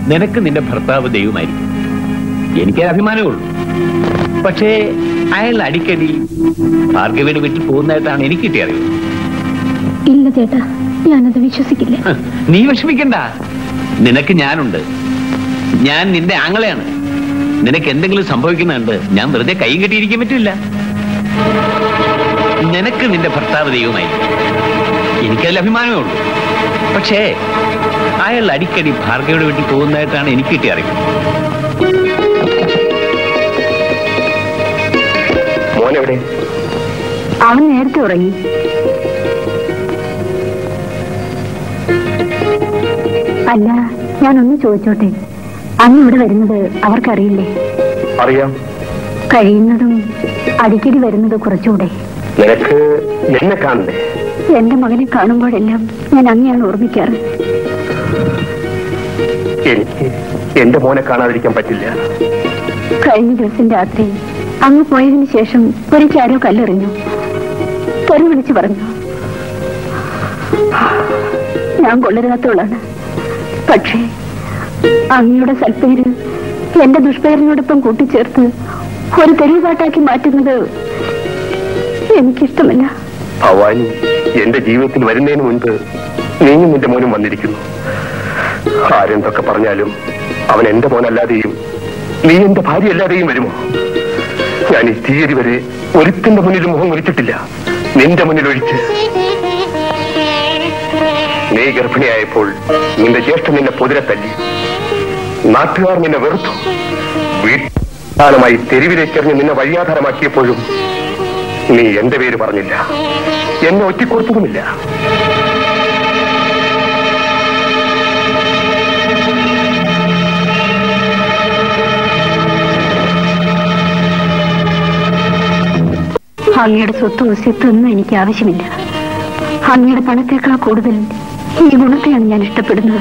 നിനക്ക് നിന്റെ ഭർത്താവ് ദൈവമായിരിക്കും എനിക്ക് അഭിമാനമേ ഉള്ളൂ പക്ഷേ അയാൾ അടിക്കടി ഭാർഗവിയുടെ വീട്ടിൽ പോകുന്നതായിട്ടാണ് എനിക്ക് കിട്ടിയ അറിവ് ഇല്ല ചേട്ടാ ഞാനത് വിശ്വസിക്കില്ല ഹ്, നീ വിഷമിക്കണ്ട നിനക്ക് ഞാനുണ്ട് ഞാൻ നിന്റെ ആങ്ങളെയാണ് നിനക്ക് എന്തെങ്കിലും സംഭവിക്കുന്നുണ്ട് ഞാൻ വെറുതെ കൈ കെട്ടിയിരിക്കാൻ പറ്റില്ല നിനക്ക് നിന്റെ ഭർത്താവ് ദൈവമായിരിക്കും എനിക്കതിൽ അഭിമാനമേ ഉള്ളൂ പക്ഷേ അയാൾ അടിക്കടി ഭാർഗവിയുടെ വീട്ടിൽ പോകുന്നതായിട്ടാണ് എനിക്ക് കിട്ടിയ അറിവ് മോനെവിടെ അവൻ നേരത്തെ ഉറങ്ങി അല്ല ഞാനൊന്ന് ചോദിച്ചോട്ടെ അന്ന് ഇവിടെ വരുന്നത് അവർക്കറിയില്ലേ അറിയാം കഴിയുന്നതും അടിക്കടി വരുന്നത് കുറച്ചുകൂടെ നിനക്ക് എന്നെ കാണണ്ടേ എന്റെ മകനെ കാണുമ്പോഴെല്ലാം ഞാൻ അങ്ങനെയാണ് ഓർമ്മിക്കാറ് എനിക്ക് എന്റെ മോനെ കാണാതിരിക്കാൻ പറ്റില്ല കഴിഞ്ഞ ദിവസം രാത്രി അങ്ങ് പോയതിനു ശേഷം ഒരിക്കലാരോ കല്ലെറിഞ്ഞു തെറി വിളിച്ചു പറഞ്ഞു ഞാൻ കൊള്ളരുതാത്തവളാണ് പക്ഷേ അങ്ങയുടെ സൽപ്പേര് എന്റെ ദുഷ്പേരിനോടൊപ്പം കൂട്ടിച്ചേർത്ത് ഒരു തെരുവുപാട്ടാക്കി മാറ്റുന്നത് എനിക്കിഷ്ടമല്ല ഭവാനി എന്റെ ജീവിതത്തിൽ വരുന്നതിന് മുൻപ് നീയും നിന്റെ മോനും വന്നിരിക്കുന്നു ആരെന്തൊക്കെ പറഞ്ഞാലും അവൻ എന്റെ മോനല്ലാതെയും നീ എന്റെ ഭാര്യ അല്ലാതെയും വരുമോ ഞാൻ ഈ തീയതി വരെ ഒരുത്തിന്റെ മുന്നിൽ മുഖം ഒലിച്ചിട്ടില്ല നിന്റെ മുന്നിൽ ഒഴിച്ച് നീ ഗർഭിണിയായപ്പോൾ നിന്റെ ജ്യേഷ്ഠൻ നിന്നെ പൊതിരെ തല്ലി നാട്ടുകാർ നിന്നെ വെറുത്തു വീട്ടാലമായി തെരുവിലേക്കെറിഞ്ഞ് നിന്നെ വഴിയാധാരമാക്കിയപ്പോഴും നീ എന്റെ പേര് പറഞ്ഞില്ല എന്നെ ഒറ്റിക്കൊടുത്തതുമില്ല അങ്ങയുടെ സ്വത്തും സ്വത്തൊന്നും എനിക്ക് ആവശ്യമില്ല അങ്ങയുടെ പണത്തേക്കാൾ കൂടുതൽ ഈ ഗുണത്തെയാണ് ഞാൻ ഇഷ്ടപ്പെടുന്നത്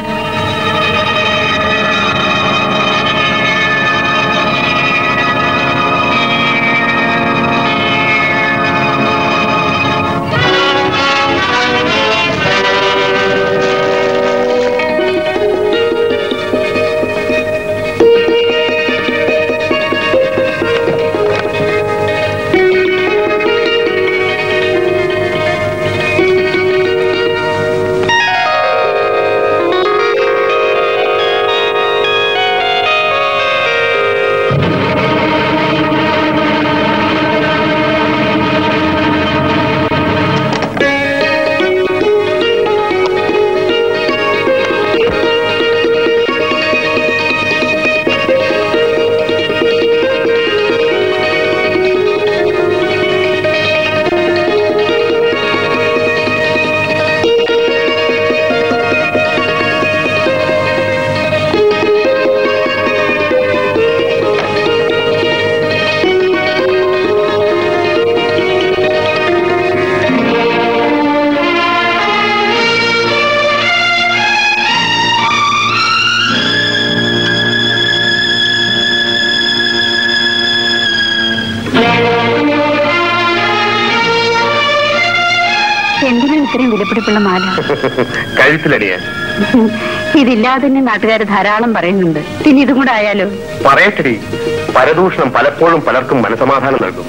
എന്തിനാണ് ഇത്രയും വിലപിടിപ്പുള്ള മാല കഴുത്തിലടിയാൻ ഇതില്ലാതെ തന്നെ നാട്ടുകാർ ധാരാളം പറയുന്നുണ്ട് ഇനി ഇതും കൂടെ ആയാലോ പറയട്ടടി പരദൂഷണം പലപ്പോഴും പലർക്കും മനസമാധാനം നൽകും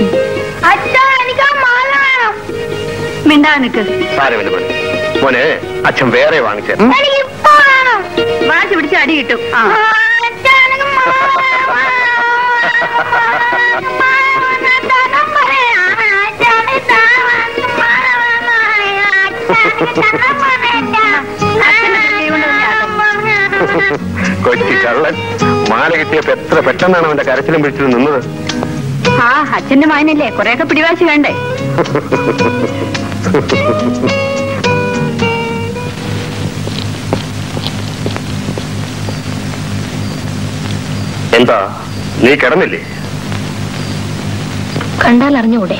മിണ്ടാ നിക്ക് സാരമില്ല മോനെ മോനെ അച്ഛൻ വേറെ വാങ്ങിച്ച വാശി പിടിച്ച് അടി കിട്ടും ആ കൊച്ചി കള്ളൻ മാല കിട്ടിയപ്പോ എത്ര പെട്ടെന്നാണ് അവന്റെ കരച്ചിലും പിടിച്ചിട്ട് നിന്നത് ആ അച്ഛന്റെ മകനല്ലേ കൊറേയൊക്കെ പിടിവാശി വേണ്ടേ എന്താ നീ കിടന്നില്ലേ കണ്ടാൽ അറിഞ്ഞുകൂടെ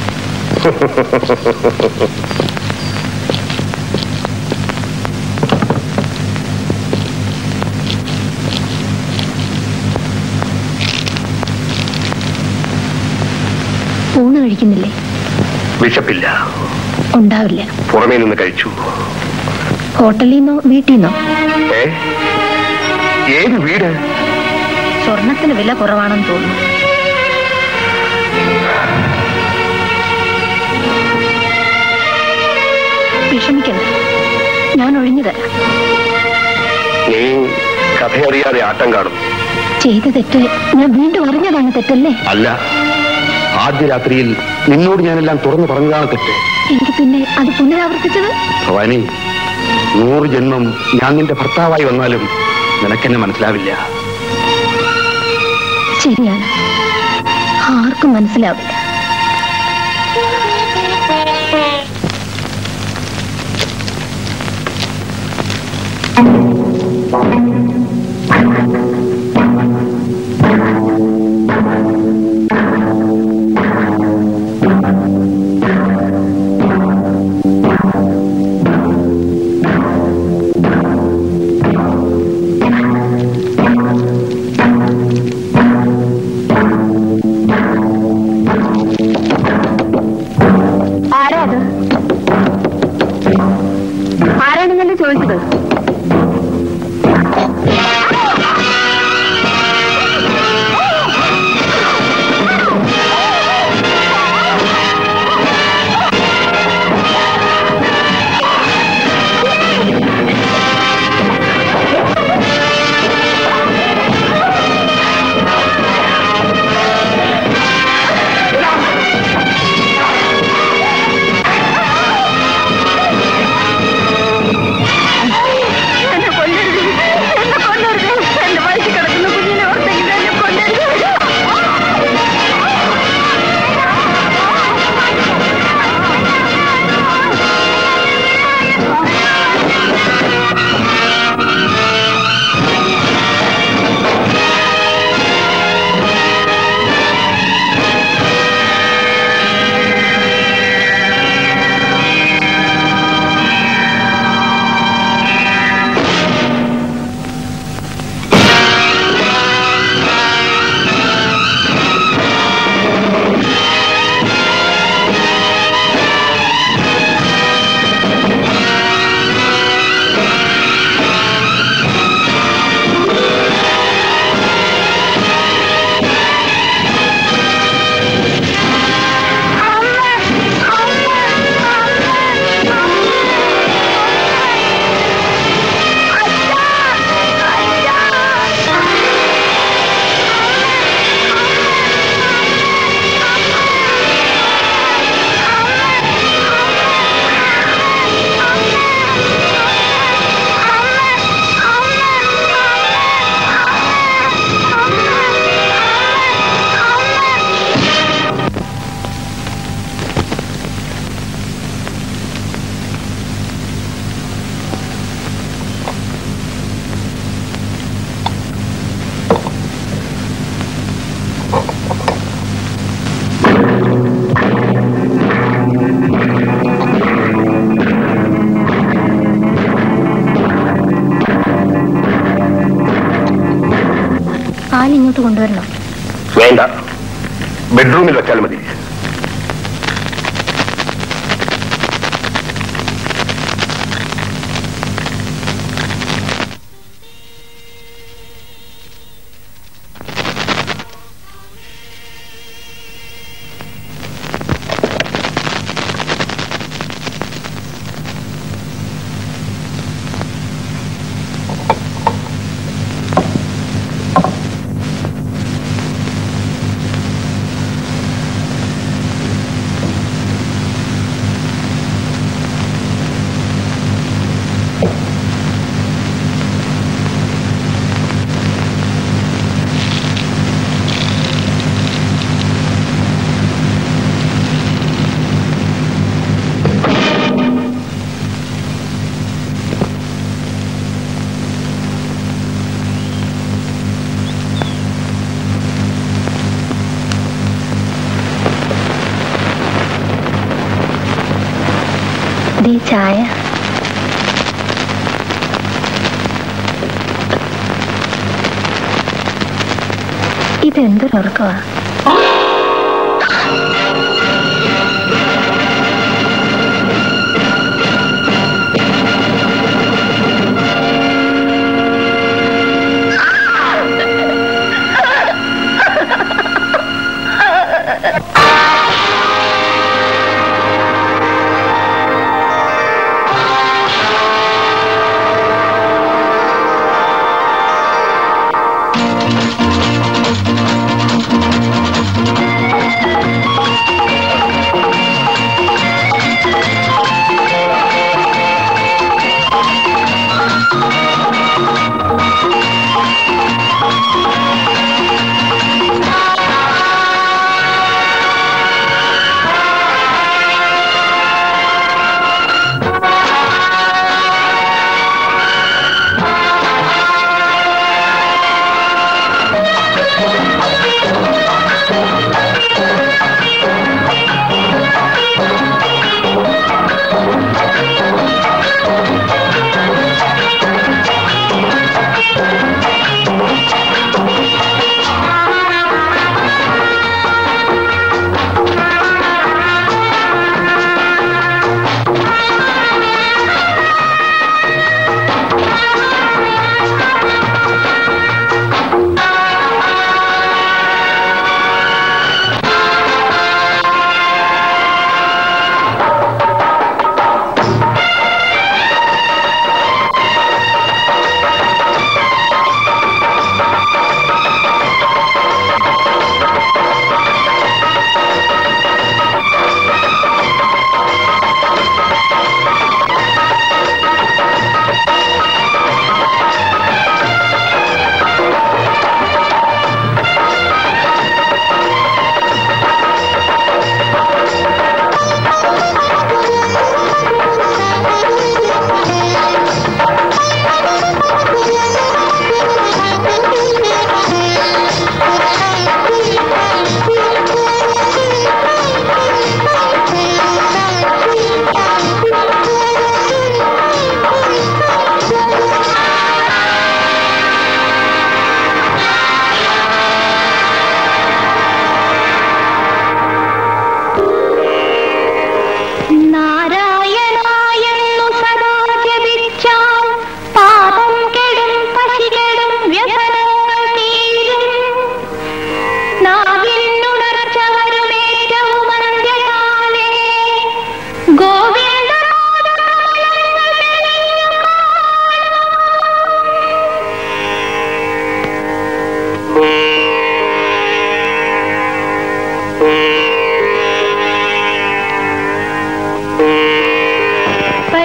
ഊണ് കഴിക്കുന്നില്ലേ വിശപ്പില്ല ഉണ്ടാവില്ല പുറമേ നിന്ന് കഴിച്ചു ഹോട്ടലിൽ നിന്നോ വീട്ടിൽ നിന്നോ ഏ ഏത് വീട് സ്വർണത്തിന് വില കുറവാണെന്ന് തോന്നുന്നു വിഷമിക്കണ്ട ഞാൻ ഒഴിഞ്ഞു തരാം നീ കഥയറിയാതെ ആട്ടം കാണും ചെയ്ത തെറ്റ് ഞാൻ വീണ്ടും അറിഞ്ഞതാണ് തെറ്റല്ലേ അല്ല ആദ്യ രാത്രിയിൽ നിന്നോട് ഞാനെല്ലാം തുറന്നു പറഞ്ഞതാണ് തെറ്റ് എനിക്ക് പിന്നെ അത് പുനരാവർത്തിച്ചത് ഭവാനി നൂറ് ജന്മം ഞാൻ നിന്റെ ഭർത്താവായി വന്നാലും നിനക്കെന്നെ മനസ്സിലാവില്ല ശരിയാണ് ആർക്കും മനസ്സിലാവില്ല ആരാ അത് ആരാണെന്നല്ലേ ചോദിച്ചത് എന്നെ കൊല്ലരുത് എന്നെ കൊല്ലരുത് എന്റെ വയറ്റിൽ കിടക്കുന്ന കുഞ്ഞിനെ ഓർത്തെങ്കിലും എന്നെ കൊല്ലരുത് പാൽ ഇങ്ങോട്ട് കൊണ്ടുവരണം വേണ്ട ബെഡ്റൂമിൽ വെച്ചാൽ മതി ദേ ചായ ഇതെന്തൊരുറക്കമാ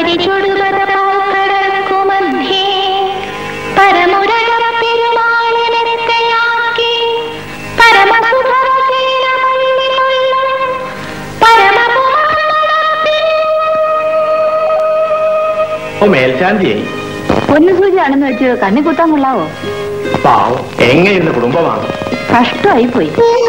പരിചൊടുപതമധ്യേ പരമുരള പെരുമാളിനെക്കയാക്കി പരമസുഭരശീലമല്ലികൊള്ളും പരമപുമാണത്തിൽ ഓ മേൽശാന്തിയായി പൊന്നു സൂചിയാണെന്ന് വെച്ച് കണ്ണി കുത്താൻ കൊള്ളാവോ പാവം എങ്ങനെയുള്ള കുടുംബമാണ് കഷ്ടമായി പോയി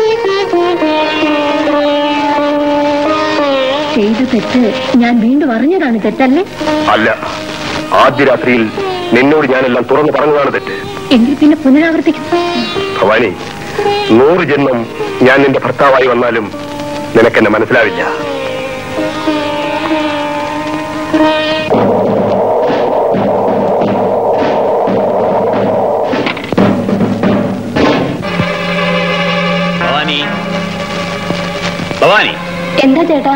ചെയ്ത തെറ്റ് ഞാൻ വീണ്ടും അറിഞ്ഞതാണ് തെറ്റല്ലേ അല്ല ആദ്യ രാത്രിയിൽ നിന്നോട് ഞാനെല്ലാം തുറന്നു പറഞ്ഞതാണ് തെറ്റ് എങ്കിൽ പിന്നെ പുനരാവർത്തിക്കും ഭവാനി നൂറ് ജന്മം ഞാൻ നിന്റെ ഭർത്താവായി വന്നാലും നിനക്കെന്നെ മനസ്സിലാവില്ല ഭവാനി ഭവാനി എന്താ ചേട്ടാ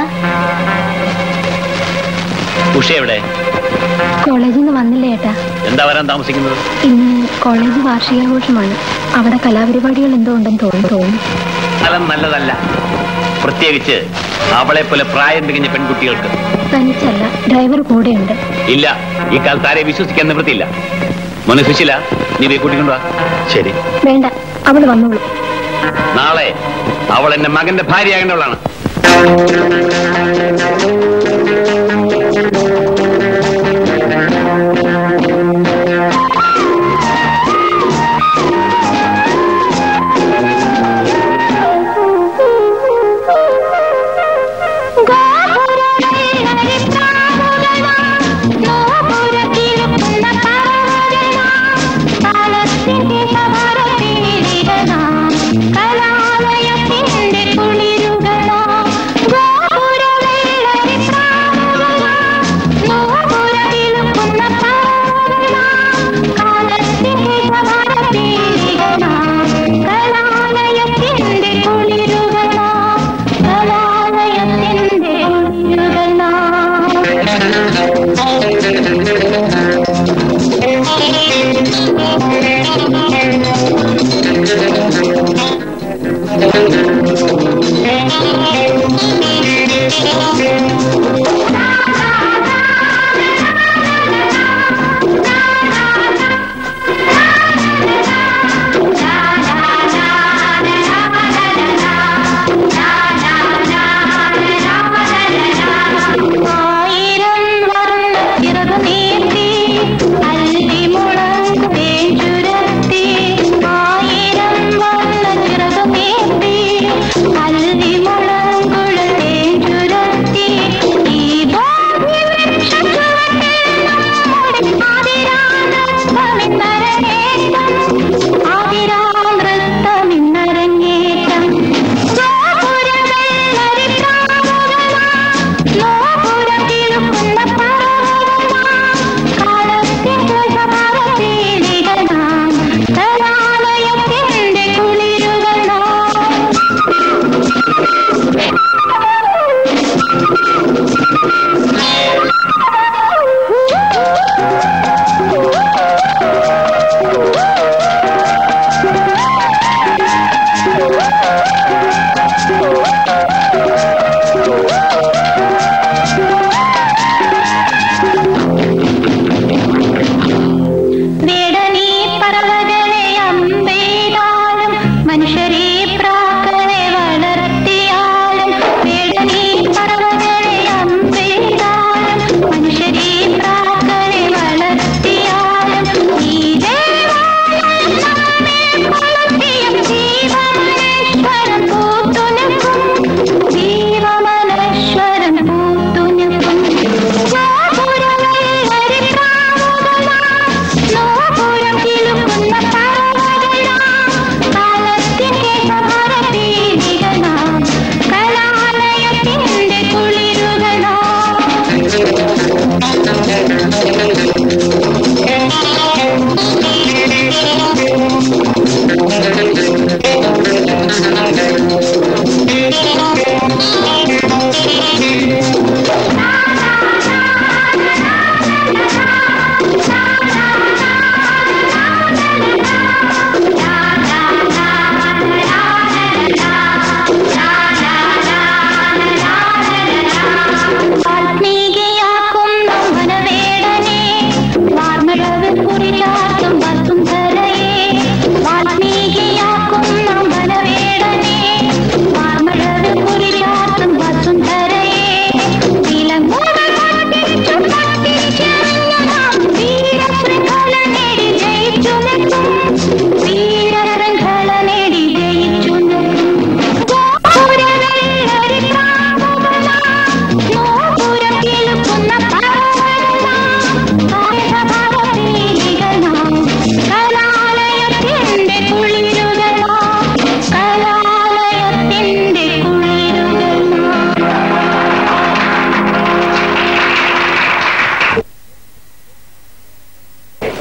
ഉഷ എവിടെ കോളേജിൽ നിന്ന് വന്നില്ല ചേട്ടാ എന്താ വരാൻ താമസിക്കുന്നത് ഇന്ന് കോളേജ് വാർഷികാഘോഷമാണ് അവിടെ കലാപരിപാടികൾ എന്തോ ഉണ്ടെന്ന് തോന്നുന്നു തോന്നുന്നു സ്ഥലം നല്ലതല്ല പ്രത്യേകിച്ച് അവളെ പോലെ പ്രായം തികഞ്ഞ പെൺകുട്ടികൾക്ക് തനിച്ചല്ല ഡ്രൈവർ കൂടെയുണ്ട് ഇല്ല ഈ കാലത്ത് ആരെ വിശ്വസിക്കാൻ നിവൃത്തിയില്ല മോനെ സുശീല നീ പോയി കൂട്ടിക്കൊണ്ടുവാ ശരി വേണ്ട അവൾ വന്നോളൂ നാളെ അവൾ എന്റെ മകന്റെ ഭാര്യയാകേണ്ടവളാണ് കലാലയത്തിന്റെ കുളിരുകളാ കലാലയത്തിന്റെ കുളിരുകളാ കലാലയത്തിന്റെ കുളിരുകളാ ആയിരം വർണ്ണ ചിറകു നീ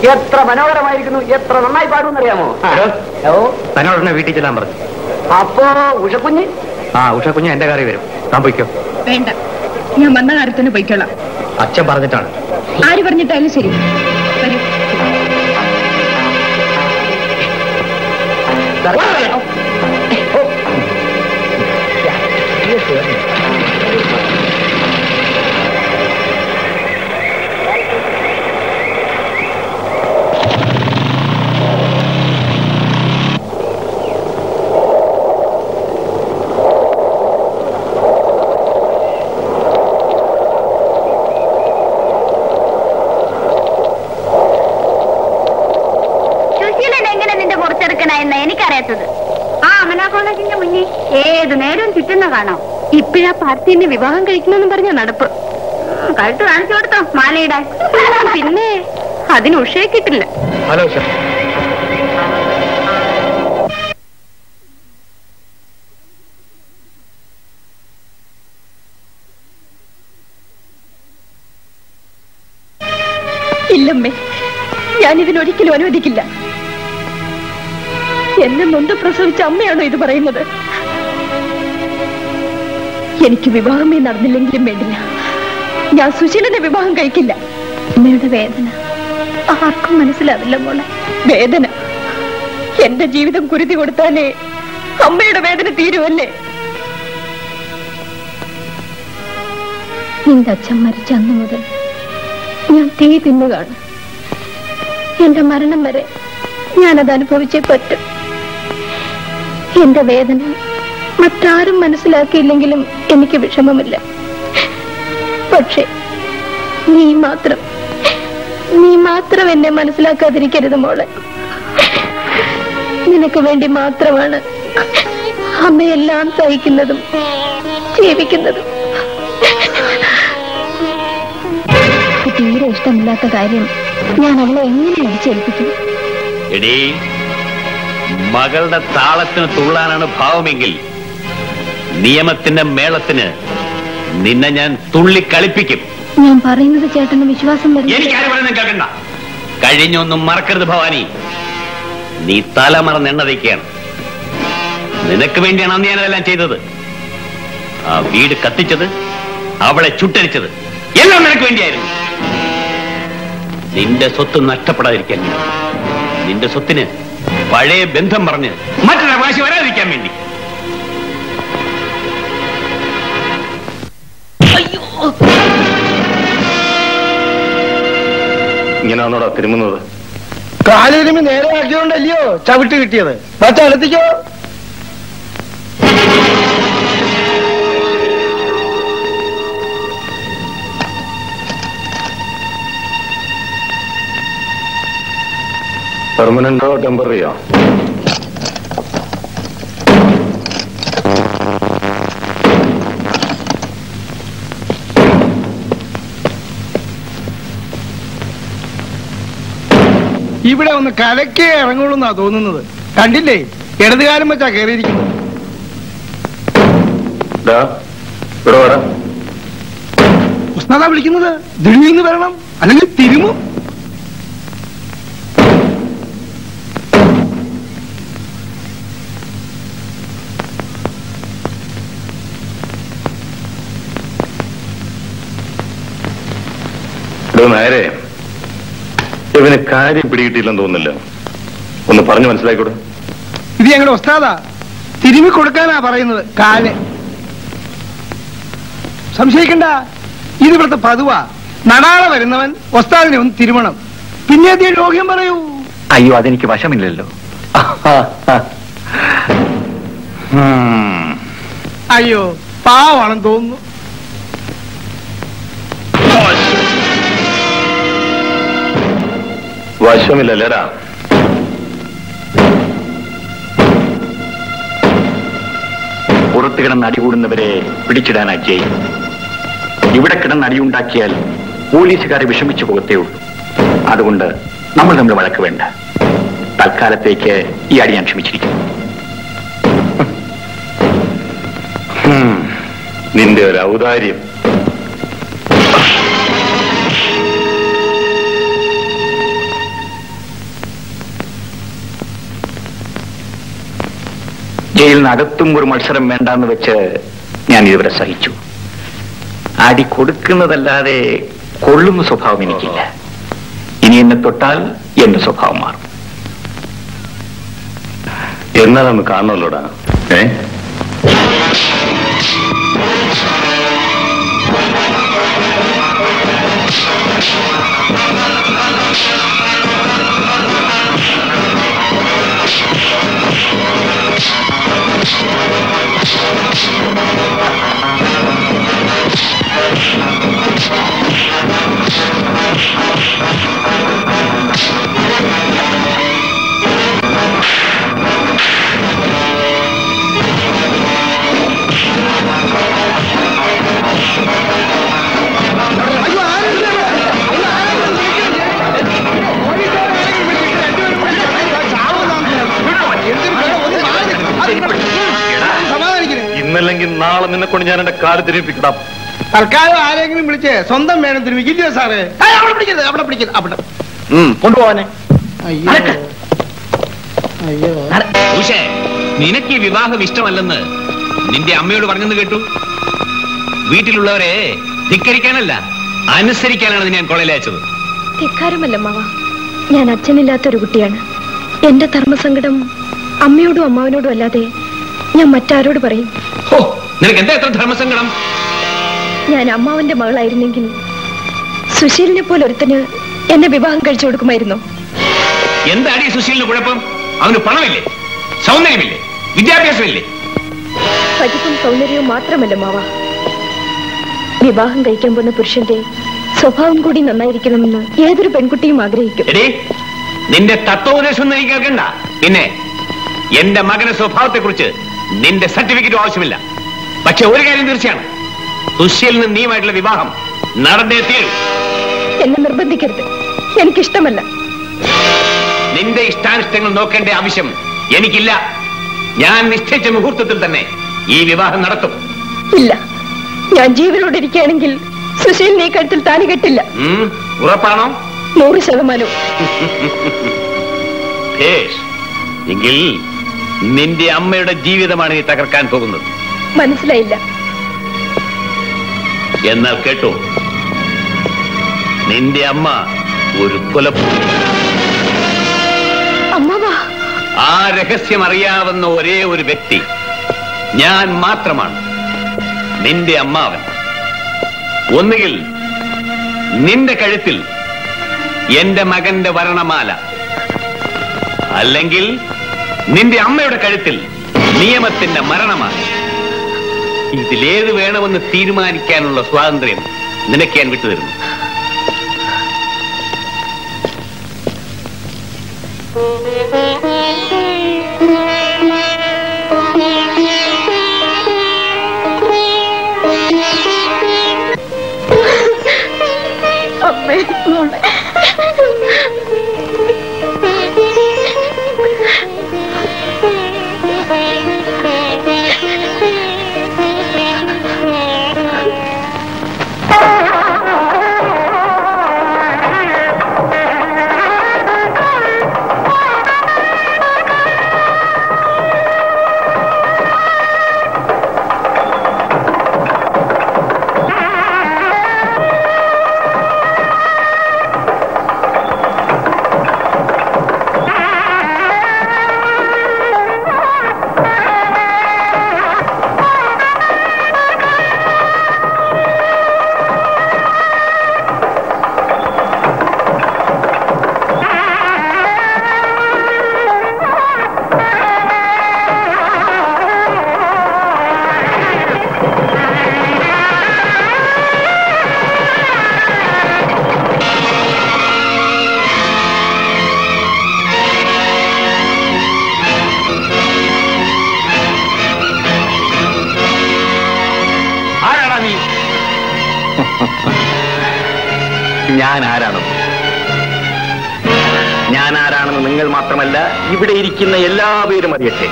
എത്ര മനോഹരമായിരിക്കുന്നു എത്ര നന്നായി പാടുമെന്നറിയാമോ ഓ തന്നോടനെ വീട്ടിൽ ചെല്ലാൻ പറഞ്ഞു അപ്പോ ഉഷക്കുഞ്ഞ് ആ ഉഷ കുഞ്ഞ് എന്റെ കറി വരും താൻ പൊയ്ക്കോ വേണ്ട ഞാൻ വന്ന കാര്യത്തിന് പോയിക്കോളാം അച്ഛൻ പറഞ്ഞിട്ടാണ് ആര് പറഞ്ഞിട്ടായാലും ശരി വരൂ സുശീലൻ എങ്ങനെ നിന്റെ മുറിച്ചെടുക്കണായെന്ന് എനിക്കറിയാത്തത് ആ അമല കോളേജിന്റെ മുന്നിൽ ഏത് നേരവും ചുറ്റുന്ന കാണാം ഇപ്പഴാ പാർട്ടിനെ വിവാഹം കഴിക്കണമെന്ന് പറഞ്ഞ നടപ്പ് ഉം, കഴുത്ത് കാണിച്ചു കൊടുത്തോ മാലയിടാൻ പിന്നെ അതിന് ഉഷയെ കിട്ടില്ല ഹലോ ഉഷ ഇല്ലമ്മേ ഞാൻ ഇതിനൊരിക്കലും അനുവദിക്കില്ല എന്നെ നൊന്ത് പ്രസവിച്ച അമ്മയാണോ ഇത് പറയുന്നത് എനിക്ക് വിവാഹമേ നടന്നില്ലെങ്കിലും വേണ്ടില്ല ഞാൻ സുശീലനെ വിവാഹം കഴിക്കില്ല അമ്മയുടെ വേദന ആർക്കും മനസ്സിലാവില്ല മോളെ വേദന എന്റെ ജീവിതം കുരുതി കൊടുത്താലേ അമ്മയുടെ വേദന തീരുമല്ലേ നിന്റെ അച്ഛൻ മരിച്ച അന്ന് മുതൽ ഞാൻ തീ തിന്നുകയാണ് എന്റെ മരണം വരെ ഞാനത് അനുഭവിച്ചേ പറ്റും എന്റെ വേദന മറ്റാരും മനസ്സിലാക്കിയില്ലെങ്കിലും എനിക്ക് വിഷമമില്ല പക്ഷേ നീ മാത്രം നീ മാത്രം എന്നെ മനസ്സിലാക്കാതിരിക്കരുത് മോളെ നിനക്ക് വേണ്ടി മാത്രമാണ് അമ്മയെല്ലാം സഹിക്കുന്നതും ജീവിക്കുന്നതും എനിക്ക് തീരെ ഇഷ്ടമില്ലാത്ത കാര്യം ഞാൻ അവളെ എങ്ങനെ അടിച്ചേൽപ്പിക്കും എടീ മകളുടെ താളത്തിന് തുള്ളാനാണ് ഭാവമെങ്കിൽ നിയമത്തിന്റെ മേളത്തിന് നിന്നെ ഞാൻ തുള്ളി കളിപ്പിക്കും ഞാൻ പറയുന്നത് ചേട്ടന് വിശ്വാസം വരും എനിക്കാരും പറയുന്നത് കേൾക്കണ്ട കഴിഞ്ഞൊന്നും മറക്കരുത് ഭവാനി നീ തലമറന്ന് എണ്ണ തയ്ക്കുകയാണ് നിനക്ക് വേണ്ടിയാണ് അന്ന് ഞാനതെല്ലാം ചെയ്തത് ആ വീട് കത്തിച്ചത് അവളെ ചുട്ടരിച്ചത് എല്ലാം നിനക്ക് വേണ്ടിയായിരുന്നു നിന്റെ സ്വത്ത് നഷ്ടപ്പെടാതിരിക്കാൻ വേണ്ടി. നിന്റെ സ്വത്തിന് പഴയ ബന്ധം പറഞ്ഞ് മറ്റൊരു അവകാശം വരാതിരിക്കാൻ വേണ്ടി ഇങ്ങനെയാണോടാ തിരുമുന്നത് കാലിരുമി നേരെ ആക്കിയോണ്ടല്ലയോ ചവിട്ട് കിട്ടിയത് പച്ചടുത്തിക്കോ പെർമനന്റോ ടെമ്പററിയോ ഇവിടെ ഒന്ന് കലക്കേ ഇറങ്ങുള്ളൂ എന്നാ തോന്നുന്നത് കണ്ടില്ലേ ഇടതുകാലം വെച്ചാ കയറിയിരിക്കുന്നത് ദാ, ഇവിടെ വരാം ഉഷ്ണത വിളിക്കുന്നത് ദിടീർന്ന് വരണം അല്ലെങ്കിൽ തിരുമും ഇവിടെ നേരെ ഇവന് കാര്യം പിടികിട്ടില്ലെന്ന് തോന്നുന്നില്ല ഒന്ന് പറഞ്ഞു മനസ്സിലാക്കിക്കൂടെ ഇത് ഞങ്ങളുടെ ഉസ്താദാ തിരുമി കൊടുക്കാനാ പറയുന്നത് കാല് സംശയിക്കണ്ട ഇത് ഇവിടുത്തെ പതുവാ നടാളെ വരുന്നവൻ ഉസ്താദിനെ ഒന്ന് തിരുമണം പിന്നെ അധികം രോഗ്യം പറയൂ അയ്യോ അതെനിക്ക് വശമില്ലല്ലോ അയ്യോ പാവാണെന്ന് തോന്നുന്നു വശമില്ലല്ലേടാ പുറത്ത് കിടന്ന് അടികൂടുന്നവരെ പിടിച്ചിടാനാ ജയ് ഇവിടെ കിടന്ന് അടിയുണ്ടാക്കിയാൽ പോലീസുകാരെ വിഷമിച്ചു പോകത്തേ ഉള്ളൂ അതുകൊണ്ട് നമ്മൾ തമ്മിൽ വഴക്ക് വേണ്ട തൽക്കാലത്തേക്ക് ഈ അടി ഞാൻ ക്ഷമിച്ചിരിക്കുന്നു ഹും, നിന്റെ ഒരു ഔദാര്യം ജയിലിനകത്തും ഒരു മത്സരം വേണ്ടാന്ന് വെച്ച് ഞാൻ ഇതുവരെ സഹിച്ചു അടി കൊടുക്കുന്നതല്ലാതെ കൊള്ളുന്ന സ്വഭാവം എനിക്കില്ല ഇനി എന്നെ തൊട്ടാൽ എന്റെ സ്വഭാവം മാറും എന്നാലൊന്ന് കാണണല്ലോടാ ഏ അയ്യോ ആരും സമാധാനിക്കണേ ഇന്നല്ലെങ്കിൽ നാളെ നിന്നെ കൊണ്ട് ഞാൻ എന്റെ കാല് തിരിപ്പിക്കണം തൽക്കാലം ആരെങ്കിലും വിളിച്ച് സ്വന്തം വേണം തിരുമിക്കില്ല സാറേ ഏയ്, അവിടെ പിടിക്കരുത് അവിടെ പിടിക്കരുത് അവിടെ കൊണ്ടുപോവാനെ അയ്യോ അയ്യോ ഉഷേ നിനക്ക് ഈ വിവാഹം ഇഷ്ടമല്ലെന്ന് നിന്റെ അമ്മയോട് പറഞ്ഞെന്ന് കേട്ടു വീട്ടിലുള്ളവരെ ധിക്കരിക്കാനല്ല അനുസരിക്കാനാണ് ഞാൻ കോളേജിൽ അയച്ചത് ധിക്കാരമല്ല മാവ ഞാൻ അച്ഛനില്ലാത്തൊരു കുട്ടിയാണ് എന്റെ ധർമ്മസങ്കടം അമ്മയോടും അമ്മാവനോടും അല്ലാതെ ഞാൻ മറ്റാരോട് പറയും ഹോ നിനക്ക് എന്താ എത്ര ധർമ്മസങ്കടം ഞാൻ അമ്മാവന്റെ മകളായിരുന്നെങ്കിൽ സുശീലിനെ പോലെ ഒരുത്തന് എന്നെ വിവാഹം കഴിച്ചു കൊടുക്കുമായിരുന്നു എന്താടി ഈ സുശീലിന് കുഴപ്പം അവന് പണമില്ലേ സൗന്ദര്യമില്ലേ വിദ്യാഭ്യാസമില്ലേ പഠിപ്പും സൗന്ദര്യവും മാത്രമല്ല മാവ വിവാഹം കഴിക്കാൻ പോകുന്ന പുരുഷന്റെ സ്വഭാവം കൂടി നന്നായിരിക്കണമെന്ന് ഏതൊരു പെൺകുട്ടിയും ആഗ്രഹിക്കും എടീ നിന്റെ തത്വോപദേശം ഒന്നും എനിക്ക് കേൾക്കണ്ട പിന്നെ എന്റെ മകന്റെ സ്വഭാവത്തെ കുറിച്ച് നിന്റെ സർട്ടിഫിക്കറ്റും ആവശ്യമില്ല പക്ഷെ ഒരു കാര്യം തീർച്ചയാണ് സുശീലിന് നീയുമായിട്ടുള്ള വിവാഹം നടന്നേ തീരും എന്നെ നിർബന്ധിക്കരുത് എനിക്കിഷ്ടമല്ല നിന്റെ ഇഷ്ടാനിഷ്ടങ്ങൾ നോക്കേണ്ട ആവശ്യം എനിക്കില്ല ഞാൻ നിശ്ചയിച്ച മുഹൂർത്തത്തിൽ തന്നെ ഈ വിവാഹം നടത്തും ഇല്ല ഞാൻ ജീവനോടെ ഇരിക്കുകയാണെങ്കിൽ സുശീലിനെ ഈ കഴുത്തിൽ താലി കെട്ടില്ല ഉം, ഉറപ്പാണോ നൂറ് ശതമാനവും ഭേഷ് എങ്കിൽ നിന്റെ അമ്മയുടെ ജീവിതമാണ് നീ തകർക്കാൻ പോകുന്നത് മനസ്സിലായില്ല എന്നാൽ കേട്ടോ നിന്റെ അമ്മ ഒരു കൊലപ്പുള്ളി അമ്മാവാ ആ രഹസ്യം അറിയാവുന്ന ഒരേ ഒരു വ്യക്തി ഞാൻ മാത്രമാണ് നിന്റെ അമ്മാവൻ ഒന്നുകിൽ നിന്റെ കഴുത്തിൽ എന്റെ മകന്റെ വരണമാല അല്ലെങ്കിൽ നിന്റെ അമ്മയുടെ കഴുത്തിൽ നിയമത്തിന്റെ മരണമാല ഇതിലേത് വേണമെന്ന് തീരുമാനിക്കാനുള്ള സ്വാതന്ത്ര്യം നിനക്ക് ഞാൻ വിട്ടുതരുന്നു അമ്മേ മോളെ ആരാടാ നീ ഞാൻ ആരാണെന്ന് ഞാൻ ആരാണെന്ന് നിങ്ങൾ മാത്രമല്ല ഇവിടെ ഇരിക്കുന്ന എല്ലാവരും അറിയട്ടെ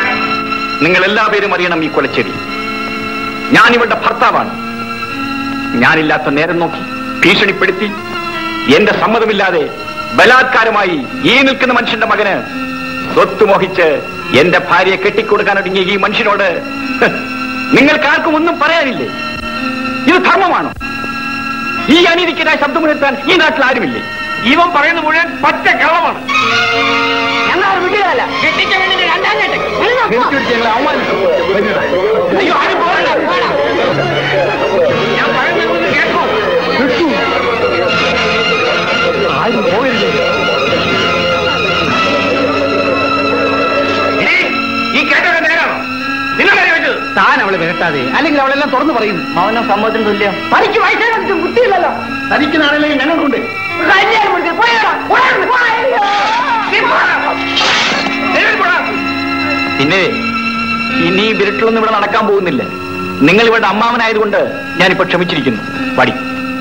നിങ്ങൾ എല്ലാവരും അറിയണം ഈ കൊലച്ചെടി ഞാൻ ഇവളുടെ ഭർത്താവാണ് ഞാനില്ലാത്ത നേരം നോക്കി ഭീഷണിപ്പെടുത്തി എന്റെ സമ്മതമില്ലാതെ ബലാത്കാരമായി ഈ നിൽക്കുന്ന മനുഷ്യന്റെ മകന് സ്വത്ത് മോഹിച്ച് എന്റെ ഭാര്യയെ കെട്ടിക്കൊടുക്കാൻ ഒടുങ്ങിയ ഈ മനുഷ്യനോട് ഹ്, നിങ്ങൾക്കാർക്കും ഒന്നും പറയാനില്ലേ ഇത് ധർമ്മമാണോ ഈ അനീതിക്കെതിരായി ശബ്ദമുയർത്താൻ ഈ നാട്ടിൽ ആരുമില്ലേ ഇവൻ പറയുന്ന മുഴുവൻ പച്ച കള്ളമാണ് അയ്യോ, ആരും പോകണ്ട. ഞാൻ പറയുന്നത് ഒന്ന് കേൾക്കൂ. ആരും പോകരുത് ഇനി ഈ കേട്ടത് നേരാണോ നിങ്ങളെ ചോദിച്ചത് താൻ അവളെ വിരട്ടാതെ അല്ലെങ്കിൽ അവളെല്ലാം തുറന്നു പറയും മൗനം സമ്മതത്തിന് തുല്യം തനിക്ക് വയസ്സായിട്ട് ബുദ്ധിയില്ലല്ലോ തനിക്ക് നാളെ ഞങ്ങൾക്കുണ്ട് പിന്നെ ഇനി ഈ വിരട്ടിലൊന്നും ഇവിടെ നടക്കാൻ പോകുന്നില്ല നിങ്ങൾ ഇവിടെ അമ്മാവനായതുകൊണ്ട് ഞാനിപ്പോ ക്ഷമിച്ചിരിക്കുന്നു പടി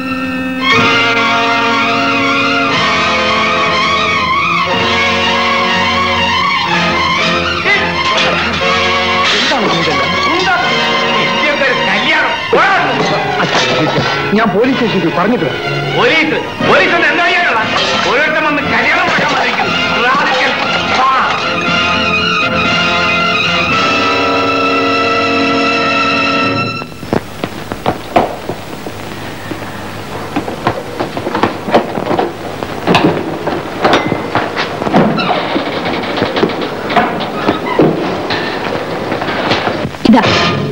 ഞാൻ പോലീസ് സ്റ്റേഷനിൽ പറഞ്ഞിട്ട് വരാം. പോലീസ് പോലീസ് ഒന്ന് എന്താ ചെയ്യാനുള്ള ഓരോരുത്തർ വന്ന് കല്യാണം മുടക്കാൻ വന്നിരിക്കുന്നു റാഡിക്കൽ. ആ. ഇതാ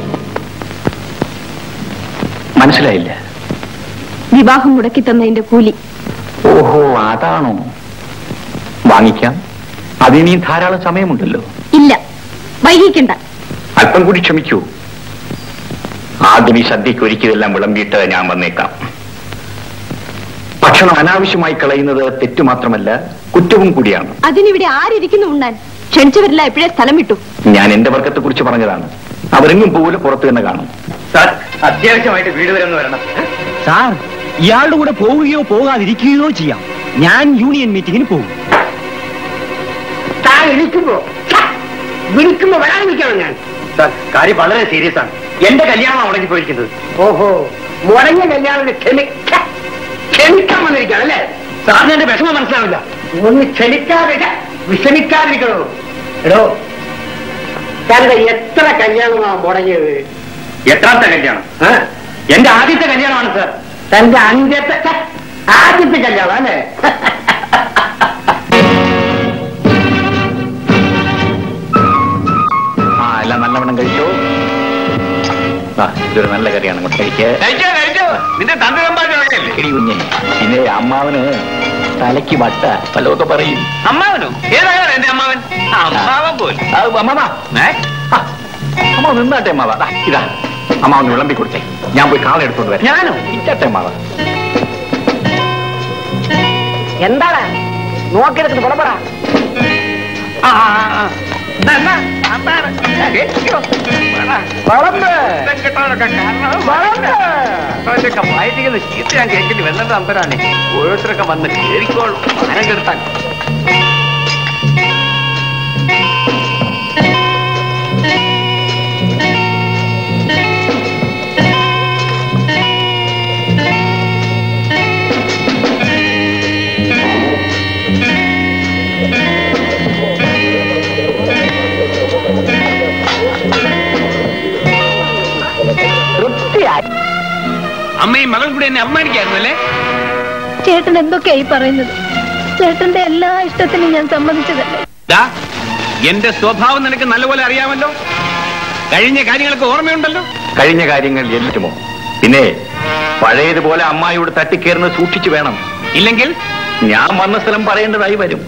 മനസ്സിലായില്ല വിവാഹം മുടക്കി തന്നതിന്റെ കൂലി ഓഹോ അതാണോ വാങ്ങിക്കാം അതിനി ധാരാളം സമയമുണ്ടല്ലോ ഇല്ല വൈകിക്കണ്ട അല്പം കൂടി ക്ഷമിക്കൂ ആദ്യം ഈ സദ്യക്ക് ഒരിക്കലെല്ലാം വിളമ്പിയിട്ട് ഞാൻ വന്നേക്കാം ഭക്ഷണം അനാവശ്യമായി കളയുന്നത് തെറ്റു മാത്രമല്ല കുറ്റവും കൂടിയാണ് അതിനിവിടെ ആരിയ്ക്കുന്നു ഉണ്ണാൻ ക്ഷണിച്ചവരില്ല എപ്പോഴേ സ്ഥലം വിട്ടു ഞാൻ എന്റെ വർഗത്തെ കുറിച്ച് പറഞ്ഞതാണ് അവരെങ്ങും പോലെ പുറത്തു തന്നെ കാണും സാർ അത്യാവശ്യമായിട്ട് വീട് വരെ ഒന്ന് വരണം സാർ ഇയാളുടെ കൂടെ പോവുകയോ പോകാതിരിക്കുകയോ ചെയ്യാം ഞാൻ യൂണിയൻ മീറ്റിംഗിന് പോകും താൻ വിളിക്കുമ്പോ വിളിക്കുമ്പോ വരാൻ നിൽക്കണം ഞാൻ സാർ കാര്യം വളരെ സീരിയസ് ആണ് എന്റെ കല്യാണം മുടങ്ങി പോയിരിക്കുന്നത് ഓഹോ മുടങ്ങിയ കല്യാണം ക്ഷമി ഛ, ക്ഷമിക്കാൻ വന്നിരിക്കണം അല്ലേ സാറിന് എന്റെ വിഷമം മനസ്സിലാവില്ല ഒന്ന് ക്ഷമിക്കാതെ വിഷമിക്കാതിരിക്കണോ എടോ തന്റെ എത്ര കല്യാണമാണ് മുടങ്ങിയത് എത്രാമത്തെ കല്യാണം ആ? എന്റെ ആദ്യത്തെ കല്യാണമാണ് സാർ തന്റെ അഞ്ചത്തെ ഛ, ആദ്യത്തെ കല്യാണം അല്ലേ ആ എല്ലാം നല്ലവണ്ണം കഴിച്ചോ ആ ഇതൊരു നല്ല കറിയാണ് അങ്ങോട്ട് കഴിക്കേ കഴിച്ചോ കഴിച്ചോ നിന്റെ തന്ത്രി സമ്പാദിച്ചല്ലേ എടി കുഞ്ഞെ പിന്നെ അമ്മാവന് തലയ്ക്ക് വട്ട പലതൊക്കെ പറയും അമ്മാവനോ ഏതായാലും എന്റെ അമ്മാവൻ അമ്മാവൻ പോലും ആ, അമ്മാവാ ഏ? ആ, അമ്മാവ് നിന്നാട്ടെ അമ്മാവ ദാ, ഇതാ അമ്മാവന് വിളമ്പി കൊടുത്തേ ഞാൻ പോയി കാള എടുത്തോണ്ട് വരാം ഞാനോ ഇറ്റട്ടെ അമ്മാവ എന്താണ് നോക്കിയെടുത്തിട്ട് പുറപ്പെട ആ, ആ, ആ. എന്നാ, എന്നാ, എന്താണ്? ഏ, കേട്ടോ? വേണ. വളർന്ന് ഇഷ്ടം കിട്ടാനൊക്കെ കാരണം വളർന്ന് ഇവന്റെയൊക്കെ വായിച്ചിരിക്കുന്ന ചീത്ത ഞാൻ കേൾക്കേണ്ടി വന്നിട്ട് അമ്പരാണ് ഓരോരുത്തരൊക്കെ വന്ന് കേറിക്കോളും മാനം കെടുത്താൻ തൃപ്തിയായി അമ്മയും മകളും കൂടി എന്നെ അമ്മാനിക്കായിരുന്നു അല്ലേ ചേട്ടൻ എന്തൊക്കെയായി പറയുന്നത് ചേട്ടന്റെ എല്ലാ ഇഷ്ടത്തിനും ഞാൻ സമ്മതിച്ചതല്ലേ ദാ, എന്റെ സ്വഭാവം നിനക്ക് നല്ലപോലെ അറിയാമല്ലോ കഴിഞ്ഞ കാര്യങ്ങളൊക്കെ ഓർമ്മയുണ്ടല്ലോ കഴിഞ്ഞ കാര്യങ്ങൾ എല്ലാറ്റുമോ പിന്നെ പഴയതുപോലെ അമ്മായിയോട് തട്ടിക്കേറുന്നത് സൂക്ഷിച്ചു വേണം ഇല്ലെങ്കിൽ ഞാൻ വന്ന സ്ഥലം പറയേണ്ടതായി വരും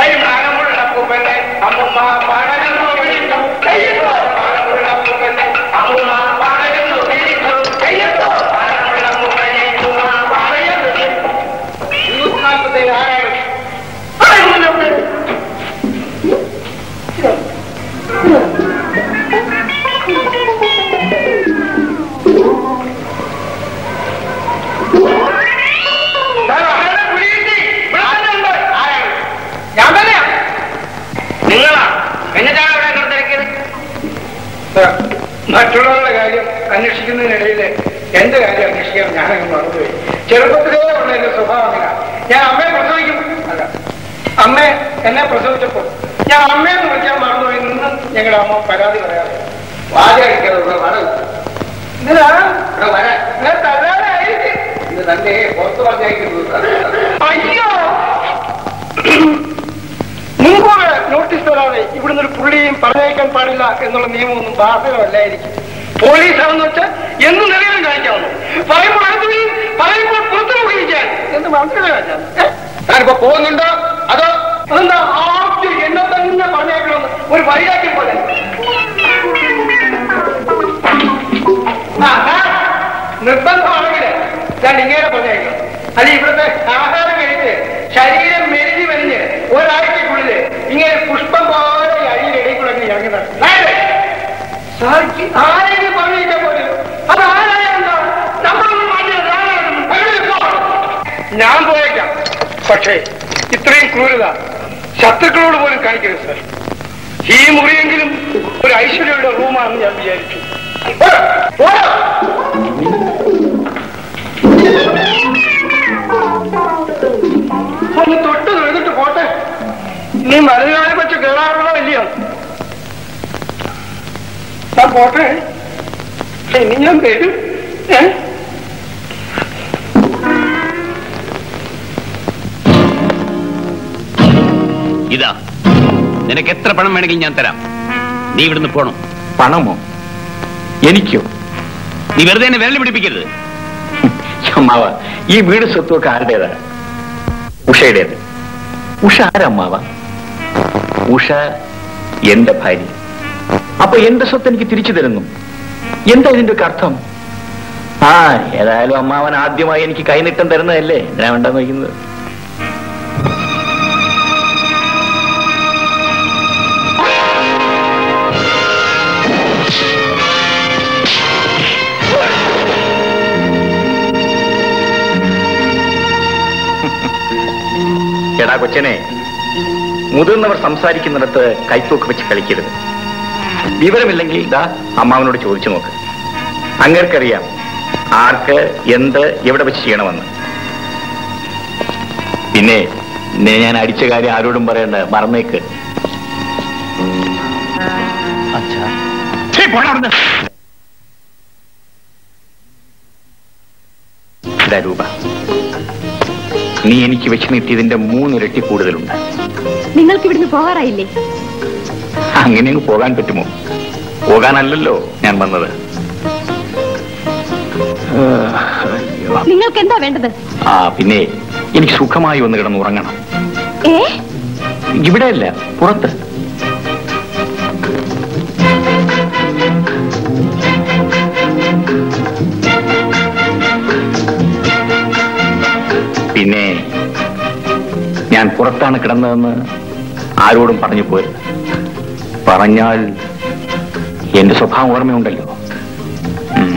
ഞാൻ തന്നെയാ നിങ്ങളാ എന്നിട്ടാണ് ഇവിടെ എന്നോട് തിരക്കിയത് മറ്റുള്ളവരുടെ കാര്യം അന്വേഷിക്കുന്നതിനിടയിൽ എന്റെ കാര്യം അന്വേഷിക്കാൻ ഞാനങ്ങ് മറന്നുപോയി ചെറുപ്പത്തിലേ ഉള്ള എന്റെ സ്വഭാവം അങ്ങനെ ഞാൻ അമ്മയെ പ്രസവിക്കും അല്ല അമ്മ എന്നെ പ്രസവിച്ചപ്പോ ഞാൻ അമ്മയെന്ന് വിളിക്കാൻ മറന്നുപോയി നിന്ന് ഞങ്ങളുടെ അമ്മ പരാതി പറയാറ് വാചടിക്കാറുള്ള വരവ് ഇത് തന്നെ പുറത്ത് പറഞ്ഞേക്കുന്നത് അയ്യോ മുൻകൂറ് നോട്ടീസ് തരാതെ ഇവിടുന്ന് ഒരു പുള്ളിയും പറഞ്ഞേക്കാൻ പാടില്ല എന്നുള്ള നിയമമൊന്നും ബാധകമല്ലായിരിക്കും പോലീസ് ആണെന്ന് വെച്ചാൽ എന്ന് നിലയിലും കാണിക്കാവുന്നു പറയുമ്പോൾ അടുത്തുകയും പറയുമ്പോൾ പുറത്തു പോയിരിക്കാൻ എന്ന് മനസ്സിലാക്കാൻ ഞാനിപ്പോ പോകുന്നുണ്ടോ അതോ അതെന്താ ആദ്യം എന്നെ തന്നെ പറഞ്ഞേക്കണമെന്ന് ഒരു വൈരാഗ്യം പോലെ ആ, ആ, നിർബന്ധമാണെങ്കിൽ ഞാൻ ഇങ്ങനെ പറഞ്ഞേക്കാം അല്ല ഇവിടുത്തെ ആഹാരം കഴിച്ച് ശരീരം മെലിഞ്ഞ് മെലിഞ്ഞ് ഒരാഴ്ചക്കുള്ളില് ഇങ്ങനെ പുഷ്പം പോലെ ഈ അരിയുടെ ഇടയിൽ കൂടെ അങ്ങ് ഇറങ്ങി നടക്കും. നേരെ. സാധിക്ക് ആരെങ്കിലും പറഞ്ഞിട്ട് പോലും അത് ആരായാലും നമ്മളൊന്നും മാറ്റിയത് ആരായാലും അങ്ങനെ പോ. ഞാൻ പോയേക്കാം പക്ഷേ ഇത്രയും ക്രൂരത ശത്രുക്കളോട് പോലും കാണിക്കരുത് സാർ ഈ മുറിയെങ്കിലും ഒരു ഐശ്വര്യയുടെ റൂമാണെന്ന് ഞാൻ വിചാരിച്ചു പോരാ, പോരാ. ഒന്ന് തൊട്ട് തൊഴുതിട്ട് പോട്ടെ നീ മലയാളെ വെച്ച് കയറാറുള്ള വലിയ ഞാൻ പോട്ടെ ഇനി ഞാൻ വരും ഏ ഇതാ നിനക്ക് എത്ര പണം വേണമെങ്കിലും ഞാൻ തരാം നീ ഇവിടുന്ന് പോണം പണമോ എനിക്കോ നീ വെറുതെ എന്നെ വിരൽ പിടിപ്പിക്കരുത് അമ്മാവ ഈ വീട് സ്വത്തുമൊക്കെ ആരുടേതാ ഉഷയുടേത് ഉഷ ആരമ്മാവ ഉഷ എന്റെ ഭാര്യ അപ്പൊ എന്റെ സ്വത്ത് എനിക്ക് തിരിച്ചു തരുന്നു എന്താ ഇതിന്റെ ഒക്കെ അർത്ഥം ആ ഏതായാലും അമ്മാവൻ ആദ്യമായി എനിക്ക് കൈനീട്ടം തരുന്നതല്ലേ ഞാൻ വേണ്ടെന്ന് വയ്ക്കുന്നത് എടാ കൊച്ചനെ മുതിർന്നവർ സംസാരിക്കുന്നിടത്ത് കൈത്തൂക്ക് വെച്ച് കളിക്കരുത് വിവരമില്ലെങ്കിൽ ഇതാ അമ്മാവനോട് ചോദിച്ചു നോക്ക് അങ്ങേർക്കറിയാം ആർക്ക് എന്ത് എവിടെ വെച്ച് ചെയ്യണമെന്ന് പിന്നെ നിന്നെ ഞാൻ അടിച്ച കാര്യം ആരോടും പറയണ്ട മറന്നേക്ക് ഛീ, പോടാ അവിടുന്ന്. ഇതാ രൂപ നീ എനിക്ക് വെച്ച് നീട്ടിയതിന്റെ മൂന്നിരട്ടി കൂടുതലുണ്ട് നിങ്ങൾക്ക് ഇവിടുന്ന് പോകാറായില്ലേ അങ്ങനെ അങ്ങ് പോകാൻ പറ്റുമോ പോകാനല്ലല്ലോ ഞാൻ വന്നത് അയ്യോ. നിങ്ങൾക്ക് എന്താ വേണ്ടത് ആ പിന്നെ എനിക്ക് സുഖമായി ഒന്ന് കിടന്ന് ഉറങ്ങണം ഏ ഇവിടെയല്ല പുറത്ത് പിന്നെ ഞാൻ പുറത്താണ് കിടന്നതെന്ന് ആരോടും പറഞ്ഞു പോരുത് പറഞ്ഞാൽ എന്റെ സ്വഭാവം ഓർമ്മയുണ്ടല്ലോ ഉം.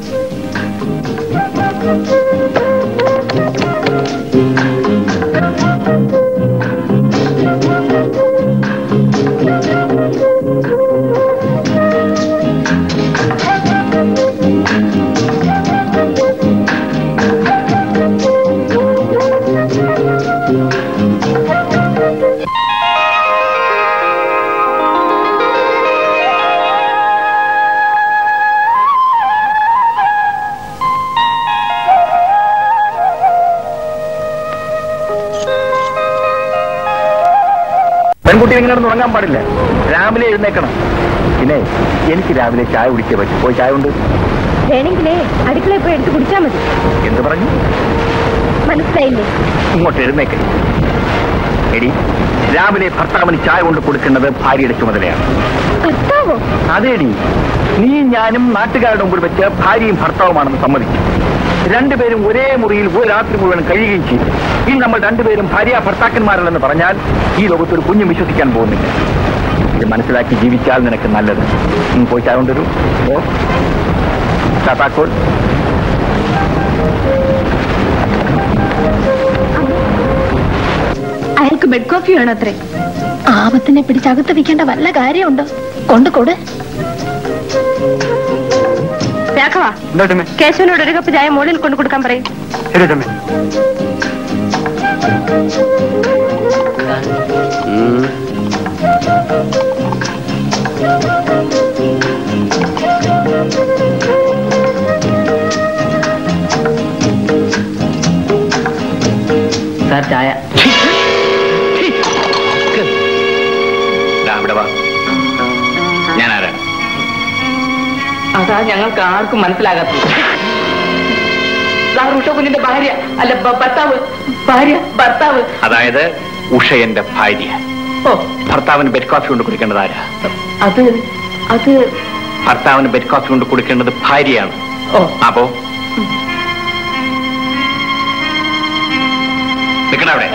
പെൺകുട്ടി ഇങ്ങനെ കിടന്ന് ഉറങ്ങാൻ പാടില്ല രാവിലെ എഴുന്നേക്കണം പിന്നെ എനിക്ക് രാവിലെ ചായ കുടിക്കേ പറ്റും പോയി ചായ കൊണ്ട് വേണമെങ്കിലേ അടുക്കളയിൽ പോയി എടുത്ത് കുടിച്ചാൽ മതി എന്ത് പറഞ്ഞു മനസ്സിലായില്ലേ ഇങ്ങോട്ട് എഴുന്നേക്ക് എടി രാവിലെ ഭർത്താവിന് ചായ കൊണ്ട് കൊടുക്കേണ്ടത് ഭാര്യയുടെ ചുമതലയാണ് ഭർത്താവോ അതേടി നീ ഞാനും നാട്ടുകാരുടെ മുമ്പിൽ വെച്ച് ഭാര്യയും ഭർത്താവുമാണെന്ന് സമ്മതിച്ചു രണ്ടുപേരും ഒരേ മുറിയിൽ ഒരു രാത്രി മുഴുവൻ കഴിയുകയും ചെയ്തു ഇനി നമ്മൾ രണ്ടുപേരും ഭാര്യ ഭർത്താക്കന്മാരല്ലെന്ന് പറഞ്ഞാൽ ഈ ലോകത്തൊരു കുഞ്ഞും വിശ്വസിക്കാൻ പോകുന്നില്ല ഇത് മനസ്സിലാക്കി ജീവിച്ചാൽ നിനക്ക് നല്ലത് നീ പോയി ചായ കൊണ്ടുവരൂ ഓ താത്താക്കോൾ അയാൾക്ക് ബെഡ് കോഫി വേണം അത്രേ ആപത്തിനെ പിടിച്ചകത്ത് വെക്കേണ്ട വല്ല കാര്യമുണ്ടോ കൊണ്ട് കൊട് രാഘവ കേശവനോട് ഒരു കപ്പ് ചായ മുകളിൽ കൊണ്ടു കൊടുക്കാൻ പറയും സാർ ചായ ദാ ഇവിടെ വാ ഞാൻ ആരാ അതാ ഞങ്ങൾക്ക് ആർക്കും മനസ്സിലാകാത്തത് സാർ ഉഷ കുഞ്ഞിന്റെ ഭാര്യ അല്ല ഭ- ഭർത്താവ് ഭാര്യ ഭർത്താവ് അതായത് ഉഷ എന്റെ ഭാര്യ ഓ ഭർത്താവിന് ബെഡ് കോഫി കൊണ്ട് കുടിക്കേണ്ടത് ആരാ അത് അത് ഭർത്താവിന് ബെഡ് കോഫി കൊണ്ട് കൊടുക്കേണ്ടത് ഭാര്യയാണ് ഓ അപ്പോ നിൽക്കണ അവിടെ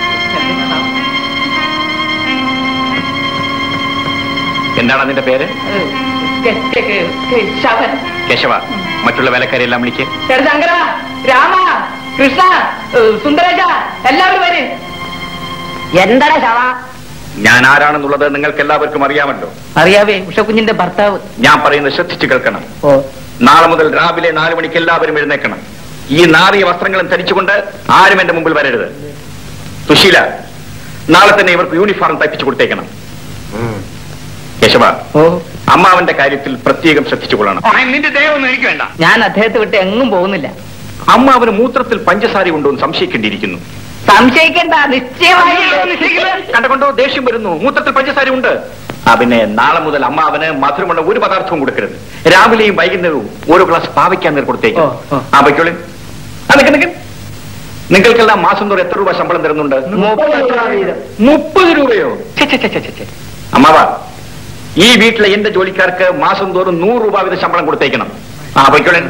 എന്താണ് അതിന്റെ പേര് കെ- കെ- കെ- കെ- ശവൻ കേശവ മറ്റുള്ള വേലക്കാരെല്ലാം വിളിക്ക് ശങ്കര രാമ കൃഷ്ണ ഏ, സുന്ദരേശ എല്ലാവരും വരെ എന്താടാ ശവ ഞാൻ ആരാണെന്നുള്ളത് നിങ്ങൾക്ക് എല്ലാവർക്കും അറിയാമല്ലോ അറിയാവേ ഉഷക്കുഞ്ഞിന്റെ ഭർത്താവ് ഞാൻ പറയുന്നത് ശ്രദ്ധിച്ചു കേൾക്കണം ഓ നാളെ മുതൽ രാവിലെ നാല് മണിക്ക് എല്ലാവരും എഴുന്നേക്കണം ഈ നാറിയ വസ്ത്രങ്ങളും ധരിച്ചുകൊണ്ട് ആരും എന്റെ മുമ്പിൽ വരരുത് സുശീല നാളെ തന്നെ ഇവർക്ക് യൂണിഫോം തയ്പ്പിച്ചു കൊടുത്തേക്കണം കേശവ ഓ അമ്മാവന്റെ കാര്യത്തിൽ പ്രത്യേകം ശ്രദ്ധിച്ചു കൊള്ളണം നിന്റെ ദൈവം എനിക്ക് വേണ്ട ഞാൻ അദ്ദേഹത്തെ വിട്ട് എങ്ങും പോകുന്നില്ല അമ്മാവന് മൂത്രത്തിൽ പഞ്ചസാര ഉണ്ടോ എന്ന് സംശയിക്കേണ്ടിയിരിക്കുന്നു സംശയിക്കണ്ട നിശ്ചയമായി കണ്ടുകൊണ്ടോ ദേഷ്യം വരുന്നു മൂത്രത്തിൽ പഞ്ചസാര ഉണ്ട് ആ പിന്നെ നാളെ മുതൽ അമ്മാവന് മധുരമുള്ള ഒരു പദാർത്ഥവും കൊടുക്കരുത് രാവിലെയും വൈകുന്നേരവും ഓരോ ഗ്ലാസ് പാവയ്ക്കാൻ നേർ കൊടുത്തേക്കും ഓ, ഓ. ആ വയ്ക്കോളി ആ നിക്ക് നിക്ക് നിങ്ങൾക്കെല്ലാം മാസം തോറും എത്ര രൂപ ശമ്പളം തരുന്നുണ്ട് മുപ്പത് രൂപ വീതം. മുപ്പത് രൂപയോ ഛെ, ഛെ, ഛെ, ഛെ, ഛെ, ഛെ. അമ്മാവ ഈ വീട്ടിലെ എന്റെ ജോലിക്കാർക്ക് മാസം തോറും നൂറ് രൂപ വീതം ശമ്പളം കൊടുത്തേക്കണം ആ വയ്ക്കോളെ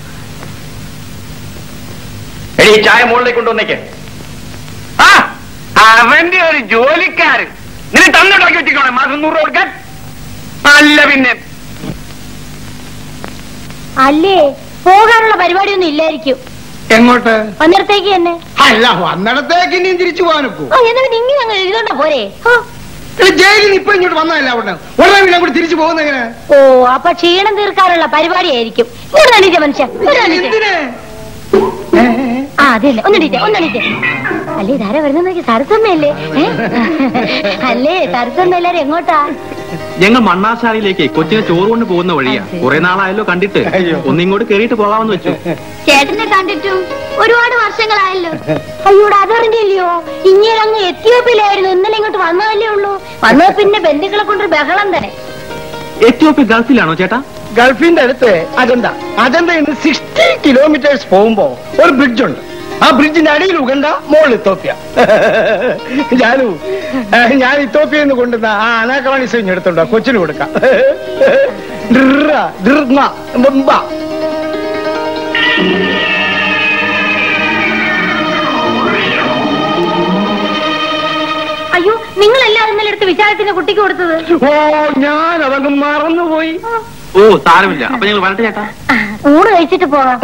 എടി ഈ ചായ മുകളിലേക്ക് കൊണ്ടുവന്നേക്ക് ആ അവന്റെ ഒരു ജോലിക്കാരൻ നിന്നെ തന്നുണ്ടാക്കി വെച്ചിക്കോണേ മാസം നൂറ് രൂപ കൊടുക്കാൻ അല്ല പിന്നെ അല്ലേ പോകാനുള്ള പരിപാടിയൊന്നും ഇല്ലായിരിക്കും എങ്ങോട്ട് അന്നേരത്തേക്ക് തന്നെ അല്ല വന്നിടത്തേക്ക് ഇനിയും തിരിച്ചു പോകാനൊക്കൂ ഓ എന്നാ പിന്നെ ഇങ്ങനെ അങ്ങ് എഴുതണ്ട പോരെ ഓ, ജയിലിൽ നിന്ന് ഇപ്പൊ ഇങ്ങോട്ട് വന്നതല്ല അവിടെ ഉടനെ പിന്നെ അങ്ങോട്ട് തിരിച്ചു പോകുന്ന എങ്ങനെ ഓ അപ്പൊ ക്ഷീണം തീർക്കാനുള്ള പരിപാടിയായിരിക്കും ഇങ്ങോട്ട് തന്നിട്ടേ മനുഷ്യ ഇങ്ങോട്ട് തന്നിട്ടേ. എന്തിന് ആ അതെ ഒന്നിട്ടേ ഒന്നിട്ടേ അല്ലേ ഇതാരാ വരുന്ന നോക്കി സരസമ്മയല്ലേ ഏ? അല്ലേ സരസമ്മ എല്ലാരും എങ്ങോട്ടാ ഞങ്ങൾ മണ്ണാശാലയിലേക്ക് കൊച്ചിനെ ചോറ് കൊണ്ട് പോകുന്ന വഴിയാ കുറെ നാളായല്ലോ കണ്ടിട്ട് ഒന്നിങ്ങോട്ട് കേറിയിട്ട് പോകാമെന്ന് വെച്ചു ചേട്ടനെ കണ്ടിട്ടും ഒരുപാട് വർഷങ്ങളായല്ലോ അയ്യോടെ അതറിഞ്ഞില്ലയോ ഇങ്ങനെ അങ്ങ് എത്തിയോപ്പിലായിരുന്നു ഇന്നലെ ഇങ്ങോട്ട് വന്നതല്ലേ ഉള്ളൂ വന്നത് പിന്നെ ബന്ധുക്കളെ കൊണ്ടൊരു ബഹളം തന്നെ എത്യോപ്യ ഗൾഫിലാണോ ചേട്ടാ ഗൾഫിന്റെ അടുത്ത് അജന്ത അജന്തയിൽ നിന്ന് സിക്സ്റ്റി കിലോമീറ്റേഴ്സ് പോകുമ്പോ ഒരു ബ്രിഡ്ജ് ഉണ്ട് ആ ബ്രിഡ്ജിന്റെ അടിയിൽ ഉഗണ്ട മോളിൽ ഇത്തോപ്യ ജാനു ഏഹ്, ഞാൻ ഇത്തോപ്യയിൽ നിന്ന് കൊണ്ടുവന്ന ആ അനാക്കവാണി സൈന്യം എടുത്തുണ്ടോ കൊച്ചിന് കൊടുക്കാം ഡ്രിറ, ഡ്രിർന, ബംബ. അയ്യോ നിങ്ങളെല്ലാരും ഇന്നലെ എടുത്ത് വിചാരത്തിന്റെ കുട്ടിക്ക് കൊടുത്തത് ഓ ഞാൻ അതങ്ങ് മറന്നുപോയി ഓ സാരമില്ല അപ്പൊ ഞങ്ങൾ വരട്ടെ ചേട്ടാ ആ, ഊണ് കഴിച്ചിട്ട് പോകാം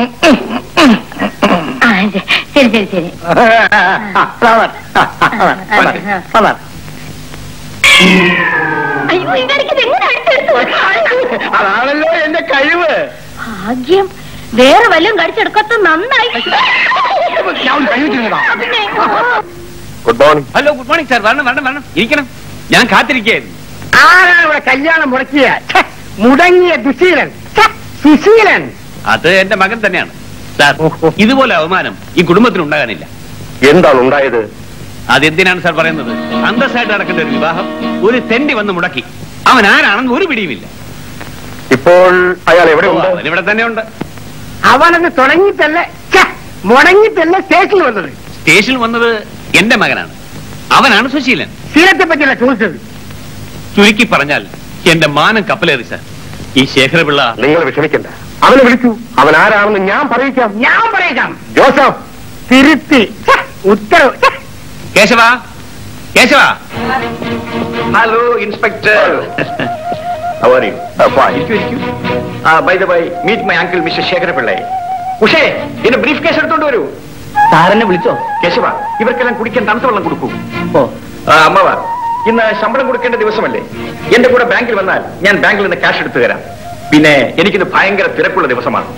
ആ, ശരി ശരി ശരി ഫ്ലവർ ഫ്ലവർ അയ്യോ ഇതെനിക്ക് എങ്ങനെ അടുത്തെടുത്ത് അതാണല്ലോ എന്റെ കഴിവ് ഭാഗ്യം വേറെ വല്ലതും കടിച്ചെടുക്കത്ത നന്നായി ഞാൻ ഒന്ന് കൈ വെച്ചിരുന്നതാ. പിന്നെ, good morning hello good morning sir വരണം വരണം വരണം ഇരിക്കണം ഞാൻ കാത്തിരിക്കുകയായിരുന്നു ആരാണ് ഇവിടെ കല്യാണം മുടക്കിയ ഛെ, മുടങ്ങിയ ദുശീലൻ ഛെ, സുശീലൻ അത് എന്റെ മകൻ തന്നെയാണ് സാർ ഇതുപോലെ അവമാനം ഈ കുടുംബത്തിന് ഉണ്ടാകാനില്ല എന്താണ് ഉണ്ടായത് അതെന്തിനാണ് സാർ പറയുന്നത് അന്തസ്സായിട്ട് നടക്കേണ്ട ഒരു വിവാഹം ഒരു തെണ്ടി വന്ന് മുടക്കി അവൻ ആരാണെന്ന് ഒരു പിടിയുമില്ല ഇപ്പോൾ അയാൾ എവിടെ ഉണ്ട് അവൻ ഇവിടെ തന്നെ ഉണ്ട് അവനത് തുടങ്ങിയിട്ടല്ലേ ഛെ, മുടങ്ങിയിട്ടല്ലേ സ്റ്റേഷനിൽ വന്നത് സ്റ്റേഷനിൽ വന്നത് എന്റെ മകനാണ് അവനാണ് സുശീലൻ ശീലത്തെ പറ്റിയല്ല ചോദിച്ചത് ചുരുക്കി പറഞ്ഞാൽ എന്റെ മാനം കപ്പലേറി സാർ ഈ ശേഖരപിള്ള നിങ്ങൾ വിഷമിക്കണ്ട അവനെ വിളിച്ചു അവൻ ആരാണെന്ന് ഞാൻ പറയിക്കാം ഞാൻ പറയേക്കാം ജോസഫ് തിരുത്തി ഛെ, ഉത്തരവ് ഛെ, Keshava Keshava hello inspector by the by meet my uncle mister ശേഖരപിള്ളേ ഉഷേ എന്റെ ബ്രീഫ് കേസ് എടുത്തോണ്ട് വരൂ സാറിനെ വിളിച്ചോ കേശവ ഇവർക്കെല്ലാം കുടിക്കാൻ തണുത്ത വെള്ളം കൊടുക്കൂ ഓ ആ, അമ്മവ ഇന്ന് ശമ്പളം കൊടുക്കേണ്ട ദിവസമല്ലേ എന്റെ കൂടെ ബാങ്കിൽ വന്നാൽ ഞാൻ ബാങ്കിൽ നിന്ന് ക്യാഷ് എടുത്തു തരാം പിന്നെ എനിക്കിത് ഭയങ്കര തിരക്കുള്ള ദിവസമാണ്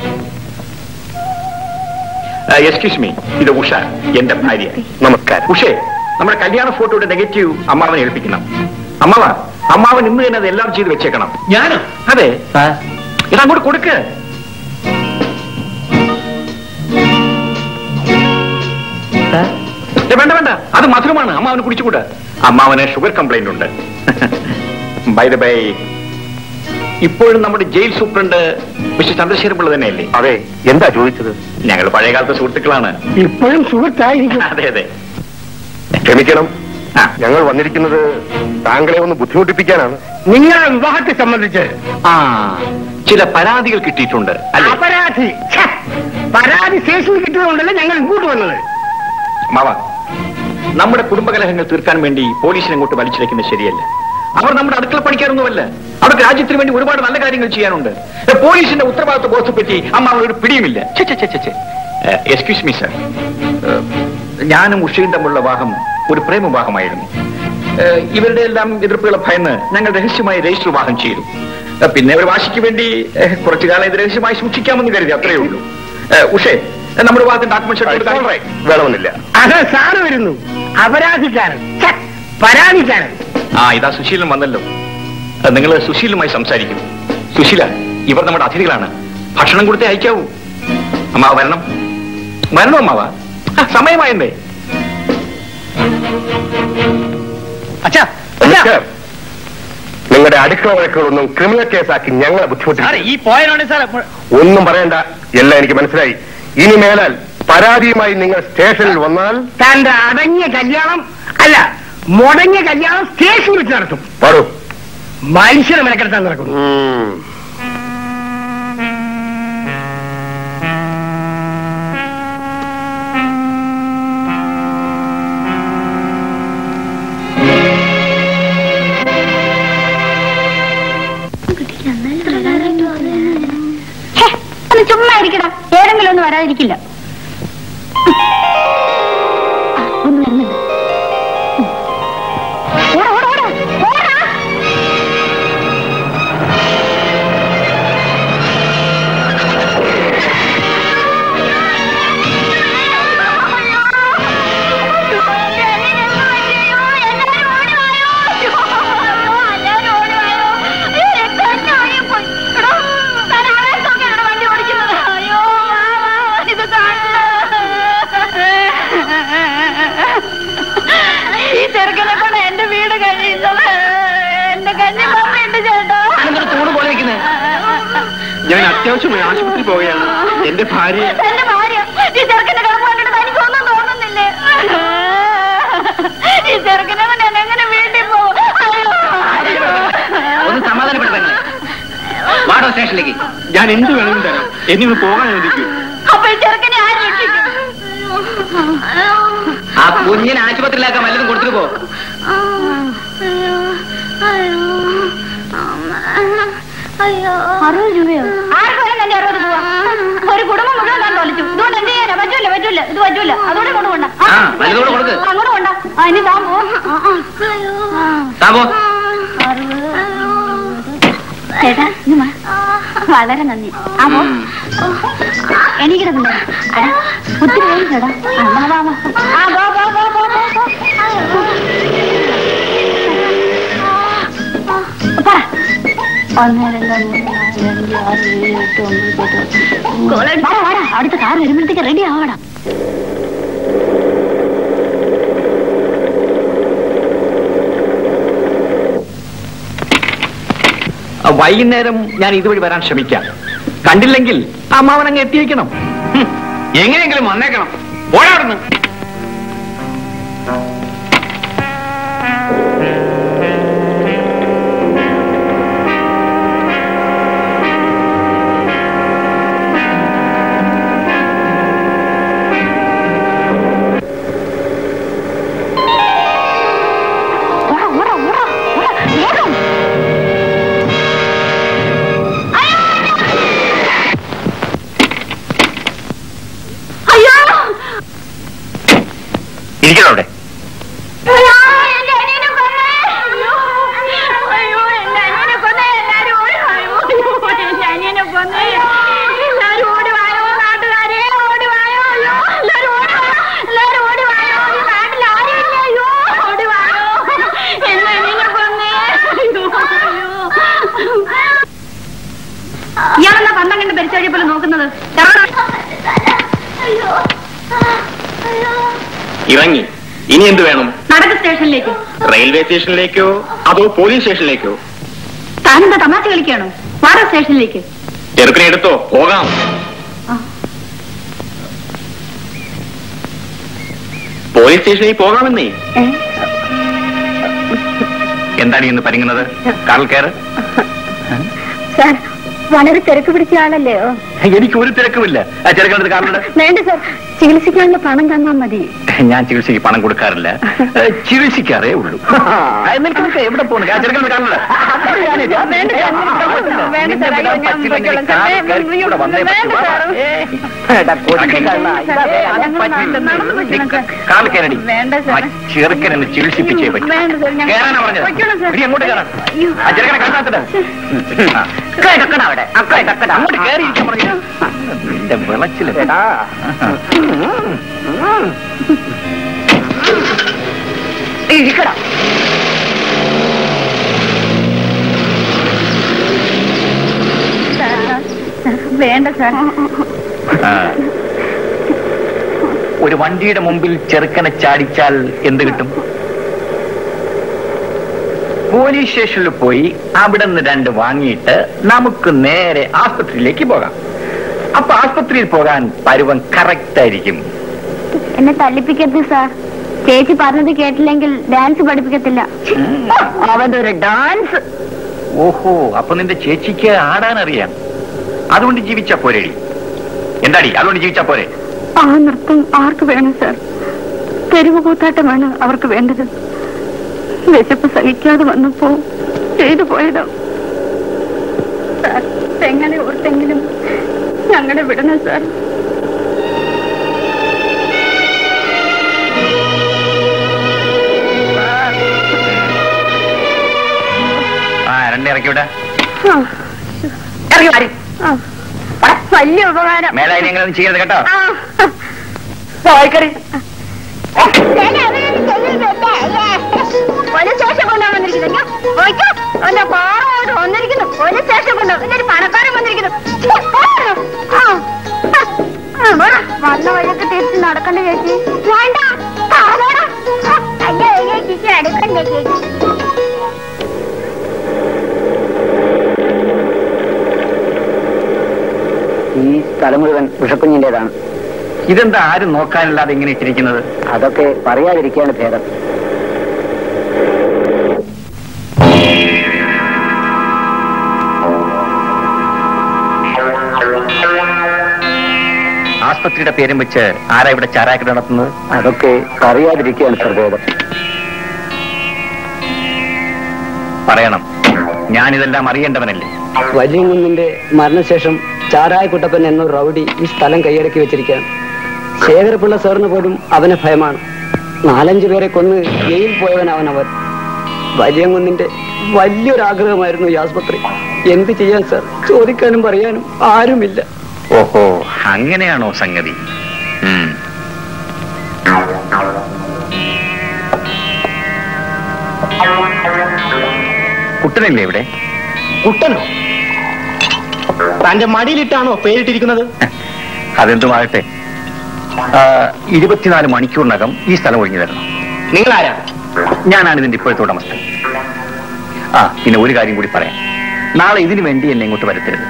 എക്സ്ക്യൂസ് മീ ഇത് ഉഷ എന്റെ ഭാര്യ നമസ്കാരം ഉഷേ നമ്മുടെ കല്യാണ ഫോട്ടോയുടെ നെഗറ്റീവ് അമ്മാവനെ ഏൽപ്പിക്കണം അമ്മാവ അമ്മാവൻ ഇന്ന് തന്നെ അതെല്ലാം ചെയ്ത് വെച്ചേക്കണം ഞാനോ അതെ ഇത് അങ്ങോട്ട് കൊടുക്ക് ഏ, വേണ്ട വേണ്ട അത് മധുരമാണ് അമ്മാവന് കുടിച്ചുകൂടാ അമ്മാവന് ഷുഗർ കംപ്ലൈന്റ് ഉണ്ട് ബൈ ദ ബൈ ഇപ്പോഴും നമ്മുടെ jail superintendent mister Chandrasekharan Pillai തന്നെയല്ലേ അതെ എന്താ ചോദിച്ചത് ഞങ്ങൾ പഴയകാലത്തെ സുഹൃത്തുക്കളാണ് ഇപ്പോഴും സുഹൃത്തായിരിക്കും അതെ അതെ ക്ഷമിക്കണം ആ. ഞങ്ങൾ വന്നിരിക്കുന്നത് താങ്കളെ ഒന്ന് ബുദ്ധിമുട്ടിപ്പിക്കാനാണ് നിങ്ങളുടെ വിവാഹത്തെ സംബന്ധിച്ച് ആ ചില പരാതികൾ കിട്ടിയിട്ടുണ്ട് അല്ലേ അപരാധി ഛെ, പരാതി സ്റ്റേഷനിൽ കിട്ടിയതുകൊണ്ടല്ലേ ഞങ്ങൾ ഇങ്ങോട്ട് വന്നത് മാവ നമ്മുടെ കുടുംബകലഹങ്ങൾ തീർക്കാൻ വേണ്ടി പോലീസിനെ അങ്ങോട്ട് വലിച്ചിഴക്കുന്നത് ശരിയല്ല അവർ നമ്മുടെ അടുക്കള പണിക്കാരൊന്നുമല്ല അവർക്ക് രാജ്യത്തിന് വേണ്ടി ഒരുപാട് നല്ല കാര്യങ്ങൾ ചെയ്യാനുണ്ട് ഏ, പോലീസിന്റെ ഉത്തരവാദിത്വ ബോധത്തെപ്പറ്റി അമ്മ അവൾ ഒരു പിടിയുമില്ല എക്സ്ക്യൂസ് മീ സർ ഞാനും ഉഷയും തമ്മിലുള്ള വിവാഹം ഒരു പ്രേമ വിവാഹമായിരുന്നു ഏ, ഇവരുടെ എല്ലാം എതിർപ്പുകളെ ഭയന്ന് ഞങ്ങൾ രഹസ്യമായി രജിസ്റ്റർ വിവാഹം ചെയ്തു ഏ, പിന്നെ ഒരു വാശിക്ക് വേണ്ടി ഏ, കുറച്ചു കാലം ഇത് രഹസ്യമായി സൂക്ഷിക്കാമെന്ന് കരുതി അത്രയേ ഉള്ളൂ ഏ, ഉഷേ ഏ, നമ്മുടെ വിവാഹത്തിന്റെ ഡോക്യുമെന്റ് വേണമെന്നില്ല അത് സാറ് വരുന്നു അപരാധിക്കാരൻ ഛെ, പരാതിക്കാരൻ ആ ഇതാ സുശീലൻ വന്നല്ലോ നിങ്ങൾ സുശീലുമായി സംസാരിക്കും സുശീല ഇവർ നമ്മുടെ അതിഥികളാണ് ഭക്ഷണം കൊടുത്തേ അയക്കാവൂ അമ്മാവ വരണം വരണോ അമ്മാവ ആ, സമയമായെന്നേ അച്ഛാ മിസ്റ്റർ, നിങ്ങളുടെ അടുക്കള വഴക്കുകളൊന്നും ക്രിമിനൽ കേസാക്കി ഞങ്ങളെ ബുദ്ധിമുട്ടി ഈ പോയനാണ് സാർ ഒന്നും പറയണ്ട എല്ലാം എനിക്ക് മനസ്സിലായി ഇനി മേലാൽ പരാതിയുമായി നിങ്ങൾ സ്റ്റേഷനിൽ വന്നാൽ തന്റെ അടങ്ങിയ കല്യാണം അല്ല മുടങ്ങിയ കല്യാണം സ്റ്റേഷനിൽ വെച്ച് നടത്തും പാടൂ മനുഷ്യനെ മെനക്കെടുത്താൻ നടക്കുന്നു ഉം. ഹേ, ഒന്ന് ചുമ്മാ ഇരിക്കടാ ഏതെങ്കിലും ഒന്നും വരാതിരിക്കില്ല ആ, ഒന്ന് വരുന്നുണ്ട് ഓടാ, ഓടാ, ഓടാ, ഓടാ. ഈ ചെറുക്കനെ കൊണ്ട് എന്റെ വീട് കഴിയുന്നത് എന്റെ കഞ്ഞി മമ്മയുണ്ട് ചേട്ടാ തൂണ് പോലെ നിൽക്കുന്നത് ഞാൻ അത്യാവശ്യമായി ആശുപത്രി പോവുകയാണ് എന്റെ ഭാര്യ എന്റെ ഭാര്യ ഈ ചെറുക്കന്റെ കിടപ്പ് കണ്ടിട്ട് എനിക്കൊന്നും തോന്നുന്നില്ലേ ഈ ചെറുക്കനെ കൊണ്ട് ഞാൻ എങ്ങനെ വീട്ടിൽ പോകും ഒന്ന് സമാധാനപ്പെടുത്തങ്ങളെ വാടോ സ്റ്റേഷനിലേക്ക് ഞാൻ എന്ത് വേണമെങ്കിലും തരാം എന്നെ ഒന്ന് പോകാൻ അനുവദിക്കൂ അപ്പൊ ഈ ചെറുക്കനെ ആര് രക്ഷിക്കും ആ കുഞ്ഞിനെ ആശുപത്രിയിലാക്കാൻ വല്ലതും കൊടുത്തിട്ട് പോ അറുപത് രൂപയോ ആർക്ക് വരെ തന്നെ അറുപത് രൂപ ഒരു കുടുംബം മുഴുവൻ ഞാൻ തൊലിച്ചു ഇതുകൊണ്ട് എന്ത് ചെയ്യാനാ പറ്റൂല പറ്റൂല ഇത് പറ്റൂല അതുകൂടെ കൊണ്ടുപോണ്ട ആ, വലുതുകൂടെ കൊടുക്ക്. അങ്ങോട്ട് കൊണ്ട ആ ഇനി താൻ പോ താപോ ചേട്ടാ ഇനി വാ. വളരെ നന്ദി ആ പോ എനിക്കിടക്കുണ്ടോ ഒത്തിരി പോയി ചേട്ടാ ആ, വാ, വാ, വാ. ആ പോ പോ പോ പോ പോ, പോ പറ ഒന്ന് രണ്ട് മൂന്ന് നാല് അഞ്ച് ആറ് ഏഴ് എട്ട് ഒമ്പത് പത്ത് വാടാ വാടാ അടുത്ത കാർ വരുമ്പോഴത്തേക്ക് റെഡി ആവടാ ആ, വൈകുന്നേരം ഞാൻ ഇതുവഴി വരാൻ ശ്രമിക്കാം കണ്ടില്ലെങ്കിൽ അമ്മാവൻ അങ്ങ് എത്തിയേക്കണം ഹും, എങ്ങനെയെങ്കിലും വന്നേക്കണം ഓടാടുന്നു ഓടാ ഓടാ ഓടാ ഓടാ വേഗം അയ്യോ പന്തം കണ്ട് പരിശോധിയെ പോലെ നോക്കുന്നത് ഇറങ്ങി ഇനി എന്ത് വേണം നടക്ക് സ്റ്റേഷനിലേക്ക് റെയിൽവേ സ്റ്റേഷനിലേക്കോ അതോ പോലീസ് സ്റ്റേഷനിലേക്കോ താനെന്താ തമാശ കളിക്കാണോ വാടാ സ്റ്റേഷനിലേക്ക് ചെറുക്കനെ എടുത്തോ പോകാം പോലീസ് സ്റ്റേഷനിൽ പോകാമെന്നേ എന്താണ് ഇന്ന് പരിങ്ങുന്നത് കാറിൽ കയറ് സാർ വളരെ തിരക്ക് പിടിച്ച ആളല്ലയോ എനിക്ക് ഒരു തിരക്കുമില്ല ആ ചെറുക്കനടുത്ത് കാറിലുണ്ട് വേണ്ട സാർ ചികിത്സിക്കാനുള്ള പണം തന്നാൽ മതി ഞാൻ ചികിത്സയ്ക്ക് പണം കൊടുക്കാറില്ല ഏ, ചികിത്സിക്കാറേ ഉള്ളൂ ആ, നിനക്ക് നിനക്ക് എവിടെ പോകുന്നു ആ ചെറുക്കനടുത്ത് കാറിലുണ്ട് വേണ്ട സാർ, വേണ്ട സാർ, അയ്യോ, ഞാൻ പൊയ്ക്കോളാം സാർ. വേണ്ട സാർ. കാറിൽ കയറടി വേണ്ട ആ സാർ. ചെറുക്കൻ എന്നെ ചികിത്സിപ്പിച്ചേ പറ്റും വേണ്ട സാർ, ഞാൻ കേറാനാ പറഞ്ഞത് പൊയ്ക്കോളാം സാർ. ഇനി അങ്ങോട്ട് കയറാം അയ്യോ. ആ ചെറുക്കനെ കാണാത്തിട്ട് അങ്ങോട്ട് കയറി ഇരിക്കാൻ പറഞ്ഞു നിന്റെ വിളച്ചില് ഇരിക്കടാ വേണ്ട സാർ ആ. ഒരു വണ്ടിയുടെ മുമ്പിൽ ചെറുക്കനെ ചാടിച്ചാൽ എന്ത് കിട്ടും പോലീസ് സ്റ്റേഷനിൽ പോയി അവിടെ നിന്ന് രണ്ട് വാങ്ങിയിട്ട് നമുക്ക് നേരെ ആസ്പത്രിയിലേക്ക് പോകാം അപ്പൊ ആസ്പത്രിയിൽ പോകാൻ പരുവം കറക്റ്റ് ആയിരിക്കും എന്നെ തല്ലിപ്പിക്കരുത് സാർ ചേച്ചി പറഞ്ഞത് കേട്ടില്ലെങ്കിൽ ഡാൻസ് പഠിപ്പിക്കത്തില്ല അവന്റെ ഒരു ഡാൻസ് ഓഹോ അപ്പൊ നിന്റെ ചേച്ചിക്ക് ആടാൻ അറിയാം അതുകൊണ്ട് ജീവിച്ചാ പോരേടി എന്താടി അതുകൊണ്ട് ജീവിച്ചാ പോരെ ആ നൃത്തം ആർക്ക് വേണം സാർ തെരുവ് കൂത്താട്ടമാണ് അവർക്ക് വേണ്ടത് വിശപ്പ് സഹിക്കാതെ വന്നപ്പോ ചെയ്തു പോയതോ സാർ എങ്ങനെ ഓർത്തെങ്കിലും ഞങ്ങളെ വിടണം സാർ ആ രണ്ടേ ഇറക്കി വിടാ ഇറങ്ങി വാടി വലിയ ഉപകാരം മേലായി നിങ്ങളൊന്നും ചെയ്യരുത് കേട്ടോ ആ. പോയിക്കറി പോലീസ് സ്റ്റേഷൻ കൊണ്ടുപോകാൻ വന്നിരിക്കുന്നു ഞാൻ പോയിക്കോ അവന്റെ പാറോട് വന്നിരിക്കുന്നു പോലീസ് സ്റ്റേഷൻ കൊണ്ടുപോകും എന്നിട്ട് പണക്കാരൻ വന്നിരിക്കുന്നു ഛെ, പോരോ? ആ. ആ, വാ. വന്ന വഴിയൊക്കെ തിരിച്ച് നടക്കണ്ട ചേച്ചി വേണ്ട കാലോടാ. ആ, അയ്യോ അയ്യോ ചേച്ചി അടുക്കണ്ടേ ചേച്ചി ഈ സ്ഥലം മുഴുവൻ വിഷക്കുഞ്ഞിന്റേതാണ് ഇതെന്താ ആരും നോക്കാനില്ലാതെ ഇങ്ങനെ ഇട്ടിരിക്കുന്നത് അതൊക്കെ പറയാതിരിക്കുകയാണ് ഭേദം ആസ്പത്രിയുടെ പേരും വെച്ച് ആരാ ഇവിടെ ചാരാക്കട നടത്തുന്നത് അതൊക്കെ പറയാതിരിക്കുകയാണ് സർ ഭേദം പറയണം ഞാനിതെല്ലാം അറിയേണ്ടവനല്ലേ വലിയകുന്നിന്റെ മരണശേഷം ചാരായ കുട്ടപ്പൻ എന്നൊരു റൗഡി ഈ സ്ഥലം കൈയടക്കി വെച്ചിരിക്കുകയാണ് ശേഖരപിള്ള സാറിന് പോലും അവനെ ഭയമാണ് നാലഞ്ചു പേരെ കൊന്ന് ജയിൽ പോയവൻ അവൻ അവൻ വലിയകുന്നിന്റെ വലിയൊരു ആഗ്രഹമായിരുന്നു ഈ ആസ്പത്രി എന്ത് ചെയ്യാൻ സാർ ചോദിക്കാനും പറയാനും ആരുമില്ല ഓഹോ അങ്ങനെയാണോ സംഗതി ഉം. കുട്ടനല്ലേ ഇവിടെ കുട്ടനോ തന്റെ മടിയിലിട്ടാണോ പേരിട്ടിരിക്കുന്നത് അതെന്തുമാകട്ടെ ആ, ഇരുപത്തിനാല് മണിക്കൂറിനകം ഈ സ്ഥലം ഒഴിഞ്ഞു തരണം നിങ്ങൾ ആരാ ഞാനാണ് ഇതിന്റെ ഇപ്പോഴത്തെ ഉടമസ്ഥൻ ആ പിന്നെ ഒരു കാര്യം കൂടി പറയാം നാളെ ഇതിനു വേണ്ടി എന്നെ ഇങ്ങോട്ട് വരുത്തരുത്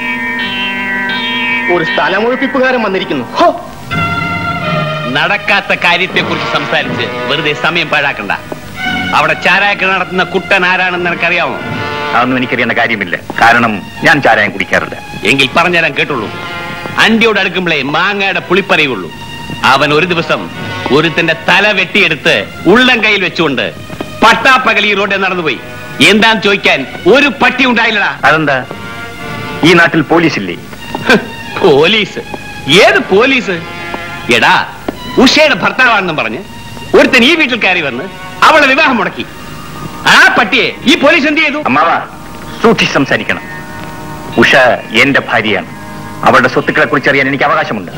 ഒരു സ്ഥലമൊഴിപ്പിപ്പുകാരൻ വന്നിരിക്കുന്നു ഹോ നടക്കാത്ത കാര്യത്തെ കുറിച്ച് സംസാരിച്ച് വെറുതെ സമയം പാഴാക്കണ്ട അവിടെ ചാരായക്ക് നടത്തുന്ന കുട്ടൻ ആരാണെന്ന് നിനക്കറിയാമോ അതൊന്നും എനിക്കറിയേണ്ട കാര്യമില്ല കാരണം ഞാൻ ചാരായം കുടിക്കാറില്ല എങ്കിൽ പറഞ്ഞുതരാൻ കേട്ടുള്ളൂ അണ്ടിയോട് അടുക്കുമ്പോഴേ മാങ്ങയുടെ പുളിപ്പറിയുള്ളൂ അവൻ ഒരു ദിവസം ഒരുത്തന്റെ തല വെട്ടിയെടുത്ത് ഉള്ളം കയ്യിൽ വെച്ചുകൊണ്ട് പട്ടാപ്പകൽ ഈ റോഡിൽ നടന്നുപോയി എന്താന്ന് ചോദിക്കാൻ ഒരു പട്ടി ഉണ്ടായില്ലടാ അതെന്താ ഈ നാട്ടിൽ പോലീസില്ലേ ഹ്, പോലീസ് ഏത് പോലീസ് എടാ ഉഷയുടെ ഭർത്താവാണെന്നും പറഞ്ഞ് ഒരുത്തൻ ഈ വീട്ടിൽ കയറി വന്ന് അവളെ വിവാഹം മുടക്കി ആ പട്ടിയെ ഈ പോലീസ് എന്ത് ചെയ്തു അമ്മാവ സൂക്ഷിച്ച് സംസാരിക്കണം ഉഷ എന്റെ ഭാര്യയാണ് അവളുടെ സ്വത്തുക്കളെ കുറിച്ച് അറിയാൻ എനിക്ക് അവകാശമുണ്ട്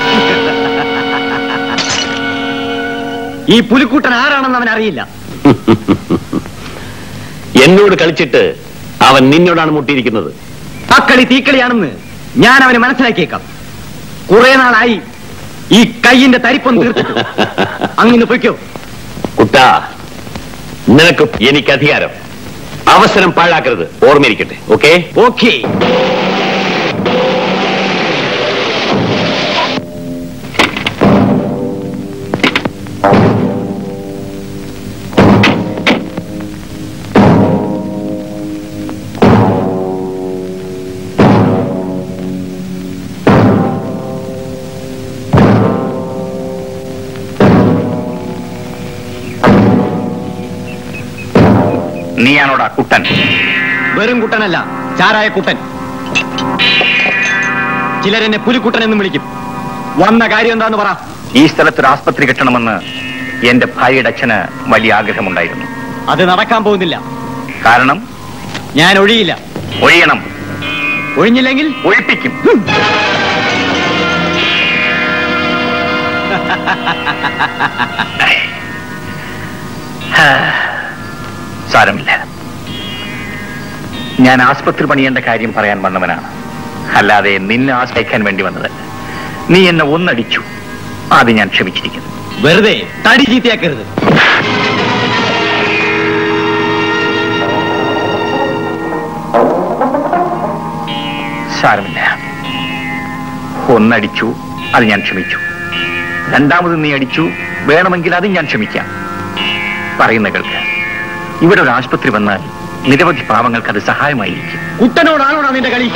ഈ പുലിക്കൂട്ടൻ ആരാണെന്ന് അവൻ അറിയില്ല എന്നോട് കളിച്ചിട്ട് അവൻ നിന്നോടാണ് മുട്ടിയിരിക്കുന്നത് ആ കളി തീക്കളിയാണെന്ന് ഞാൻ അവനെ മനസ്സിലാക്കിയേക്കാം കുറെ നാളായി ഈ കൈയിന്റെ തരിപ്പം തീർത്തിട്ട് അങ്ങനെ പൊയ്ക്കോ കുട്ടാ നിനക്ക് എനിക്ക് അധികാരം അവസരം പാഴാക്കരുത് ഓർമ്മയിരിക്കട്ടെ ഓക്കെ ഓക്കേ നീയാണോടാ കുട്ടൻ വെറും കുട്ടനല്ല ചാരായ കുട്ടൻ ചിലരെന്നെ പുലിക്കുട്ടൻ എന്നും വിളിക്കും വന്ന കാര്യം എന്താന്ന് പറ ഈ സ്ഥലത്തൊരു ആസ്പത്രി കെട്ടണമെന്ന് എന്റെ ഭാര്യയുടെ അച്ഛന് വലിയ ആഗ്രഹമുണ്ടായിരുന്നു അത് നടക്കാൻ പോകുന്നില്ല കാരണം ഞാൻ ഒഴിയില്ല ഒഴിയണം ഒഴിഞ്ഞില്ലെങ്കിൽ ഒഴിപ്പിക്കും സാരമില്ല ഞാൻ ആസ്പത്രി പണിയേണ്ട കാര്യം പറയാൻ വന്നവനാണ് അല്ലാതെ നിന്നെ ആശ്രയിക്കാൻ വേണ്ടി വന്നതല്ല നീ എന്നെ ഒന്നടിച്ചു അത് ഞാൻ ക്ഷമിച്ചിരിക്കുന്നു വെറുതെ തടി ചീത്തയാക്കരുത് സാരമില്ല ഒന്നടിച്ചു അത് ഞാൻ ക്ഷമിച്ചു രണ്ടാമത് നീ അടിച്ചു വേണമെങ്കിൽ അതും ഞാൻ ക്ഷമിക്കാം പറയുന്ന കേൾക്ക് ഇവിടെ ഒരു ആശുപത്രി വന്നാൽ നിരവധി പാവങ്ങൾക്ക് അത് സഹായമായിരിക്കും കുട്ടനോടാണോടാ നിന്റെ കളി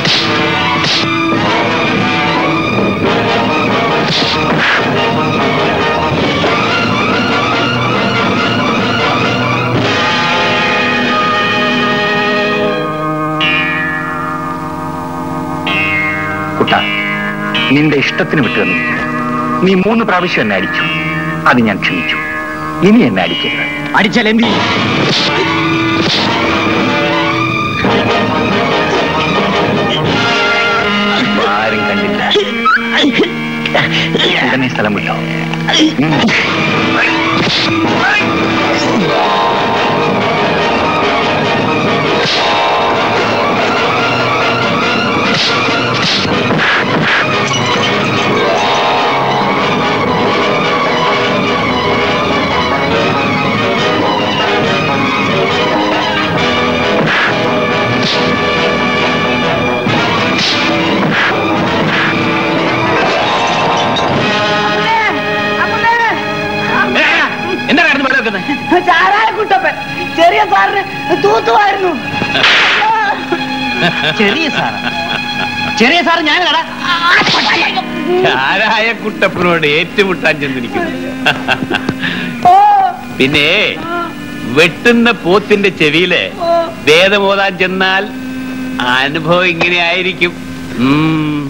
കുട്ട നിന്റെ ഇഷ്ടത്തിന് വിട്ടു തന്നിരിക്കുന്നു നീ മൂന്ന് പ്രാവശ്യം എന്നെ അടിച്ചു അത് ഞാൻ ക്ഷമിച്ചു ഇനി എന്നെ അടിക്കരുത് അടിച്ചാൽ എന്ത് ചെയ്യും ആരും കണ്ടില്ല ഉടനെ സ്ഥലം വിട്ടോ ഉം. എന്തായിരുന്നു വെക്കുന്നത് ചാരായ കുട്ടപ്പൻ ചെറിയ സാറിന് തൂത്തുമായിരുന്നു ചെറിയ സാർ ചെറിയ സാർ ഞാനടാ ആരായ കുട്ടപ്പനോട് ഏറ്റുമുട്ടാൻ ചെന്നിരിക്കുന്നു പിന്നെ വെട്ടുന്ന പോത്തിന്റെ ചെവിയില് വേദമോതാൻ ചെന്നാൽ അനുഭവം ഇങ്ങനെ ആയിരിക്കും ഉം.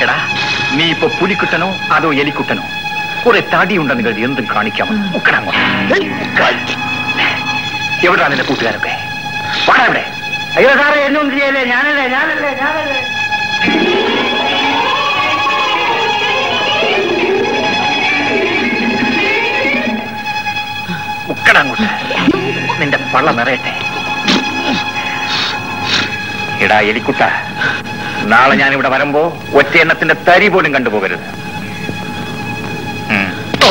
എടാ നീ ഇപ്പൊ പുലിക്കുട്ടനോ അതോ എലിക്കുട്ടനോ കുറെ തടിയുണ്ടെന്ന് കരുതി എന്തും കാണിക്കാമോ ഉക്കടാ എവിടാണ് നിന്റെ കൂട്ടുകാരൊക്കെ വാടാ ഇവിടെ അയ്യോ സാറേ എന്നും ചെയ്യല്ലേ ഞാനല്ലേ ഞാനല്ലേ ഞാനല്ലേ ഉക്കടാ അങ്ങോട്ട് നിന്റെ പള്ള നിറയട്ടെ എടാ എലിക്കുട്ട നാളെ ഞാൻ ഇവിടെ വരുമ്പോ ഒറ്റ എണ്ണത്തിന്റെ തരി പോലും കണ്ടുപോകരുത് ഉം.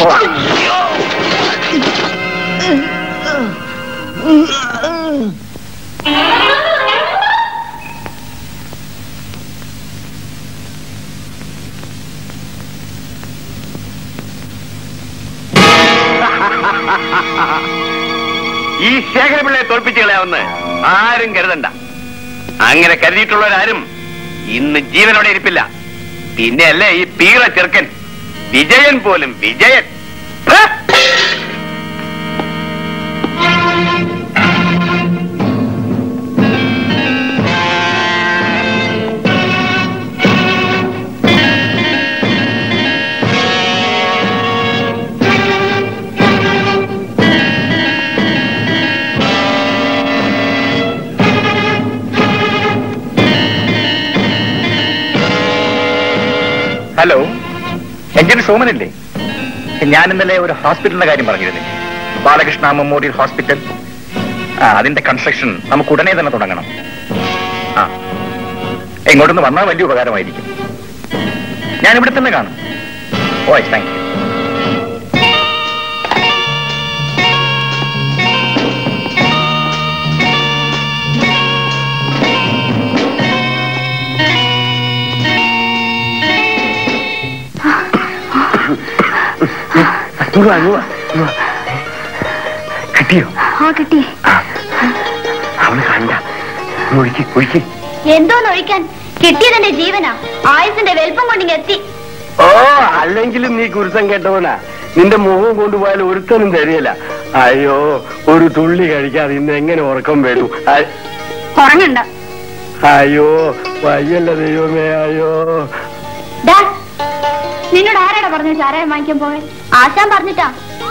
ഈ ശേഖരപിള്ളയെ തോൽപ്പിച്ചു കളയാവുന്ന ആരും കരുതണ്ട അങ്ങനെ കരുതിയിട്ടുള്ളവരാരും ഇന്ന് ജീവനോടെ ഇരിപ്പില്ല പിന്നെയല്ലേ ഈ പീറ ചെറുക്കൻ വിജയൻ പോലും വിജയൻ ഹ! ഹലോ എന്റെ സോമനല്ലേ ഞാൻ ഇന്നലെ ഒരു ഹോസ്പിറ്റലിന്റെ കാര്യം പറഞ്ഞിരുന്നേ ബാലകൃഷ്ണ മെമ്മോറിയൽ ഹോസ്പിറ്റൽ ആ അതിന്റെ കൺസ്ട്രക്ഷൻ നമുക്ക് ഉടനെ തന്നെ തുടങ്ങണം ആ ഇങ്ങോട്ടൊന്ന് വന്നാൽ വലിയ ഉപകാരമായിരിക്കും ഞാൻ ഇവിടെ തന്നെ കാണും ഓ താങ്ക് യു കിട്ടിയോ ആ കിട്ടി അവള് കണ്ട ഒഴുക്കി ഒഴുക്കി എന്തോന്ന് ഒഴിക്കാൻ കിട്ടിയതെന്റെ ജീവനാ ആയുസിന്റെ വലിപ്പം കൊണ്ടിങ്ങ് എത്തി ഓ അല്ലെങ്കിലും നീ കുരുത്തം കേട്ടവനാ നിന്റെ മുഖം കൊണ്ടുപോയാൽ ഒരുത്തനും തരികയില്ല അയ്യോ ഒരു തുള്ളി കഴിക്കാതെ ഇന്ന് എങ്ങനെ ഉറക്കം വരും അ- ഉറങ്ങണ്ട അയ്യോ വയ്യല്ല ദൈവമേ അയ്യോ ഡാ, നിന്നോട് ആരാടാ പറഞ്ഞു ചാരായം വാങ്ങിക്കാൻ പോകാൻ ആശാൻ പറഞ്ഞിട്ടാ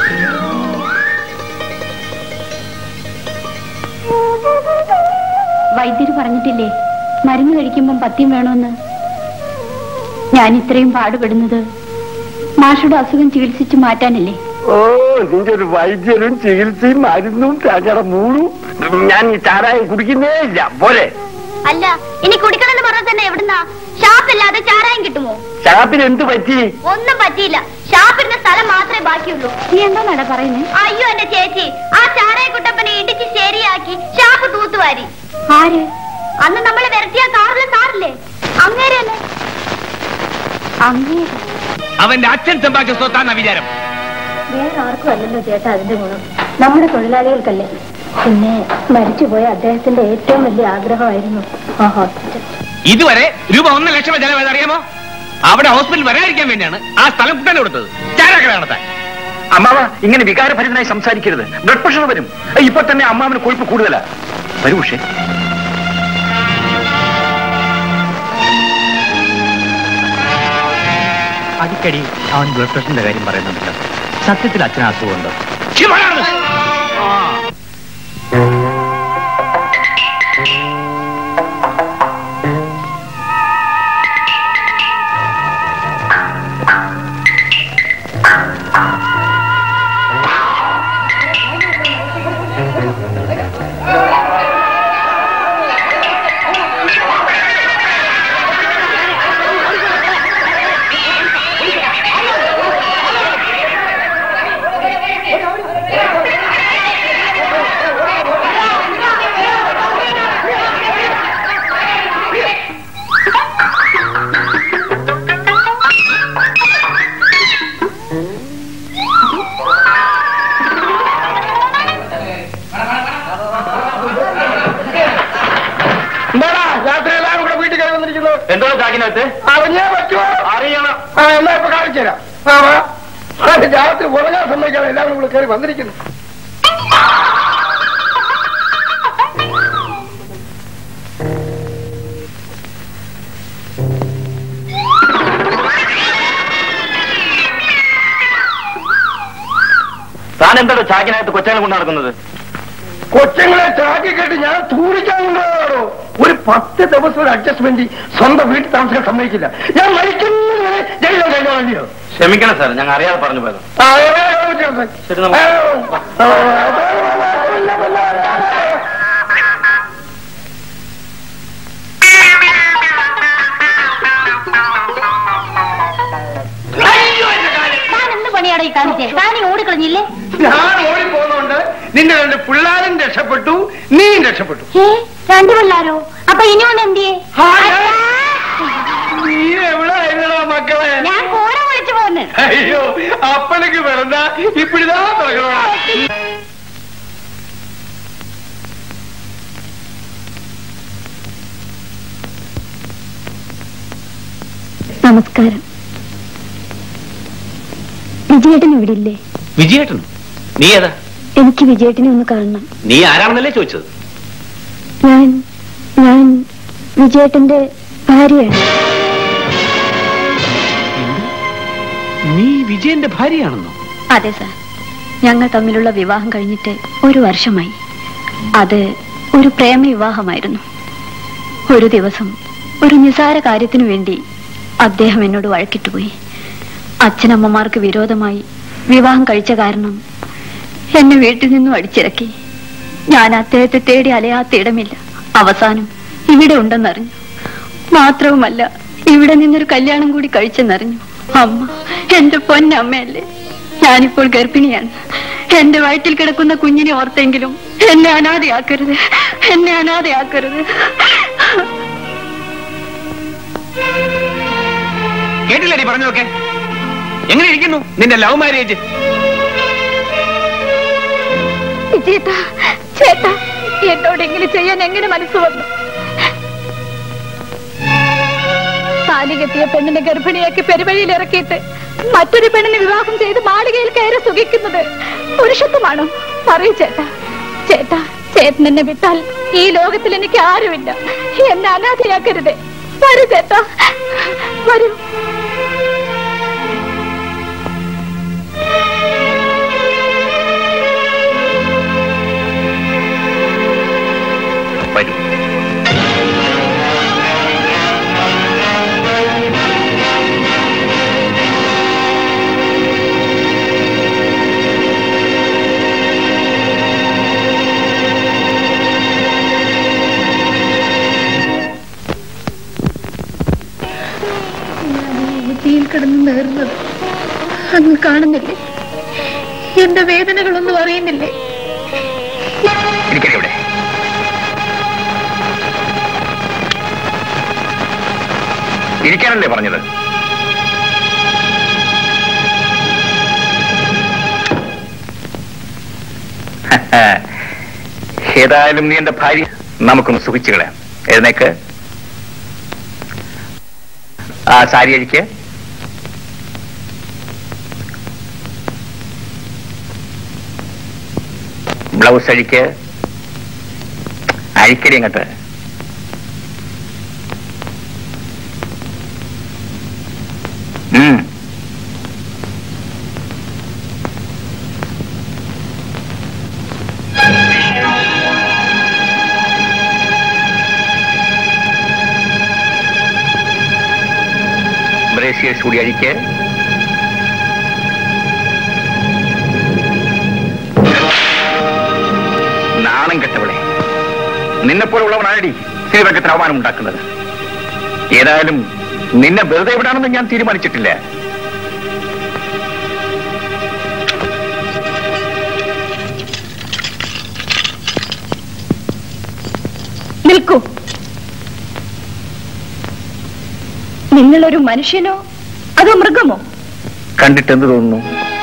വൈദ്യര് പറഞ്ഞിട്ടില്ലേ മരുന്ന് കഴിക്കുമ്പം പത്യം വേണമെന്ന് ഞാൻ ഇത്രയും പാടുപെടുന്നത് മാഷുടെ അസുഖം ചികിത്സിച്ച് മാറ്റാനല്ലേ ഓ നിന്റെ ഒരു വൈദ്യരും ചികിത്സയും മരുന്നും തകട മൂളും ഞാൻ ഈ ചാരായം കുടിക്കുന്നേ ഇല്ല പോരെ അല്ല ഇനി കുടിക്കണമെന്ന് പറഞ്ഞാൽ തന്നെ എവിടുന്നാ ഷാപ്പില്ലാതെ ചാരായം കിട്ടുമോ ഷാപ്പിന് എന്ത് പറ്റി ഒന്നും പറ്റിയില്ല ഷാപ്പിരുന്ന സ്ഥലം മാത്രമേ ബാക്കിയുള്ളൂ നീ എന്താ നട പറയുന്നത് അയ്യോ എന്റെ ചേച്ചി ആ ചാരായ കുട്ടപ്പനെ ഇടിച്ച് ശരിയാക്കി ഷാപ്പ് തൂത്തുവാരി ആര് അന്ന് നമ്മളെ വിരട്ടിയ കാറിലെ സാറില്ലേ അങ്ങേരെ തന്നെ അങ്ങേരെ അവന്റെ അച്ഛൻ ചെമ്പാക്കി സ്വത്താന്ന വിചാരം വേറെ ആർക്കും അല്ലല്ലോ ചേട്ടാ അതിന്റെ ഗുണം നമ്മുടെ തൊഴിലാളികൾക്കല്ലേ പിന്നെ മരിച്ചുപോയ അദ്ദേഹത്തിന്റെ ഏറ്റവും വലിയ ആഗ്രഹമായിരുന്നു ആ ഹോസ്പിറ്റൽ ഇതുവരെ രൂപ ഒന്നര ലക്ഷം ചെലവ് അറിയാമോ അവിടെ ഹോസ്പിറ്റൽ വരാതിരിക്കാൻ വേണ്ടിയാണ് ആ സ്ഥലം കുട്ടനെ കൊടുത്തത് ചാരാക്കട നടത്താൻ അമ്മാവ ഇങ്ങനെ വികാരഭരിതനായി സംസാരിക്കരുത് ബ്ലഡ് പ്രഷർ വരും ഇപ്പൊ തന്നെ അമ്മാവിന് കൊഴുപ്പ് കൂടുതലാ വരൂ ഉഷേ അടിക്കടി അവൻ ബ്ലഡ് പ്രഷറിന്റെ കാര്യം പറയുന്നുണ്ടല്ലോ സത്യത്തിൽ അച്ഛന് അസുഖമുണ്ടോ എന്താടാ രാത്രി എല്ലാവരും കൂടെ വീട്ടിൽ കയറി വന്നിരിക്കുന്നു എന്തോ ചാക്കിനകത്ത് അറിഞ്ഞേ പറ്റുമോ അറിയണം ആ എന്നാ ഇപ്പൊ കാണിച്ചു തരാം ആ വാ. ആ, രാത്രി ഉറങ്ങാൻ സമ്മതിക്കാതെ എല്ലാവരും കൂടെ കയറി വന്നിരിക്കുന്നു താൻ എന്താണോ ചാക്കിനകത്ത് കൊച്ചാനെ കൊണ്ട് നടക്കുന്നത് കൊച്ചങ്ങളെ ചാക്കി കെട്ടി ഞാൻ തൂറിക്കാൻ കൊണ്ടുപോകാറോ ഒരു പത്ത് ദിവസം ഒരു അഡ്ജസ്റ്റ്മെന്റ് സ്വന്തം വീട്ടിൽ താമസിക്കാൻ സമ്മതിക്കില്ല ഞാൻ മരിക്കുന്നതിന് ജയിലോ കഴിഞ്ഞോ വേണ്ടിയോ ക്ഷമിക്കണം സാർ ഞങ്ങൾ അറിയാതെ പറഞ്ഞു പോയത് ആ, ഏ, ഏ, ഏ, ഏ, ശരി, നമുക്ക് ഏ, അയ്യോ, എന്റെ കാല്. താൻ എന്ത് പണിയാടാ ഈ കാണിച്ചേ താൻ ഈ ഓടിക്കളഞ്ഞില്ലേ ഞാൻ ഓടിപ്പോന്നുണ്ട് നിന്റെ രണ്ട് പിള്ളേരും രക്ഷപ്പെട്ടു നീയും രക്ഷപ്പെട്ടു ഏ രണ്ടു പിള്ളാരോ അപ്പൊ ഇനി ഒന്ന് എന്തിയേ ആ, നീ എവിടെ ആയിരുന്നോ മക്കളെ ഞാൻ കോര വിളിച്ചു പോന്ന് അയ്യോ അപ്പനക്ക് വെറുതെ ഇപ്പിടിതാ തുടങ്ങണം നമസ്കാരം വിജയേട്ടൻ ഇവിടെ ഇല്ലേ വിജയേട്ടൻ നീ ഏതാ എനിക്ക് വിജയേട്ടനെ ഒന്ന് കാണണം നീ ആരാണെന്നല്ലേ ചോദിച്ചത് ഞാൻ ഞാൻ വിജയേട്ടന്റെ ഭാര്യയാണ് നീ വിജയന്റെ ഭാര്യയാണെന്നോ അതെ സാർ ഞങ്ങൾ തമ്മിലുള്ള വിവാഹം കഴിഞ്ഞിട്ട് ഒരു വർഷമായി അത് ഒരു പ്രേമ വിവാഹമായിരുന്നു ഒരു ദിവസം ഒരു നിസാര കാര്യത്തിനു വേണ്ടി അദ്ദേഹം എന്നോട് വഴക്കിട്ടുപോയി അച്ഛനമ്മമാർക്ക് വിരോധമായി വിവാഹം കഴിച്ച കാരണം എന്നെ വീട്ടിൽ നിന്നും അടിച്ചിറക്കി ഞാൻ അദ്ദേഹത്തെ തേടി അലയാത്ത ഇടമില്ല അവസാനം ഇവിടെ ഉണ്ടെന്നറിഞ്ഞു മാത്രവുമല്ല ഇവിടെ നിന്നൊരു കല്യാണം കൂടി കഴിച്ചെന്നറിഞ്ഞു അമ്മ എന്റെ പൊന്നമ്മയല്ലേ ഞാനിപ്പോൾ ഗർഭിണിയാണ് എന്റെ വയറ്റിൽ കിടക്കുന്ന കുഞ്ഞിനെ ഓർത്തെങ്കിലും എന്നെ അനാഥയാക്കരുത് എന്നെ അനാഥയാക്കരുത് കേട്ടില്ലേ പറഞ്ഞതൊക്കെ എങ്ങനെ ഇരിക്കുന്നു നിന്റെ ലവ് മാരേജ് ചേട്ടാ ചേട്ടാ എന്നോട് എങ്ങനെ ചെയ്യാൻ എങ്ങനെ മനസ്സ് വന്നു താലി കെട്ടിയ പെണ്ണിനെ ഗർഭിണിയാക്കി പെരുവഴിയിൽ ഇറക്കിയിട്ട് മറ്റൊരു പെണ്ണിനെ വിവാഹം ചെയ്ത് മാളികയിൽ കയറി സുഖിക്കുന്നത് പുരുഷത്വമാണോ പറയൂ ചേട്ടാ ചേട്ടാ ചേട്ടൻ എന്നെ വിട്ടാൽ ഈ ലോകത്തിൽ എനിക്ക് ആരുമില്ല എന്നെ അനാഥയാക്കരുത് വരൂ ചേട്ടാ വരൂ വരൂ ഊട്ടിയിൽ കിടന്ന് നേർന്നത് അങ്ങ് കാണുന്നില്ലേ എന്റെ വേദനകളൊന്നും അറിയുന്നില്ലേ ഇരിക്കണേ ഇവിടെ ഇരിക്കാനല്ലേ പറഞ്ഞത് ഏതായാലും നീ എന്റെ ഭാര്യ നമുക്കൊന്ന് സുഖിച്ചു കളയാം എഴുന്നേക്ക് ആ സാരി അഴിക്ക് ബ്ലൗസ് അഴിക്ക് അഴിക്കടി അങ്ങോട്ട് ഉം. ബ്രേസിയേഴ്സ് കൂടി അഴിക്ക് നാണം കെട്ടവളെ നിന്നെപ്പോലുള്ളവനാണടി ശ്രീരംഗത്തിന് അവമാനം ഉണ്ടാക്കുന്നത് ഏതായാലും നിന്നെ വെറുതെ വിടാണെന്ന് ഞാൻ തീരുമാനിച്ചിട്ടില്ല നിൽക്കൂ നിങ്ങളൊരു മനുഷ്യനോ അതോ മൃഗമോ കണ്ടിട്ട് എന്ത് തോന്നുന്നു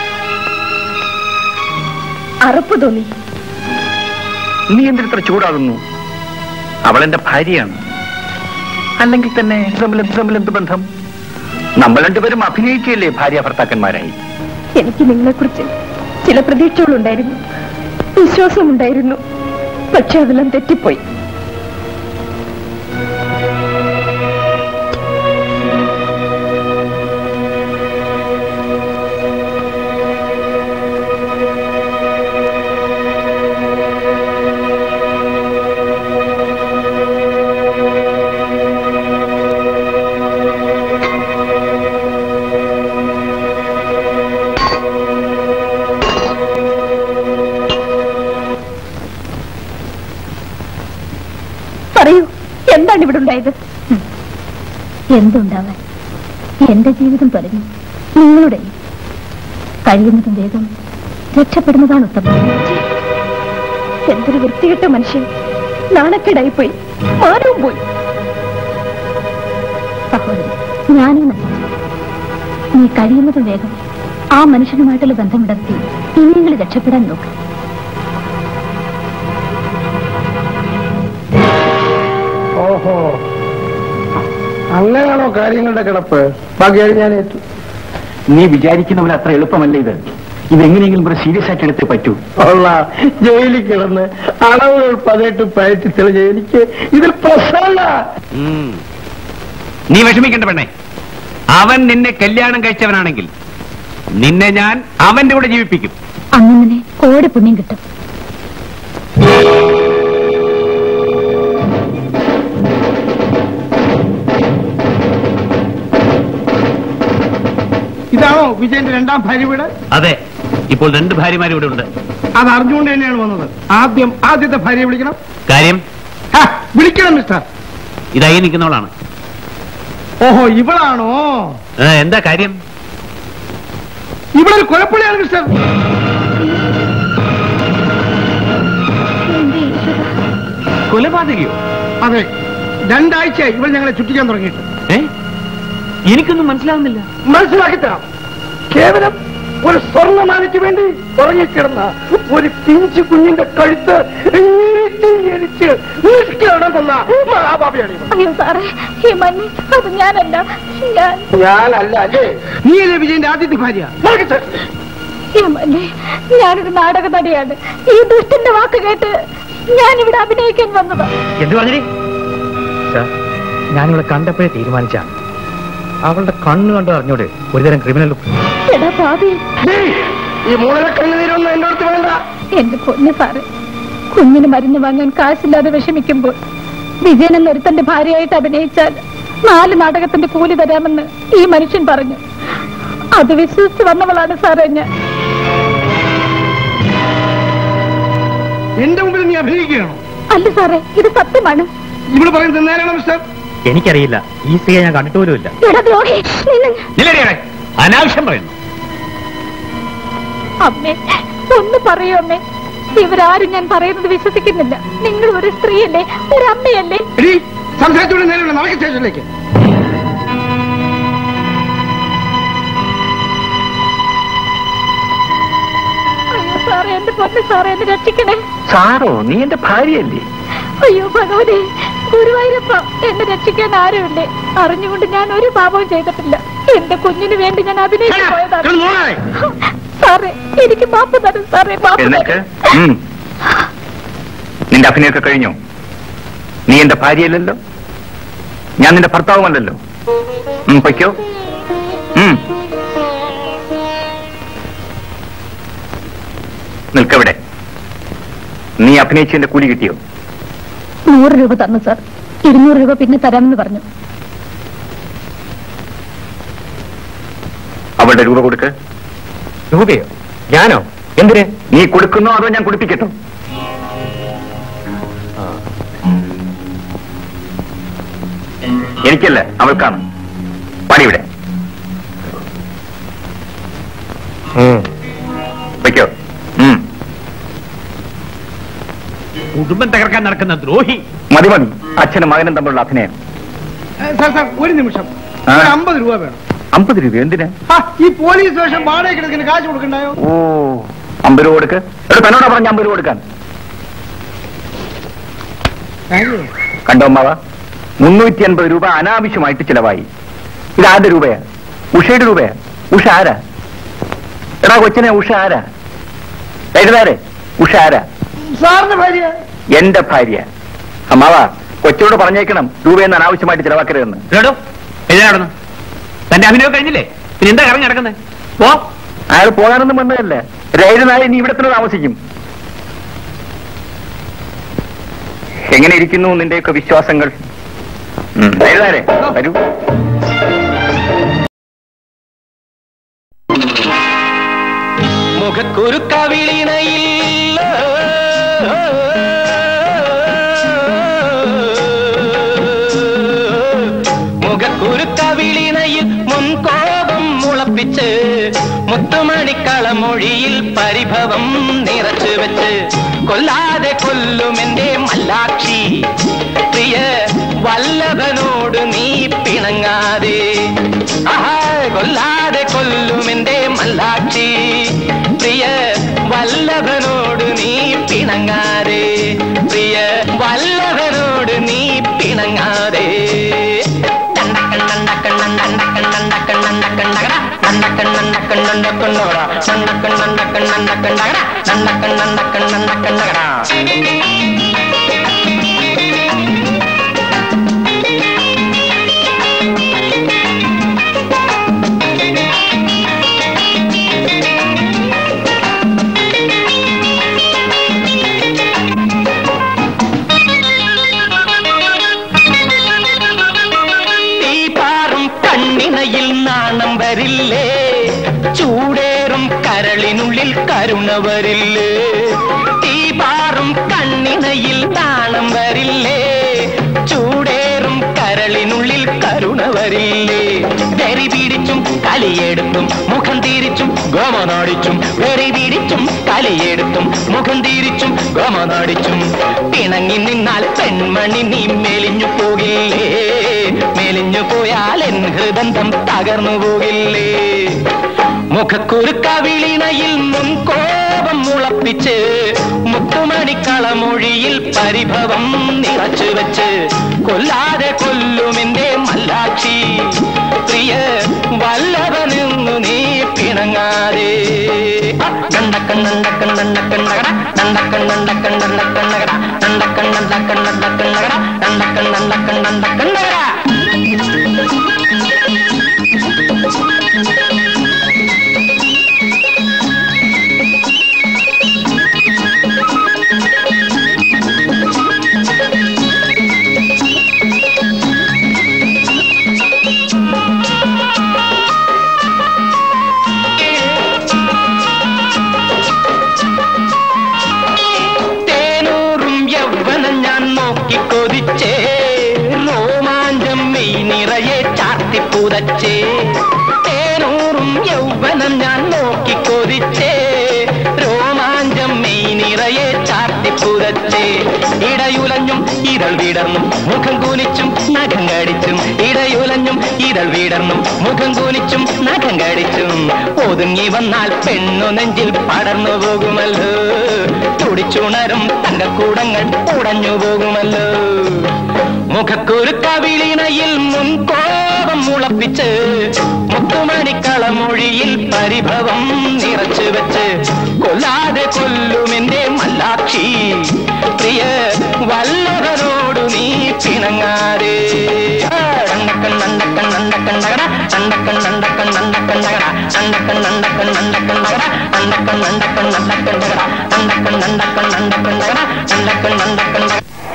അറപ്പ് തോന്നി നീ എന്തിനിത്ര ചൂടാകുന്നു അവൾ എന്റെ ഭാര്യയാണ് അല്ലെങ്കിൽ തന്നെ തമ്മിൽ എന്ത് തമ്മിൽ എന്ത് ബന്ധം നമ്മൾ രണ്ടുപേരും അഭിനയിക്കുകയല്ലേ ഭാര്യ ഭർത്താക്കന്മാരായി എനിക്ക് നിങ്ങളെക്കുറിച്ച് ചില പ്രതീക്ഷകളുണ്ടായിരുന്നു വിശ്വാസമുണ്ടായിരുന്നു പക്ഷെ അതെല്ലാം തെറ്റിപ്പോയി എന്താണ് ഇവിടെ ഉണ്ടായത് ഉം. എന്തുണ്ടാവാൻ എന്റെ ജീവിതം പറഞ്ഞു നിങ്ങളുടെ കഴിയുന്നതും വേഗം രക്ഷപ്പെടുന്നതാണ് ഉത്തമം എന്തൊരു വൃത്തികെട്ട മനുഷ്യൻ നാണക്കേടായി പോയി മാനവും പോയി സഹോദരി ഞാനും നശിച്ചു നീ കഴിയുന്നതും വേഗം ആ മനുഷ്യനുമായിട്ടുള്ള ബന്ധം വിടർത്തി ഇനിയെങ്കിലും രക്ഷപ്പെടാൻ നോക്ക് ഓഹോ അങ്ങനെയാണോ കാര്യങ്ങളുടെ കിടപ്പ് ബാക്കി ഞാൻ ഏറ്റു നീ വിചാരിക്കുന്ന പോലെ അത്ര എളുപ്പമല്ല ഇത് ഇതെങ്ങനെയെങ്കിലും ഇവിടെ സീരിയസ് ആയിട്ട് എടുത്തേ പറ്റൂ ഉള്ള ജയിലിൽ കിടന്ന് അളവുകൾ പതിനെട്ട് പയറ്റി തെളിഞ്ഞ് എനിക്ക് ഇതിൽ പ്രശ്നമല്ല ഉം. നീ വിഷമിക്കണ്ട പെണ്ണേ അവൻ നിന്നെ കല്യാണം കഴിച്ചവനാണെങ്കിൽ നിന്നെ ഞാൻ അവന്റെ കൂടെ ജീവിപ്പിക്കും അങ്ങനെ കോടി പുണ്യം കിട്ടും ഇതാണോ വിജയന്റെ രണ്ടാം ഭാര്യ വീട് അതെ ഇപ്പോൾ രണ്ട് ഭാര്യമാരും ഇവിടെ ഉണ്ട് അത് അറിഞ്ഞുകൊണ്ട് തന്നെയാണ് വന്നത് ആദ്യം ആദ്യത്തെ ഭാര്യയെ വിളിക്കണം കാര്യം ഹാ, വിളിക്കണം മിസ്റ്റർ ഇതായി നിൽക്കുന്നവളാണ് ഓഹോ ഇവളാണോ ഏ, എന്താ കാര്യം ഇവളൊരു കുഴപ്പമില്ലാണ് മിസ്റ്റർ എന്റെ ഈശ്വര കൊലപാതകയോ അതെ രണ്ടാഴ്ച ഇവൾ ഞങ്ങളെ ചുറ്റിക്കാൻ തുടങ്ങിയിട്ട് ഏ എനിക്കൊന്നും മനസ്സിലാവുന്നില്ല മനസ്സിലാക്കി തരാം കേവലം ഒരു സ്വർണ്ണമാനയ്ക്ക് വേണ്ടി ഉറങ്ങിക്കിടന്ന ഒരു പിഞ്ചു കുഞ്ഞിന്റെ കഴുത്ത് ഞെരിച്ച് ഞെരിച്ച് നിഷ്കരണമെന്ന മഹാഭാവിയാണ് ഇവൾ. അയ്യോ സാറേ ഈ മഞ്ഞ് അത് ഞാനല്ല ഞാൻ ഞാനല്ല അല്ലേ നീയല്ലേ വിജയന്റെ ആദ്യത്തെ ഭാര്യ ഈ മഞ്ഞ് ഞാനൊരു നാടക നടിയാണ് ഈ ദുഷ്ടന്റെ വാക്ക് കേട്ട് ഞാൻ ഇവിടെ അഭിനയിക്കാൻ വന്നതാ എന്ത് പറഞ്ഞേ ഞാനിവിടെ കണ്ടപ്പോഴേ തീരുമാനിച്ചാണ് അവളുടെ കണ്ണ് കണ്ടു അറിഞ്ഞോട് ഒരുതരം ക്രിമിനൽ എടാ പാപി ഈ മൂലക്കണ്ണുനീരൊന്നും എന്റെ അടുത്ത് വേണ്ട എന്റെ പൊന്നു സാറ് കുഞ്ഞിന് മരുന്ന് വാങ്ങാൻ കാശില്ലാതെ വിഷമിക്കുമ്പോൾ വിജയൻ എന്നൊരുത്തന്റെ ഭാര്യയായിട്ട് അഭിനയിച്ചാൽ നാല് നാടകത്തിന്റെ കൂലി തരാമെന്ന് ഈ മനുഷ്യൻ പറഞ്ഞു അത് വിശ്വസിച്ച് വന്നവളാണ് സാറേ ഞാൻ എന്റെ മുമ്പിൽ നീ അഭിനയിക്കുകയാണോ അല്ല സാറേ ഇത് സത്യമാണ് ഇവിടെ പറയുന്നത് നേരാണോ മിസ്റ്റർ എനിക്കറിയില്ല ഈ സ്ത്രീയെ ഞാൻ കണ്ടിട്ട് പോലുമില്ല എടാ ദ്രോഹി നിന്നെ നിലടിയാടെ അനാവശ്യം പറയുന്നു അമ്മേ ഒന്ന് പറയൂ അമ്മേ ഇവരാരും ഞാൻ പറയുന്നത് വിശ്വസിക്കുന്നില്ല നിങ്ങൾ ഒരു സ്ത്രീയല്ലേ ഒരു അമ്മയല്ലേ എടീ സംസാരിച്ചോണ്ട് നേരെയുള്ള നടക്ക സ്റ്റേഷനിലേക്ക് അയ്യോ സാറേ എന്റെ പൊന്നു സാറേ എന്നെ രക്ഷിക്കണേ സാറോ നീ എന്റെ ഭാര്യയല്ലേ അയ്യോ ഭഗവതി ഗുരുവായൂരപ്പ എന്നെ രക്ഷിക്കാൻ ആരുമില്ലേ അറിഞ്ഞുകൊണ്ട് ഞാൻ ഒരു പാപവും ചെയ്തിട്ടില്ല എന്റെ കുഞ്ഞിന് വേണ്ടി ഞാൻ അഭിനയിച്ചു പോയതാണ് സാറേ എനിക്ക് മാപ്പ് തരും സാറേ മാപ്പ് എന്നിട്ട് തരും ഉം. നിന്റെ അഭിനയൊക്കെ കഴിഞ്ഞോ നീ എന്റെ ഭാര്യയല്ലല്ലോ ഞാൻ നിന്റെ ഭർത്താവുമല്ലല്ലോ ഉം, പൊയ്ക്കോ ഉം. നിൽക്കവിടെ നീ അഭിനയിച്ചതിന്റെ കൂലി കിട്ടിയോ നൂറ് രൂപ തന്നു സാർ ഇരുന്നൂറ് രൂപ പിന്നെ തരാമെന്ന് പറഞ്ഞു അവളുടെ രൂപ കൊടുക്ക് രൂപയോ ഞാനോ എന്തിന് നീ കൊടുക്കുന്നോ അതോ ഞാൻ കുടിപ്പിക്കട്ടോ എനിക്കല്ല അവൾക്കാണ് പണിയുടെ വയ്ക്കോ ഉം. കുടുംബം തകർക്കാൻ നടക്കുന്ന ദ്രോഹി മതി മതി അച്ഛനും മകനും തമ്മിലുള്ള അഭിനയം സാർ സാർ ഒരു നിമിഷം ആ. ഒരു അമ്പത് രൂപ വേണം അമ്പത് രൂപ എന്തിനാ ആ, ഈ പോലീസ് സ്റ്റേഷൻ വാടക കിടക്കുന്ന കാശ് കൊടുക്കണ്ടായോ ഓ അമ്പത് രൂപ കൊടുക്ക് എടാ തന്നോടാ പറഞ്ഞ അമ്പത് രൂപ കൊടുക്കാൻ കണ്ടോ അമ്മാവ മുന്നൂറ്റി അൻപത് രൂപ അനാവശ്യമായിട്ട് ചിലവായി ഇത് ആരുടെ രൂപയാ ഉഷയുടെ രൂപയാ ഉഷ ആരാ എടാ കൊച്ചിനെ ഉഷ ആരാ എഴുതാരെ ഉഷ ആരാ സാറിന്റെ ഭാര്യ എന്റെ ഭാര്യ അമ്മാവ കൊച്ചിനോട് പറഞ്ഞേക്കണം രൂപയെന്ന് അനാവശ്യമായിട്ട് ചിലവാക്കരുതെന്ന് കേട്ടോ എഴുതാടന്നു തന്റെ അഭിനയം കഴിഞ്ഞില്ലേ പിന്നെ എന്താ ഇറങ്ങി നടക്കുന്നത് പോ അയാൾ പോകാനൊന്നും വന്നതല്ല രൈതനായി നീ ഇവിടെ തന്നെ താമസിക്കും എങ്ങനെ ഇരിക്കുന്നു നിന്റെയൊക്കെ വിശ്വാസങ്ങൾ ഉം, എഴുതാരെ വരൂ മുഖക്കുരുക്കവിളിണയിൽ മുളപ്പിച്ച് മുത്തുമണിക്കളമൊഴിയിൽ പരിഭവം നിറച്ചു വെച്ച് കൊല്ലാതെ കൊല്ലുമെന്റെ മല്ലാക്ഷി പ്രിയ വല്ലഭനോട് നീ പിണങ്ങാതെ ആഹാ കൊല്ലാതെ കൊല്ലുമെന്റെ മല്ലാക്ഷി പ്രിയ വല്ലഭനോട് നീ പിണങ്ങാതെ പ്രിയ വല്ലഭനോട് നീ പിണങ്ങാതെ തീ പാറും കണ്ണിനയിൽ നാണം വരില്ലേ ചൂടേറും കരളിനുള്ളിൽ കരുണ വരില്ലേ തീ പാറും കണ്ണിനയിൽ നാണം വരില്ലേ ചൂടേറും കരളിനുള്ളിൽ കരുണ വരില്ലേ വെറി പിടിച്ചും കലിയെടുത്തും മുഖം തിരിച്ചും ഗോമനാടിച്ചും വെറി പിടിച്ചും കലിയെടുത്തും മുഖം തിരിച്ചും ഗോമനാടിച്ചും പിണങ്ങി നിന്നാൽ പെൺമണി നീ മെലിഞ്ഞു പോകില്ലേ മെലിഞ്ഞു പോയാൽ എൻ ഹൃദന്തം തകർന്നു പോകില്ലേ മുഖക്കുരു കവിളിണയിൽ മുൻ കോപം മുളപ്പിച്ച് മുത്തുമണിക്കളമൊഴിയിൽ പരിഭവം നിറച്ചു വെച്ച് കൊല്ലാതെ കൊല്ലുമെന്റെ മല്ലാക്ഷി പ്രിയ വല്ലഭനെന്നു നീ പിണങ്ങാതെ കണ്ടക്കണ്ണണ്ടക്കണ്ണണ്ടക്കണ്ണകട കണ്ടക്കണ്ണണ്ടക്കണ്ണണ്ടക്കണ്ണകട കണ്ടക്കണ്ണണ്ടക്കണ്ണണ്ടക്കണ്ണകട കണ്ടക്കണ്ണണ്ടക്കണ്ണണ്ടക്കണ്ണകട തേനൂറും യൗവനം ഞാൻ നോക്കി കൊതിച്ചേ രോമാഞ്ചം മെയ് നിറയെ ചാർത്തിപ്പുതച്ചേ തേനൂറും യൗവനം ഞാൻ നോക്കി കൊതിച്ചേ രോമാഞ്ചം മെയ് നിറയെ ചാർത്തിപ്പുതച്ചേ ഇടയുലഞ്ഞും ഇതൾ വിടർന്നും മുഖം കൂനിച്ചും നഖം കടിച്ചും ഇടയുലഞ്ഞും ഇതൾ വിടർന്നും മുഖം കൂനിച്ചും നഖം കടിച്ചും ഒതുങ്ങി വന്നാൽ പെണ്ണു നെഞ്ചിൽ പടർന്നു പോകുമല്ലോ തുടിച്ചുണരും തങ്കക്കൂടങ്ങൾ ഉടഞ്ഞു പോകുമല്ലോ മുഖക്കുരു കവിളിണയിൽ മുൻകോപം മുളപ്പിച്ച് മുത്തുമണിക്കളമൊഴിയിൽ പരിഭവം നിറച്ചു വെച്ച് കൊല്ലാതെ കൊല്ലുമെന്റെ മല്ലാക്ഷി പ്രിയ വല്ലഭനോടു നീ പിണങ്ങാതെ കണ്ടക്കണ്ണണ്ടക്കണ്ണണ്ടക്കണ്ണകട കണ്ടക്കണ്ണണ്ടക്കണ്ണണ്ടക്കണ്ണകട കണ്ടക്കണ്ണണ്ടക്കണ്ണണ്ടക്കണ്ണകട കണ്ടക്കണ്ണണ്ടക്കണ്ണണ്ടക്കണ്ണകട കണ്ടക്കണ്ണണ്ടക്കണ്ണണ്ടക്കണ്ണകട കണ്ടക്കണ്ണണ്ടക്കണ്ണ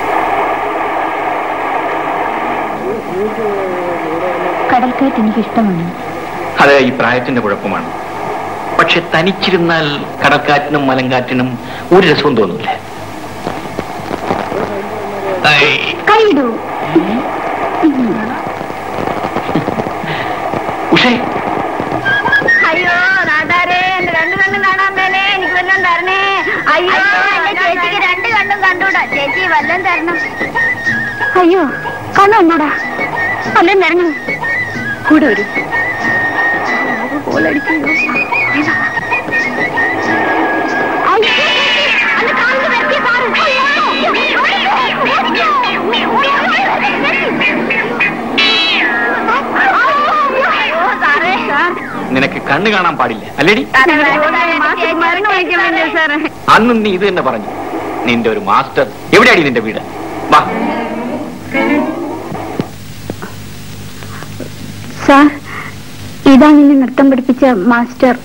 കടൽക്കയറ്റ് എനിക്ക് ഇഷ്ടമാണ് അത് ഈ പ്രായത്തിന്റെ കുഴപ്പമാണ് പക്ഷെ തനിച്ചിരുന്നാൽ കടൽക്കാറ്റിനും മലങ്കാറ്റിനും ഒരു രസവും തോന്നില്ല കൈയിടൂ ഉഷേ അയ്യോ നാട്ടാരെ എന്റെ രണ്ട് കണ്ണും കാണാൻ മേലെ എനിക്ക് വല്ലതും തരണേ അയ്യോ എന്റെ ചേച്ചിക്ക് രണ്ട് കണ്ണും കണ്ടൂടാ ചേച്ചി വല്ലതും തരണം അയ്യോ കണ്ണു കണ്ടൂടാ വല്ലതും തരണം കൂടെ വരൂ നിനക്ക് കണ്ണു കാണാൻ പാടില്ല അല്ലേടി മരുന്ന് വയ്ക്കണല്ലേ സാറേ അന്നും നീ ഇത് തന്നെ പറഞ്ഞു നിന്റെ ഒരു മാസ്റ്റർ എവിടെയാടി നിന്റെ വീട് വാ സാർ ഇതാ നിന്നെ നൃത്തം പഠിപ്പിച്ച മാസ്റ്റർ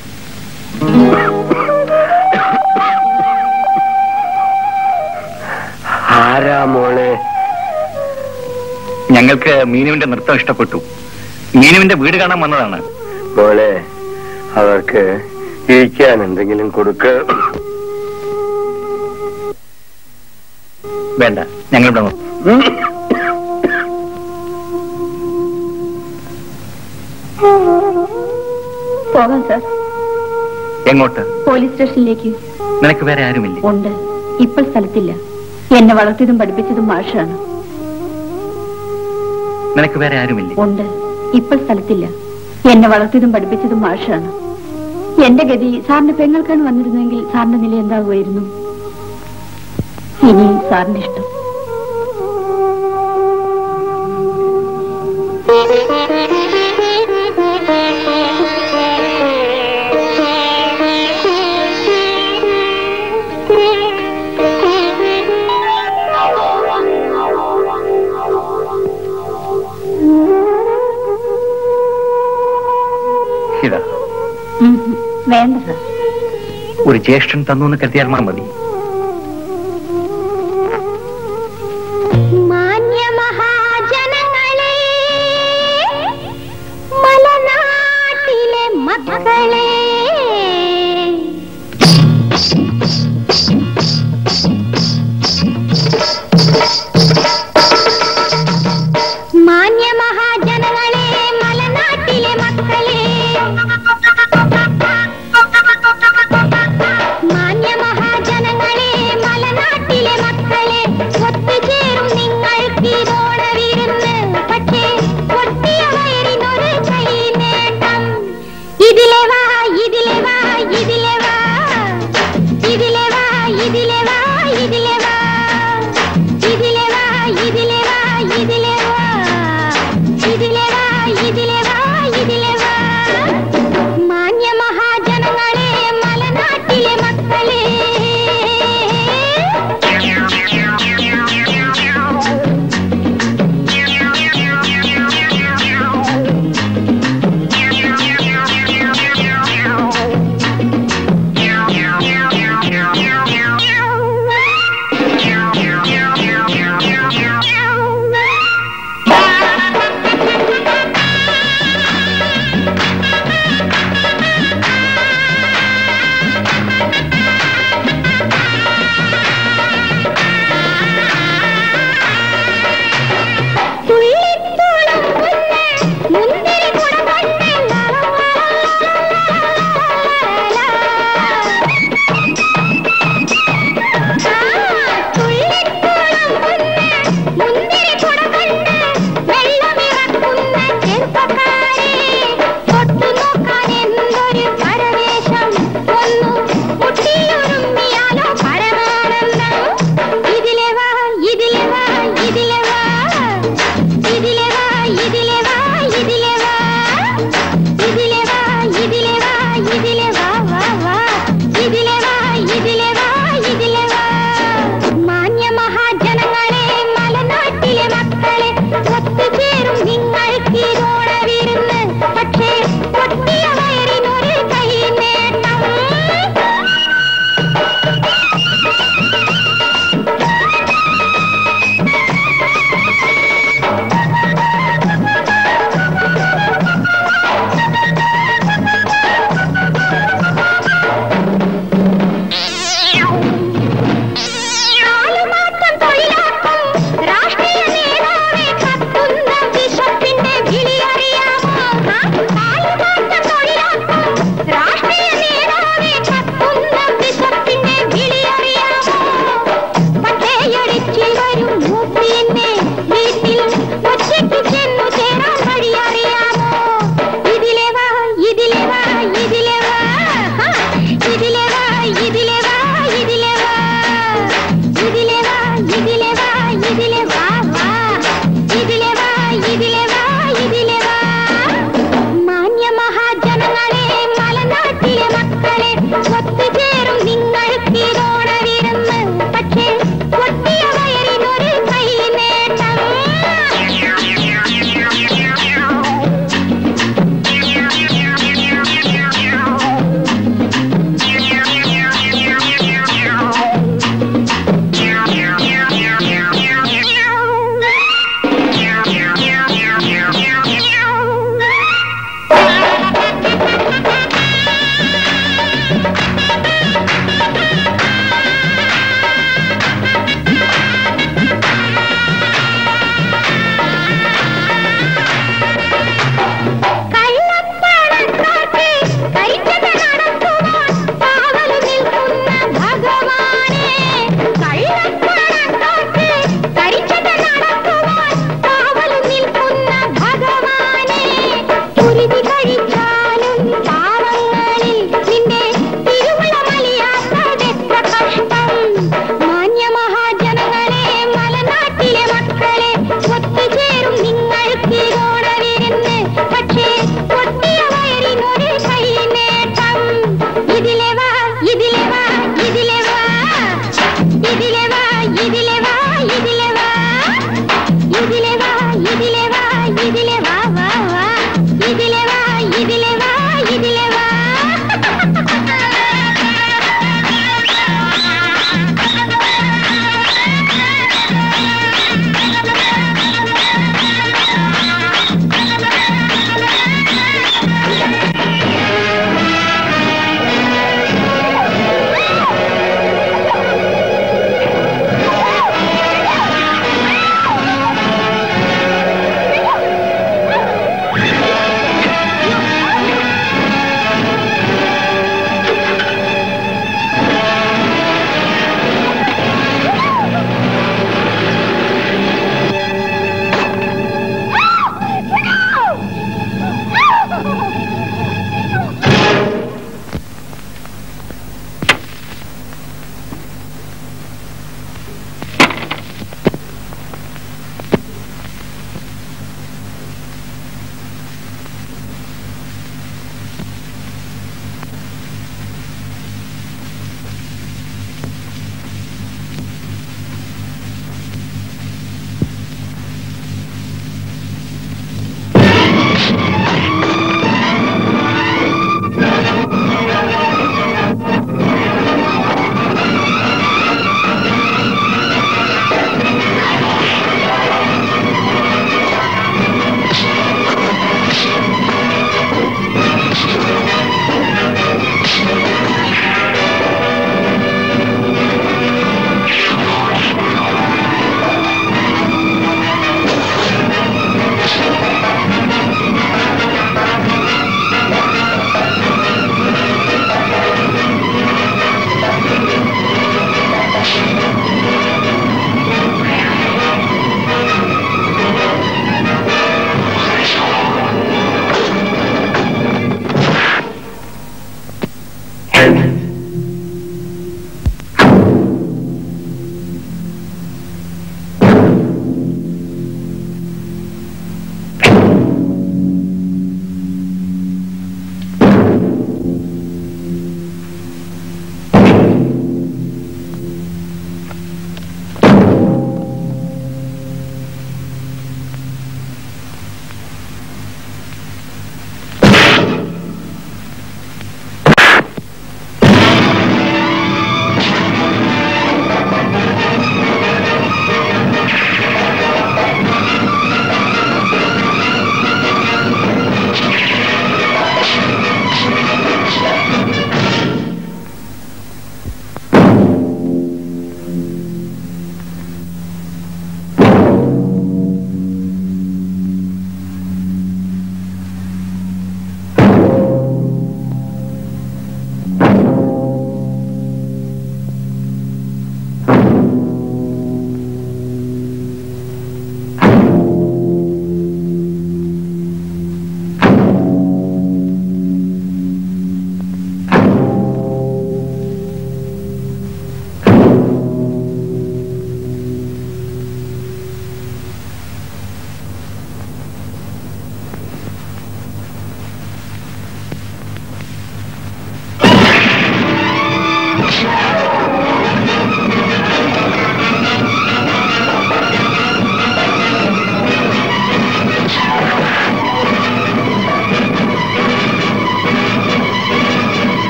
ആരാ മോളെ ഞങ്ങൾക്ക് മീനുവിന്റെ നൃത്തം ഇഷ്ടപ്പെട്ടു മീനുവിന്റെ വീട് കാണാൻ വന്നതാണ് മോളെ അവർക്ക് ഇരിക്കാൻ എന്തെങ്കിലും കൊടുക്ക വേണ്ട ഞങ്ങളിവിടെ നിർത്താം. പോകാം സാർ എങ്ങോട്ട് പോലീസ് സ്റ്റേഷനിലേക്ക് നിനക്ക് വേറെ ആരുമില്ലേ ഉണ്ട് ഇപ്പോൾ സ്ഥലത്തില്ല എന്നെ വളർത്തിയതും പഠിപ്പിച്ചതും മാഷാണ് നിനക്ക് വേറെ ആരുമില്ലേ ഉണ്ട് ഇപ്പോൾ സ്ഥലത്തില്ല എന്നെ വളർത്തിയതും പഠിപ്പിച്ചതും മാഷാണ് എന്റെ ഗതി സാറിന്റെ പെങ്ങൾക്കാണ് വന്നിരുന്നെങ്കിൽ സാറിന്റെ നില എന്താകുമായിരുന്നു ഇനി സാറിന്റെ ഇഷ്ടം ഇതാ ഉം, ഉം. വേണ്ട സാർ ഒരു ജ്യേഷ്ഠൻ തന്നു എന്ന് കരുതിയാൽ മതി മാന്യമഹാജനങ്ങളെ മലനാട്ടിലെ മക്കളെ മാന്യമഹാജനങ്ങളെ മലനാട്ടിലെ മക്കളെ മാന്യമഹാജനങ്ങളെ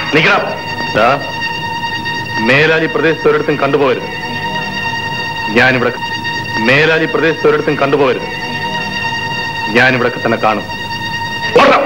നിക്കണം മേലാലി പ്രദേശത്ത് ഒരിടത്തും കണ്ടുപോകരുത് ഞാനിവിടെ മേലാലി പ്രദേശത്ത് ഒരിടത്തും കണ്ടുപോകരുത് ഞാനിവിടൊക്കെ തന്നെ കാണും ഓടണം.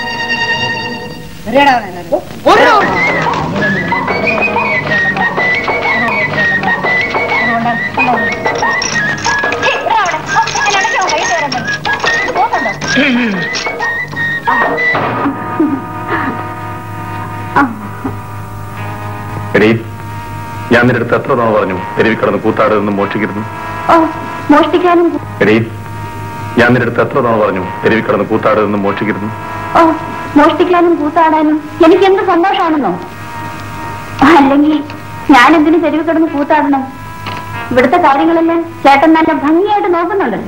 എടീ ഞാൻ നിന്റെ അടുത്ത് എത്ര തവണ പറഞ്ഞു തെരുവിൽ കിടന്ന് കൂത്താടരുന്ന് മോഷ്ടിക്കരുത് ഓ മോഷ്ടിക്കാനും എടീ ഞാൻ നിന്റെ അടുത്ത് എത്ര തവണ പറഞ്ഞു തെരുവിൽ കിടന്ന് കൂത്താടരുന്ന് മോഷ്ടിക്കരുത് ഓ മോഷ്ടിക്കാനും കൂത്താടാനും എനിക്ക് എന്ത് സന്തോഷമാണെന്നോ അല്ലെങ്കിൽ ഞാൻ എന്തിനു തെരുവ് കിടന്ന് കൂത്താടണം ഇവിടുത്തെ കാര്യങ്ങളെല്ലാം ചേട്ടൻ നല്ല ഭംഗിയായിട്ട് നോക്കുന്നുണ്ടല്ലോ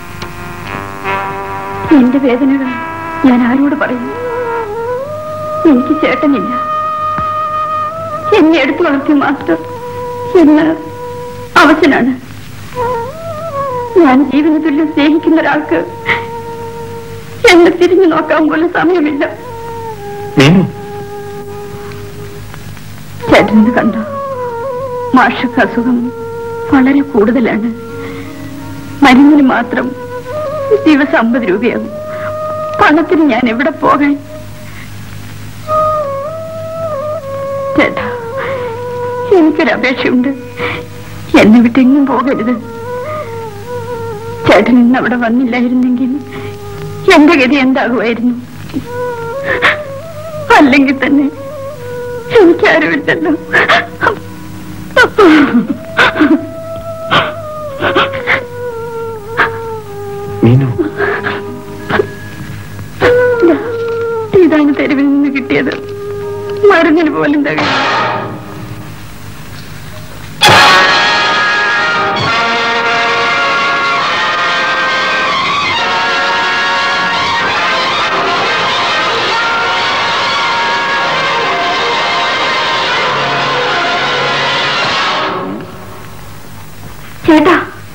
എന്റെ വേദനകൾ ഞാൻ ആരോട് പറയും എനിക്ക് ചേട്ടനില്ല എന്നെ എടുത്തു വളർത്തിയ മാസ്റ്റർ എന്ന് അവശനാണ് ഞാൻ ജീവന തുല്യം സ്നേഹിക്കുന്ന ഒരാൾക്ക് എന്നെ തിരിഞ്ഞു നോക്കാൻ പോലും സമയമില്ല മീനു ചേട്ടനെന്ന് കണ്ടോ മാഷക്ക് അസുഖം വളരെ കൂടുതലാണ് മരുന്നിന് മാത്രം ദിവസം അമ്പത് രൂപയാകും പണത്തിന് ഞാൻ എവിടെ പോകാൻ ചേട്ടാ എനിക്കൊരു അപേക്ഷയുണ്ട് എന്നെ വിട്ടെങ്ങും പോകരുത് ചേട്ടൻ ഇന്ന് അവിടെ വന്നില്ലായിരുന്നെങ്കിൽ എന്റെ ഗതി എന്താകുമായിരുന്നു അല്ലെങ്കിൽ തന്നെ എനിക്കാരുമില്ലല്ലോ മീനു ഇതാണ് തെരുവിൽ നിന്ന് കിട്ടിയത് മരുന്നിന് പോലും തകയും ചേട്ടാ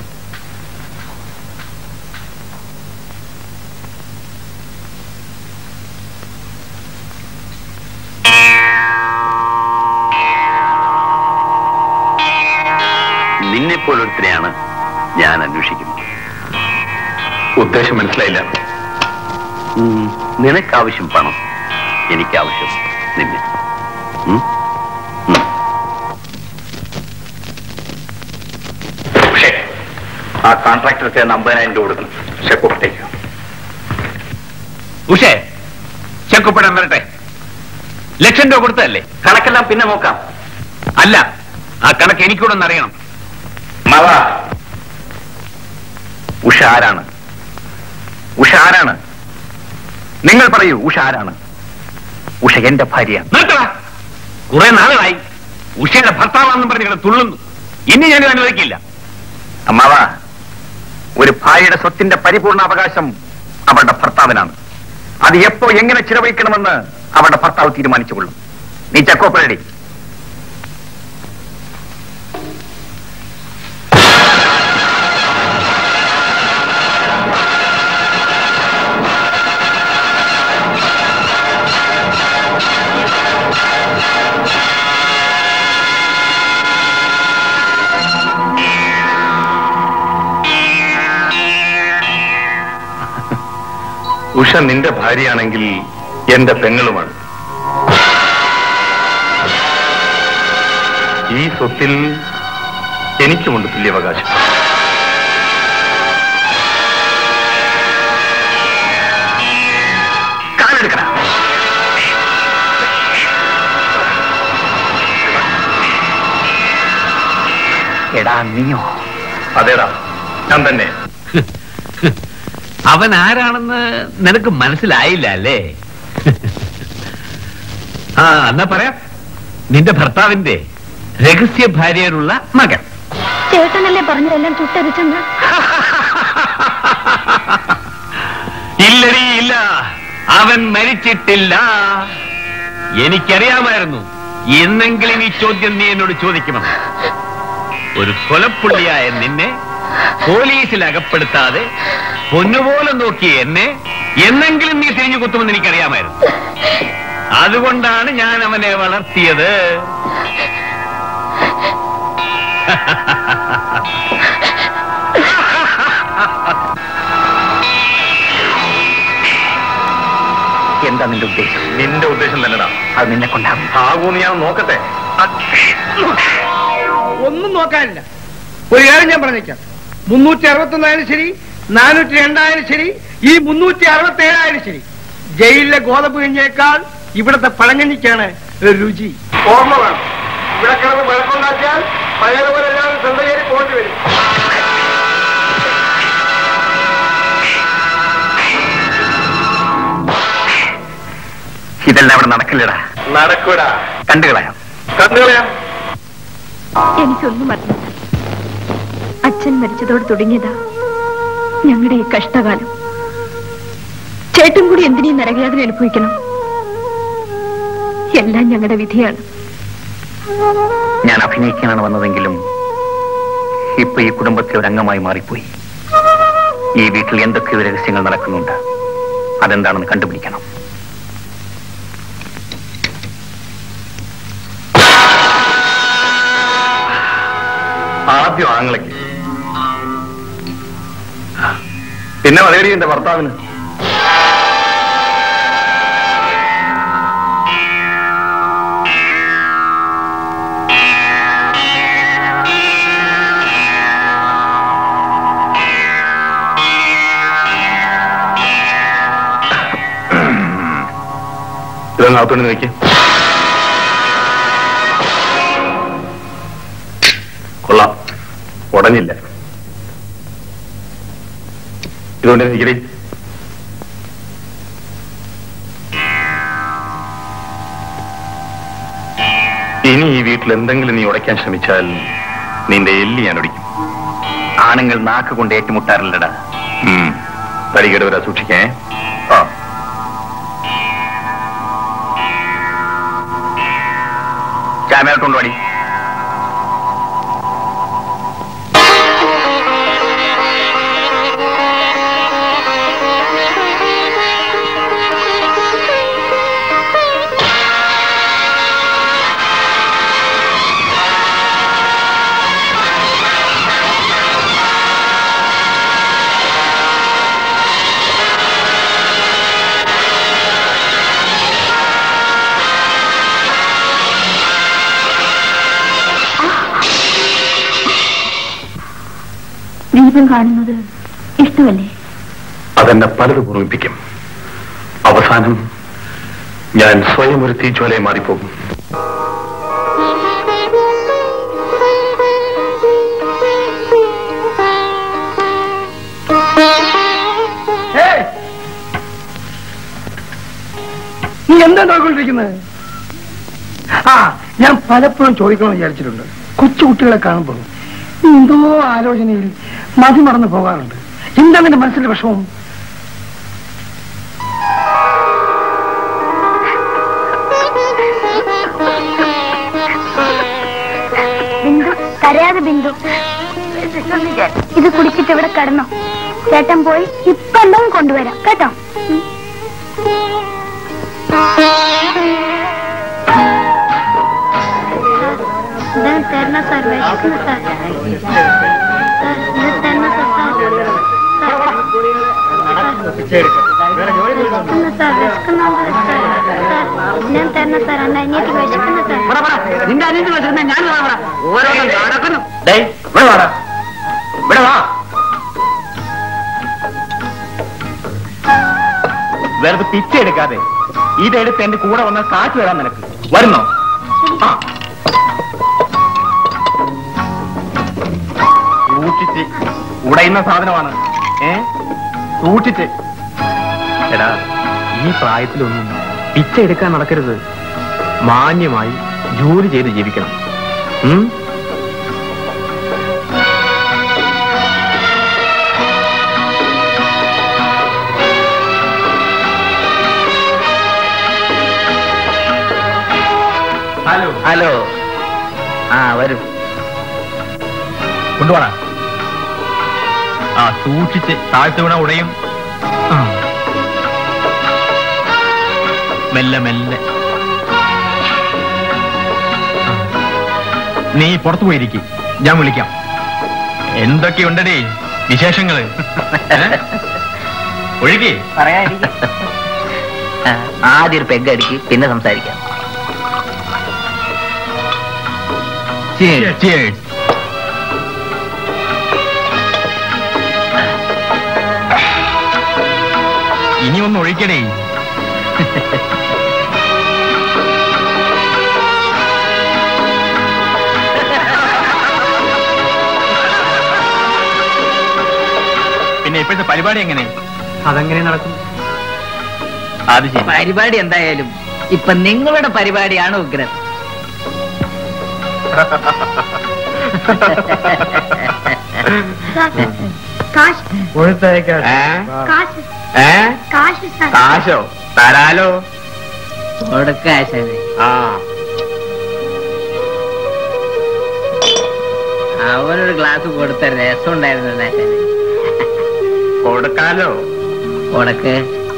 നിന്നെപ്പോലൊരുത്തിനെയാണ് ഞാൻ അന്വേഷിക്കുന്നത് ഉദ്ദേശം മനസ്സിലായില്ല ഉം, നിനക്കാവശ്യം പണം എനിക്കാവശ്യം നിന്നെ ഉം? ഉം. പക്ഷേ ആ കോൺട്രാക്ടർക്ക് അമ്പതിനായിരം രൂപ കൊടുക്കണം ചെക്കോട്ടേക്ക് ഉഷേ ചെക്കുപ്പെടാൻ വരട്ടെ ലക്ഷം രൂപ കൊടുത്തതല്ലേ കണക്കെല്ലാം പിന്നെ നോക്കാം അല്ല ആ കണക്ക് എനിക്കൂടെ ഒന്ന് അറിയണം മവ ഉഷ ആരാണ് ഉഷ ആരാണ് നിങ്ങൾ പറയൂ ഉഷ ആരാണ് ഉഷ എന്റെ ഭാര്യയാണ് നിർത്തടാ കുറെ നാളുകളായി ഉഷയുടെ ഭർത്താവാണെന്നും പറഞ്ഞ് ഇവിടെ തുള്ളുന്നു ഇനി ഞാനിത് അനുവദിക്കില്ല അമ്മാവ ഒരു ഭാര്യയുടെ സ്വത്തിന്റെ പരിപൂർണ അവകാശം അവളുടെ ഭർത്താവിനാണ് അത് എപ്പോ എങ്ങനെ ചിലവഴിക്കണമെന്ന് അവളുടെ ഭർത്താവ് തീരുമാനിച്ചുകൊള്ളും നീ ചക്കോപ്പരടി ഉഷ നിന്റെ ഭാര്യയാണെങ്കിൽ എന്റെ പെങ്ങളുമാണ് ഈ സ്വത്തിൽ എനിക്കുമുണ്ട് തുല്യാവകാശം കാലെടുക്കണ എടാ നീയോ അതേടാ ഞാൻ തന്നെ അവൻ ആരാണെന്ന് നിനക്ക് മനസ്സിലായില്ല അല്ലേ ആ എന്നാ പറയാം നിന്റെ ഭർത്താവിന്റെ രഹസ്യ ഭാര്യനുള്ള മകൻ ചേട്ടനല്ലേ പറഞ്ഞതെല്ലാം ചുട്ടരിച്ചെന്ന് ഇല്ലടി ഇല്ല അവൻ മരിച്ചിട്ടില്ല എനിക്കറിയാമായിരുന്നു എന്നെങ്കിലും ഈ ചോദ്യം നീ എന്നോട് ചോദിക്കുമെന്ന് ഒരു കൊലപ്പുള്ളിയായ നിന്നെ പോലീസിൽ അകപ്പെടുത്താതെ പൊന്നുപോലെ നോക്കി എന്നെ എന്നെങ്കിലും നീ തിരിഞ്ഞു കുത്തുമെന്ന് എനിക്കറിയാമായിരുന്നു അതുകൊണ്ടാണ് ഞാൻ അവനെ വളർത്തിയത് എന്താ നിന്റെ ഉദ്ദേശം നിന്റെ ഉദ്ദേശം തന്നെടാ അത് നിന്നെ കൊണ്ടാകും ആകൂന്ന് ഞാൻ നോക്കട്ടെ ഒന്നും നോക്കാനില്ല ഒരു കാര്യം ഞാൻ പറഞ്ഞേക്കാം മുന്നൂറ്റി അറുപത്തൊന്നായാലും ശരി നാനൂറ്റി രണ്ടായാലും ശരി ഈ മുന്നൂറ്റി അറുപത്തി ഏഴായാലും ശരി ജയിലിലെ ഗോതമ്പ് കഞ്ഞേക്കാൾ ഇവിടത്തെ പഴങ്കഞ്ഞിക്കാണ് രുചി ഓർമ്മ വേണം ഇവിടെ കിടന്ന് വഴക്കുണ്ടാക്കിയാൽ പഴയതുപോലെ എല്ലാവരും സ്വന്തം കയറി പോകേണ്ടി വരും ഇതെല്ലാം അവിടെ നടക്കില്ലടാ നടക്കൂടാ കണ്ടുകളയാം കണ്ടുകളയാം എനിക്കൊന്നും അറിയില്ല അച്ഛൻ മരിച്ചതോടെ തുടങ്ങിയതാ ഞങ്ങളുടെ ഈ കഷ്ടകാലം ചേട്ടൻ കൂടി എന്തിനീ നരകയാതന അനുഭവിക്കണം എല്ലാം ഞങ്ങളുടെ വിധിയാണ് ഞാൻ അഭിനയിക്കാനാണ് വന്നതെങ്കിലും ഇപ്പൊ ഈ കുടുംബത്തിലെ ഒരു അംഗമായി മാറിപ്പോയി ഈ വീട്ടിൽ എന്തൊക്കെയോ രഹസ്യങ്ങൾ നടക്കുന്നുണ്ട് അതെന്താണെന്ന് കണ്ടുപിടിക്കണം ആദ്യം ആങ്ങളയ്ക്ക് പിന്നെ മലയടി എന്റെ ഭർത്താവിന് ഇതൊന്ന് അകത്തോണ്ട് നോക്കി കൊള്ളാം ഉടഞ്ഞില്ല ഇതുകൊണ്ട് നിൽക്കണേ ഇനി ഈ വീട്ടിൽ എന്തെങ്കിലും നീ ഉടയ്ക്കാൻ ശ്രമിച്ചാൽ നിന്റെ എല്ലി ഞാൻ ഒടിക്കും ആണുങ്ങൾ നാക്ക് കൊണ്ട് ഏറ്റുമുട്ടാറില്ലടാ ഉം. തടികേട് വരാ സൂക്ഷിക്കേ ആ ക്യാമറ കൊണ്ടുപാടി ദീപം കാണുന്നത് ഇഷ്ടമല്ലേ അതെന്നെ പലതും ഓർമ്മിപ്പിക്കും അവസാനം ഞാൻ സ്വയം ഒരു തീജ്വാലയെ മാറിപ്പോകും നീ എന്താ നോക്കിക്കൊണ്ടിരിക്കുന്നത് ആ ഞാൻ പലപ്പോഴും ചോദിക്കണമെന്ന് വിചാരിച്ചിട്ടുണ്ട് കൊച്ചു കുട്ടികളെ കാണുമ്പോൾ നീ എന്തോ ആലോചനയിൽ മതി മറന്നു പോകാറുണ്ട് എന്താ നിന്റെ മനസ്സിന്റെ വിഷമം ബിന്ദു കരയാതെ ബിന്ദു ഇത് കുടിച്ചിട്ട് ഇവിടെ കിടന്നോ ചേട്ടൻ പോയി ഇപ്പൊ എല്ലാം കൊണ്ടുവരാം കേട്ടോ ഉം. ഇത് തരണ സാർ വിശക്കുന്നു സാർ സാർ, ഇത് തരണ സാർ, സാർ. വിശക്കുന്നു സാർ വിശക്കുന്നുണ്ട് സാർ സാർ ഞാൻ തരണ സാർ എന്റെ അനിയത്തി വിശക്കുന്നു സാർ നിന്റെ അനിയത്തി വെച്ചിരുന്ന ഞാൻ ഓരോന്നും നടക്കുന്നു ഡേയ്, ഇവിടെ വാടാ ഇവിടെ വാ വെറുതെ പിച്ച എടുക്കാതെ ഇതെടുത്ത് എന്റെ കൂടെ വന്നാൽ കാറ്റ് വരാൻ നിനക്ക് വരുന്നോ ആ. സൂക്ഷിച്ച് ഉടയുന്ന സാധനമാണ് ഏ സൂക്ഷിച്ച് എടാ ഈ പ്രായത്തിലൊന്നും പിച്ച എടുക്കാൻ നടക്കരുത് മാന്യമായി ജോലി ചെയ്ത് ജീവിക്കണം ഉം? ഹലോ ഹലോ ആ വരൂ കൊണ്ടുപോടാ ആ സൂക്ഷിച്ച് താഴ്ത്തു വീണ ഉടയും ആ. മെല്ലെ മെല്ലെ നീ പുറത്തു പോയിരിക്കും ഞാൻ വിളിക്കാം എന്തൊക്കെയുണ്ടടേ വിശേഷങ്ങള് ഏ? ഒഴുകി പറയാതിരിക്കും ആദ്യം ഒരു പെഗ് അടിക്ക് പിന്നെ സംസാരിക്കാം Cheers. ഇനി ഒന്ന് ഒഴിക്കടേ പിന്നെ ഇപ്പോഴത്തെ പരിപാടി എങ്ങനെ അതെങ്ങനെ നടക്കും അത് ശരി പരിപാടി എന്തായാലും ഇപ്പൊ നിങ്ങളുടെ പരിപാടിയാണ് ഉഗ്രൻ കാശ് ഏ? കാശ് ഏ? കാശ് സാർ കാശോ തരാലോ കൊടുക്കാശനെ ആ അവനൊരു ഗ്ലാസ് കൊടുത്ത രസം ഉണ്ടായിരുന്നു ആശാനെ കൊടുക്കാലോ കൊടുക്ക്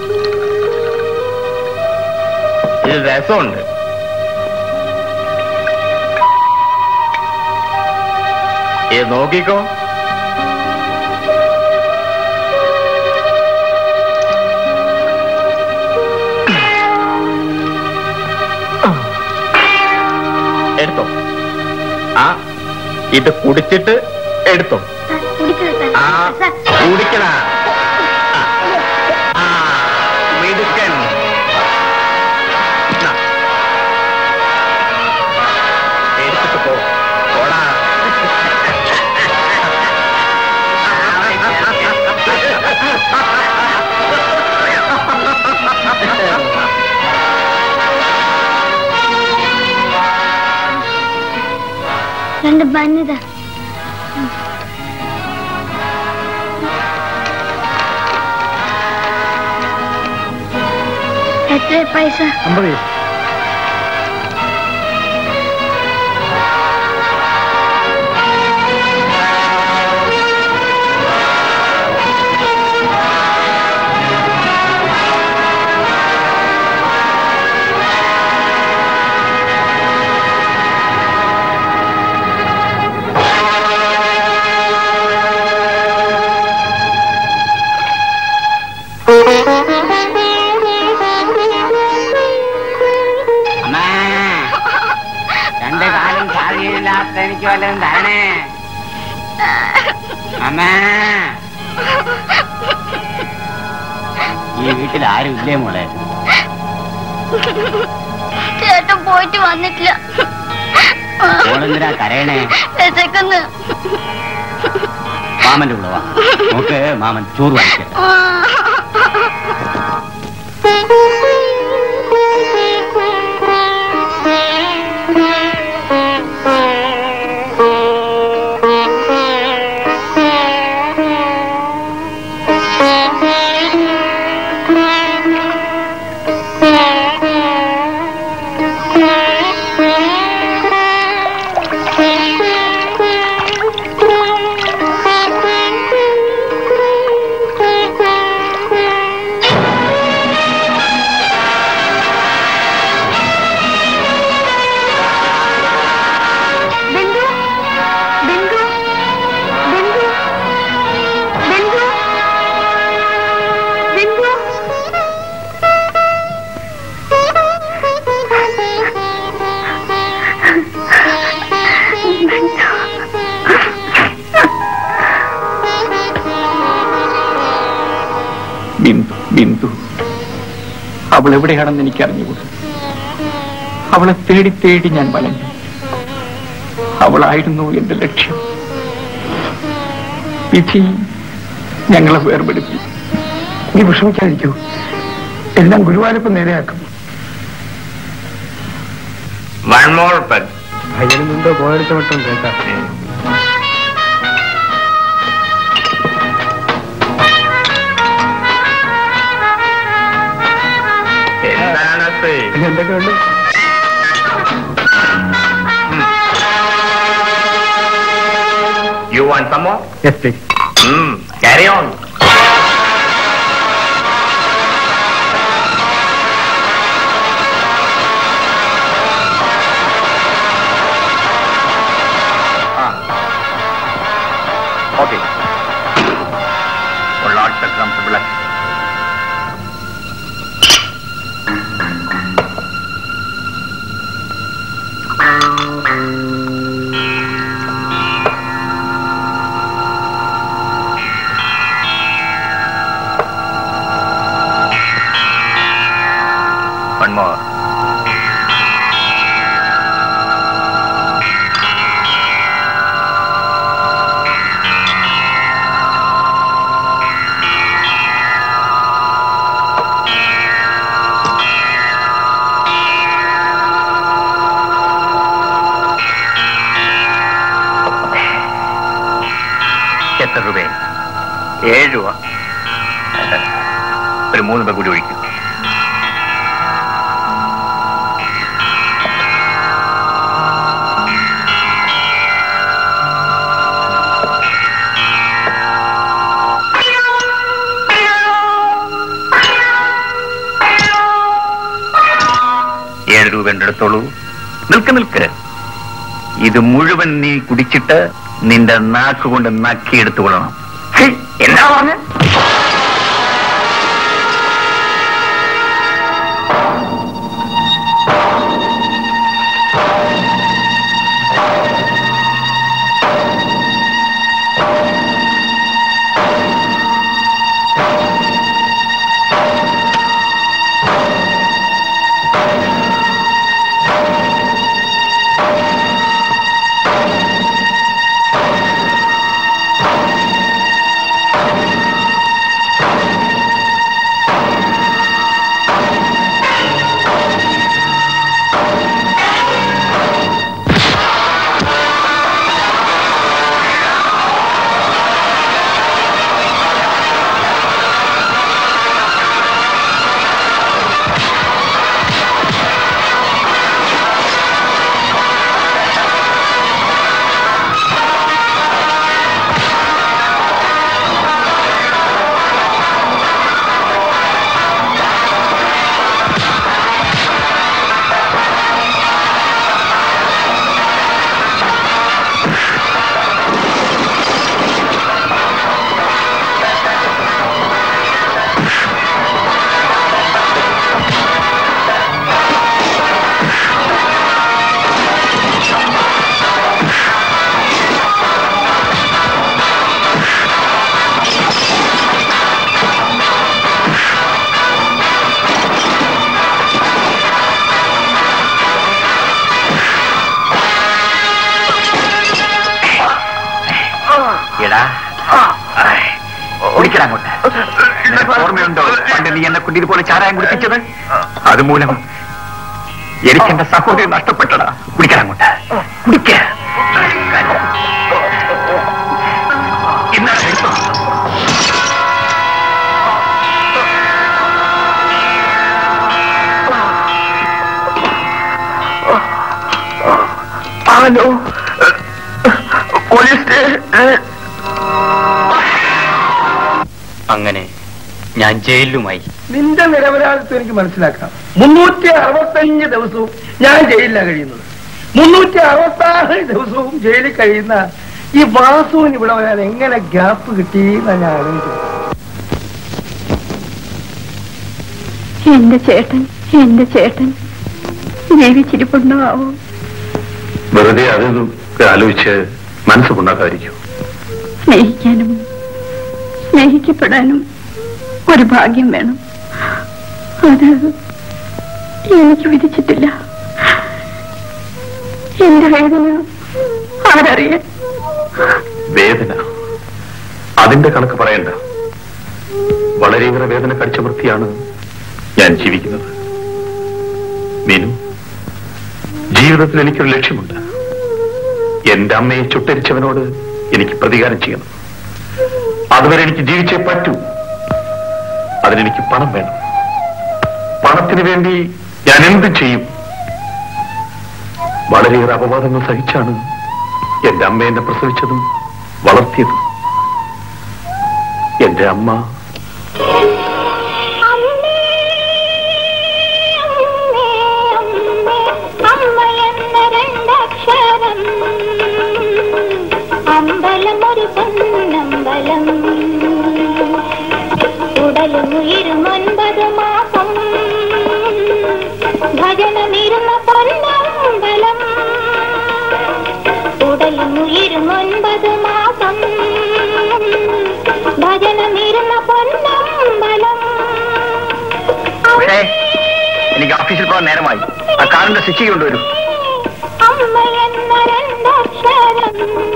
ഇത് രസമുണ്ട് ഇത് നോക്കിക്കോ എടുത്തോ ആ ഇത് കുടിച്ചിട്ട് എടുത്തോ കുടിക്കരുത് ആ സാർ കുടിക്കണ ആ മിടുക്കൻ നാ. എടുത്തിട്ട് പോ പോടാ രണ്ട് ബന്നിതാ എത്ര പൈസ അമ്പത് അമ്മേ രണ്ട് കാലും സാധിയില്ലാത്ത എനിക്ക് വല്ലതും തരണേ അമ്മേ ഈ വീട്ടിൽ ആരും ഇല്ലേ മോളെ ചേട്ടൻ പോയിട്ട് വന്നിട്ടില്ല മോളെന്തിനാ കരയണേ വിശക്കുന്നു മാമന്റെ കൂടെ വാ നോക്ക് മാമൻ ചോറ് വാങ്ങിക്കാം ബിന്ദു ബിന്ദു ബിന്ദു ബിന്ദു ബിന്ദു ബിന്ദു ബിന്ദു അവൾ എവിടെയാണെന്ന് എനിക്ക് അറിഞ്ഞുകൂടാ അവളെ തേടി തേടി ഞാൻ വലഞ്ഞു അവളായിരുന്നു എന്റെ ലക്ഷ്യം വിധി ഞങ്ങളെ വേർപെടുത്തി നീ വിഷമിക്കാതിരിക്കൂ എല്ലാം ഗുരുവായൂരപ്പം നേരെയാക്കും വൺ മോർ പെൻ ഭയനും മുമ്പ് പോയെടുത്ത മട്ടും കേൾക്കാം എന്താണത് എന്തൊക്കെയുണ്ട് you want some more yes please carry on Okay. For Lord Sakram Sabulak. One more. എത്ര രൂപ ഏഴ് രൂപ ഒരു മൂന്ന് രൂപ കൂടി ഒഴിക്കും ഏഴ് രൂപ എൻ്റെ അടുത്തോളൂ നിൽക്ക് നിൽക്ക് ഇത് മുഴുവൻ നീ കുടിച്ചിട്ട് നിന്റെ നാക്ക് കൊണ്ട് നക്കി എടുത്തുകൊള്ളണം ഹേയ്, എന്നാ പറഞ്ഞ എടാ കുടിക്കടാ അങ്ങോട്ട് നിനക്ക് ഓർമ്മയുണ്ടോ പണ്ട് നീ എന്നെ കൊണ്ട് ഇതുപോലെ ചാരായം കുടിപ്പിച്ചത് അതുമൂലം എനിക്ക് എന്റെ സഹോദരി നഷ്ടപ്പെട്ടടാ കുടിക്കടാ അങ്ങോട്ട് കുടിക്ക ഇന്നാ എടുത്തോ. ഹലോ പോലീസ് സ്റ്റേഷൻ അങ്ങനെ ഞാൻ ജയിലിലുമായി നിന്റെ നിരപരാധിത്വം എനിക്ക് മനസ്സിലാക്കാം മുന്നൂറ്റി അറുപത്തഞ്ച് ദിവസവും ഞാൻ ജയിലിലാണ് കഴിയുന്നത് മുന്നൂറ്റി അറുപത്തി ആറ് ദിവസവും ജയിലിൽ കഴിയുന്ന ഈ വാസുവിന് ഇവിടെ വരാൻ എങ്ങനെ ഗ്യാപ്പ് കിട്ടിയെന്നാണ് ഞാൻ ആലോചിക്കുന്നത് എന്റെ ചേട്ടൻ എന്റെ ചേട്ടൻ ജീവിച്ചിരിപ്പുണ്ടോ ആവോ വെറുതെ അതൊക്കെ ആലോചിച്ച് മനസ്സ് കൊണ്ടാക്കാതിരിക്കും സ്നേഹിക്കാനും സ്നേഹിക്കപ്പെടാനും ഒരു ഭാഗ്യം വേണം അത് എനിക്ക് വിധിച്ചിട്ടില്ല എന്റെ വേദന ആരറിയാൻ വേദന അതിന്റെ കണക്ക് പറയണ്ട വളരെയേറെ വേദന കടിച്ചമർത്തിയാണ് ഞാൻ ജീവിക്കുന്നത് മീനു ജീവിതത്തിൽ എനിക്കൊരു ലക്ഷ്യമുണ്ട് എന്റെ അമ്മയെ ചുട്ടരിച്ചവനോട് എനിക്ക് പ്രതികാരം ചെയ്യണം അതുവരെ എനിക്ക് ജീവിച്ചേ പറ്റൂ അതിനെനിക്ക് പണം വേണം പണത്തിന് വേണ്ടി ഞാൻ എന്തും ചെയ്യും വളരെയേറെ അപവാദങ്ങൾ സഹിച്ചാണ് എന്റെ അമ്മ എന്നെ പ്രസവിച്ചതും വളർത്തിയതും എന്റെ അമ്മ അമ്പലമൊരു സ്വന്തം എനിക്ക് ഓഫീസിൽ പോകാൻ നേരമായി ആ കാറിന്റെ സ്വിച്ച് കൊണ്ടുവരൂ അമ്മ എന്ന രണ്ടക്ഷരം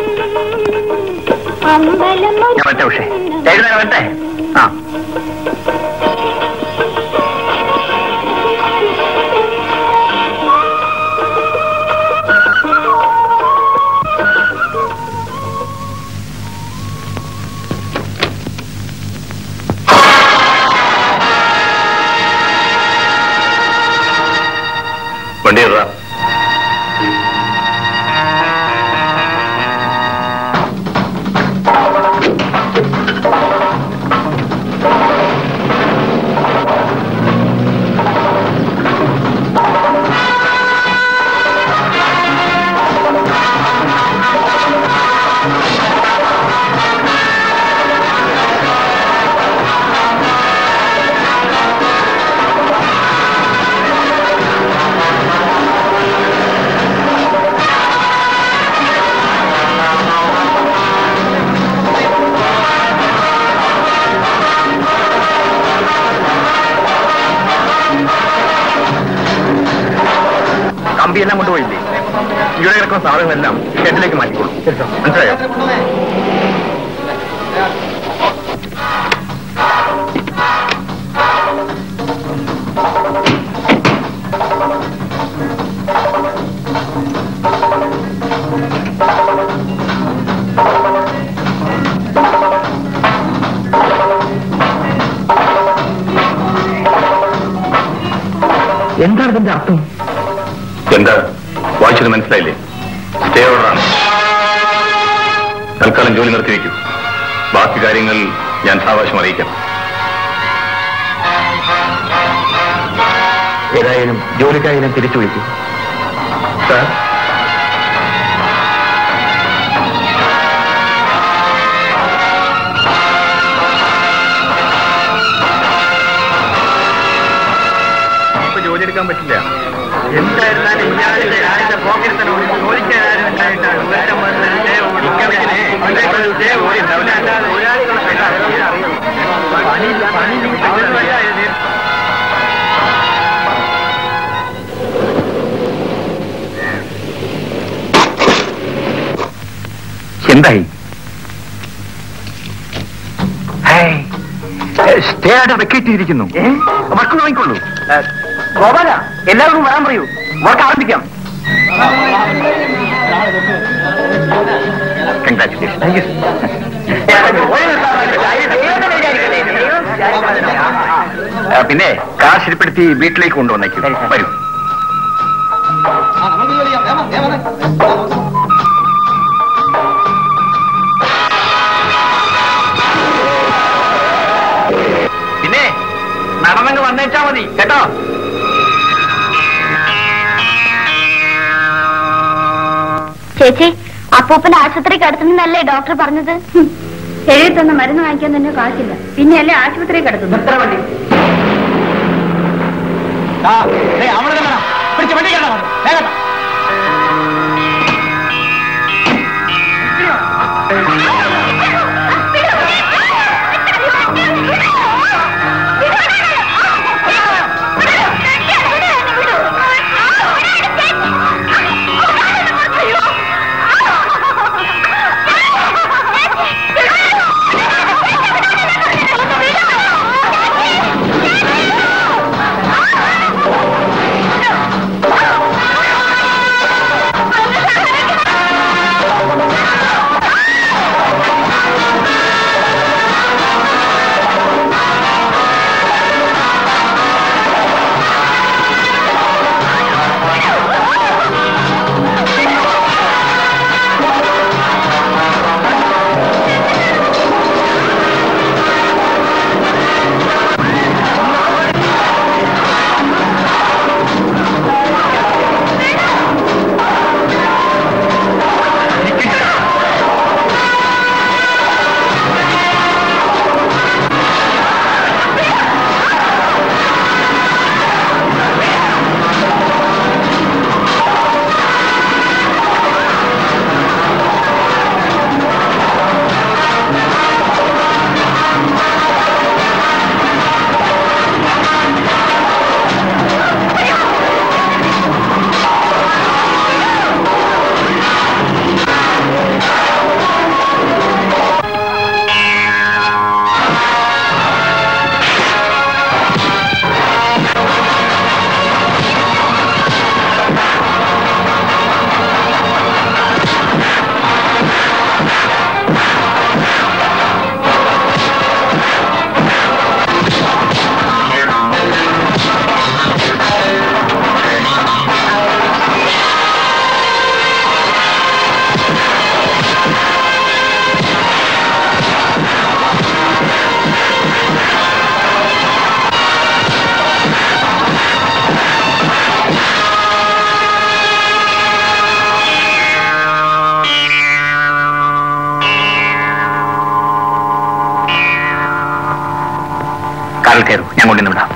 അമ്പലം ഞാൻ വരട്ടെ ഉഷേ എഴുതാൻ വരട്ടെ ആ വണ്ടി ഇടാ കമ്പിയെല്ലാം കൊണ്ടുപോയില്ലേ ഇവിടെ കിടക്കുന്ന സാധനങ്ങളെല്ലാം ഷെഡിലേക്ക് മാറ്റിക്കോളൂ മനസ്സിലായോ എന്താണ് ഇതിന്റെ അർത്ഥം എന്താ വായിച്ചത് മനസ്സിലായില്ലേ സ്റ്റേ ഓർഡറാണ് തൽക്കാലം ജോലി നിർത്തിവെക്കൂ ബാക്കി കാര്യങ്ങൾ ഞാൻ സാവകാശം അറിയിക്കാം ഏതായാലും ജോലിക്കാരെ ഞാൻ തിരിച്ചു വിളിക്കും സാർ ഇപ്പൊ ജോലി എടുക്കാൻ പറ്റില്ല എന്തായിരുന്നാലും ഇയാളുടെ ആരുടെ പോക്കറ്റിൽ തന്നെ ഒരു ജോലിക്കാരും ഉണ്ടായിട്ടാണ് ഒരുത്തൻ വന്ന് ജയ ഓടിക്കണേ ഒരു ജയ ഓടി ഉണ്ടാവില്ല അല്ലാതെ ഒരാളുകളെ പണിയില്ല പണിയില്ല എന്തായി സ്റ്റേ ആയിട്ട് വെക്കേറ്റ് ചെയ്തിരിക്കുന്നു വർക്ക് വാങ്ങിക്കൊള്ളൂ ഗോപാല എല്ലാവരും വരാൻ പറയൂ വർക്ക് ആരംഭിക്കാം കൺഗ്രാറ്റുലേഷൻ താങ്ക് യു പിന്നെ കാർ ശരിപ്പെടുത്തി വീട്ടിലേക്ക് കൊണ്ടുവന്നേക്കും വരൂ പിന്നെ നടന്നങ്ങ് വന്നേച്ചാ മതി കേട്ടോ ചേച്ചി അപ്പൂപ്പൻ ആശുപത്രിക്ക് അടുത്തുനിന്നല്ലേ ഡോക്ടർ പറഞ്ഞത് എഴുതി തന്ന മരുന്ന് വാങ്ങിക്കാൻ തന്നെ കാശില്ല പിന്നെയല്ലേ ആശുപത്രി കിടത്തുന്നു എത്ര വണ്ടി ആ ദേ, അവിടെ തന്നെ വേണം. പിടിച്ച് വണ്ടി കയറണം അങ്ങോട്ട്. വേഗം. ആ കാൽ കയറൂ ഞാൻ കൊണ്ടുവന്ന് വിടാം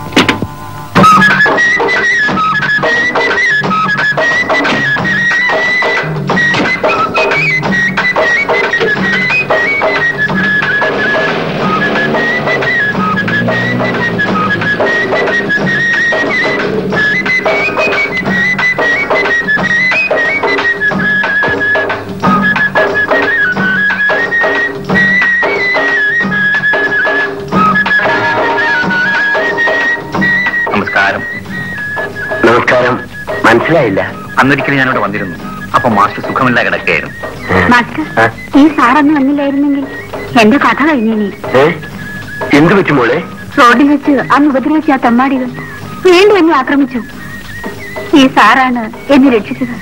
നമസ്കാരം നമസ്കാരം മനസ്സിലായില്ല അന്നൊരിക്കലും ഞാനിവിടെ വന്നിരുന്നു അപ്പൊ മാസ്റ്റർ സുഖമില്ല കിടക്കുകയായിരുന്നു മാസ്റ്റർ ഈ സാറന്ന് വന്നില്ലായിരുന്നെങ്കിൽ എന്റെ കഥ കഴിഞ്ഞേനെ ഏ എന്ത് പറ്റും മോളെ റോഡിൽ വെച്ച് അന്ന് ഉപദ്രവിച്ച ആ തമ്മാടികൾ വീണ്ടും എന്നെ ആക്രമിച്ചു ഈ സാറാണ് എന്നെ രക്ഷിച്ചത്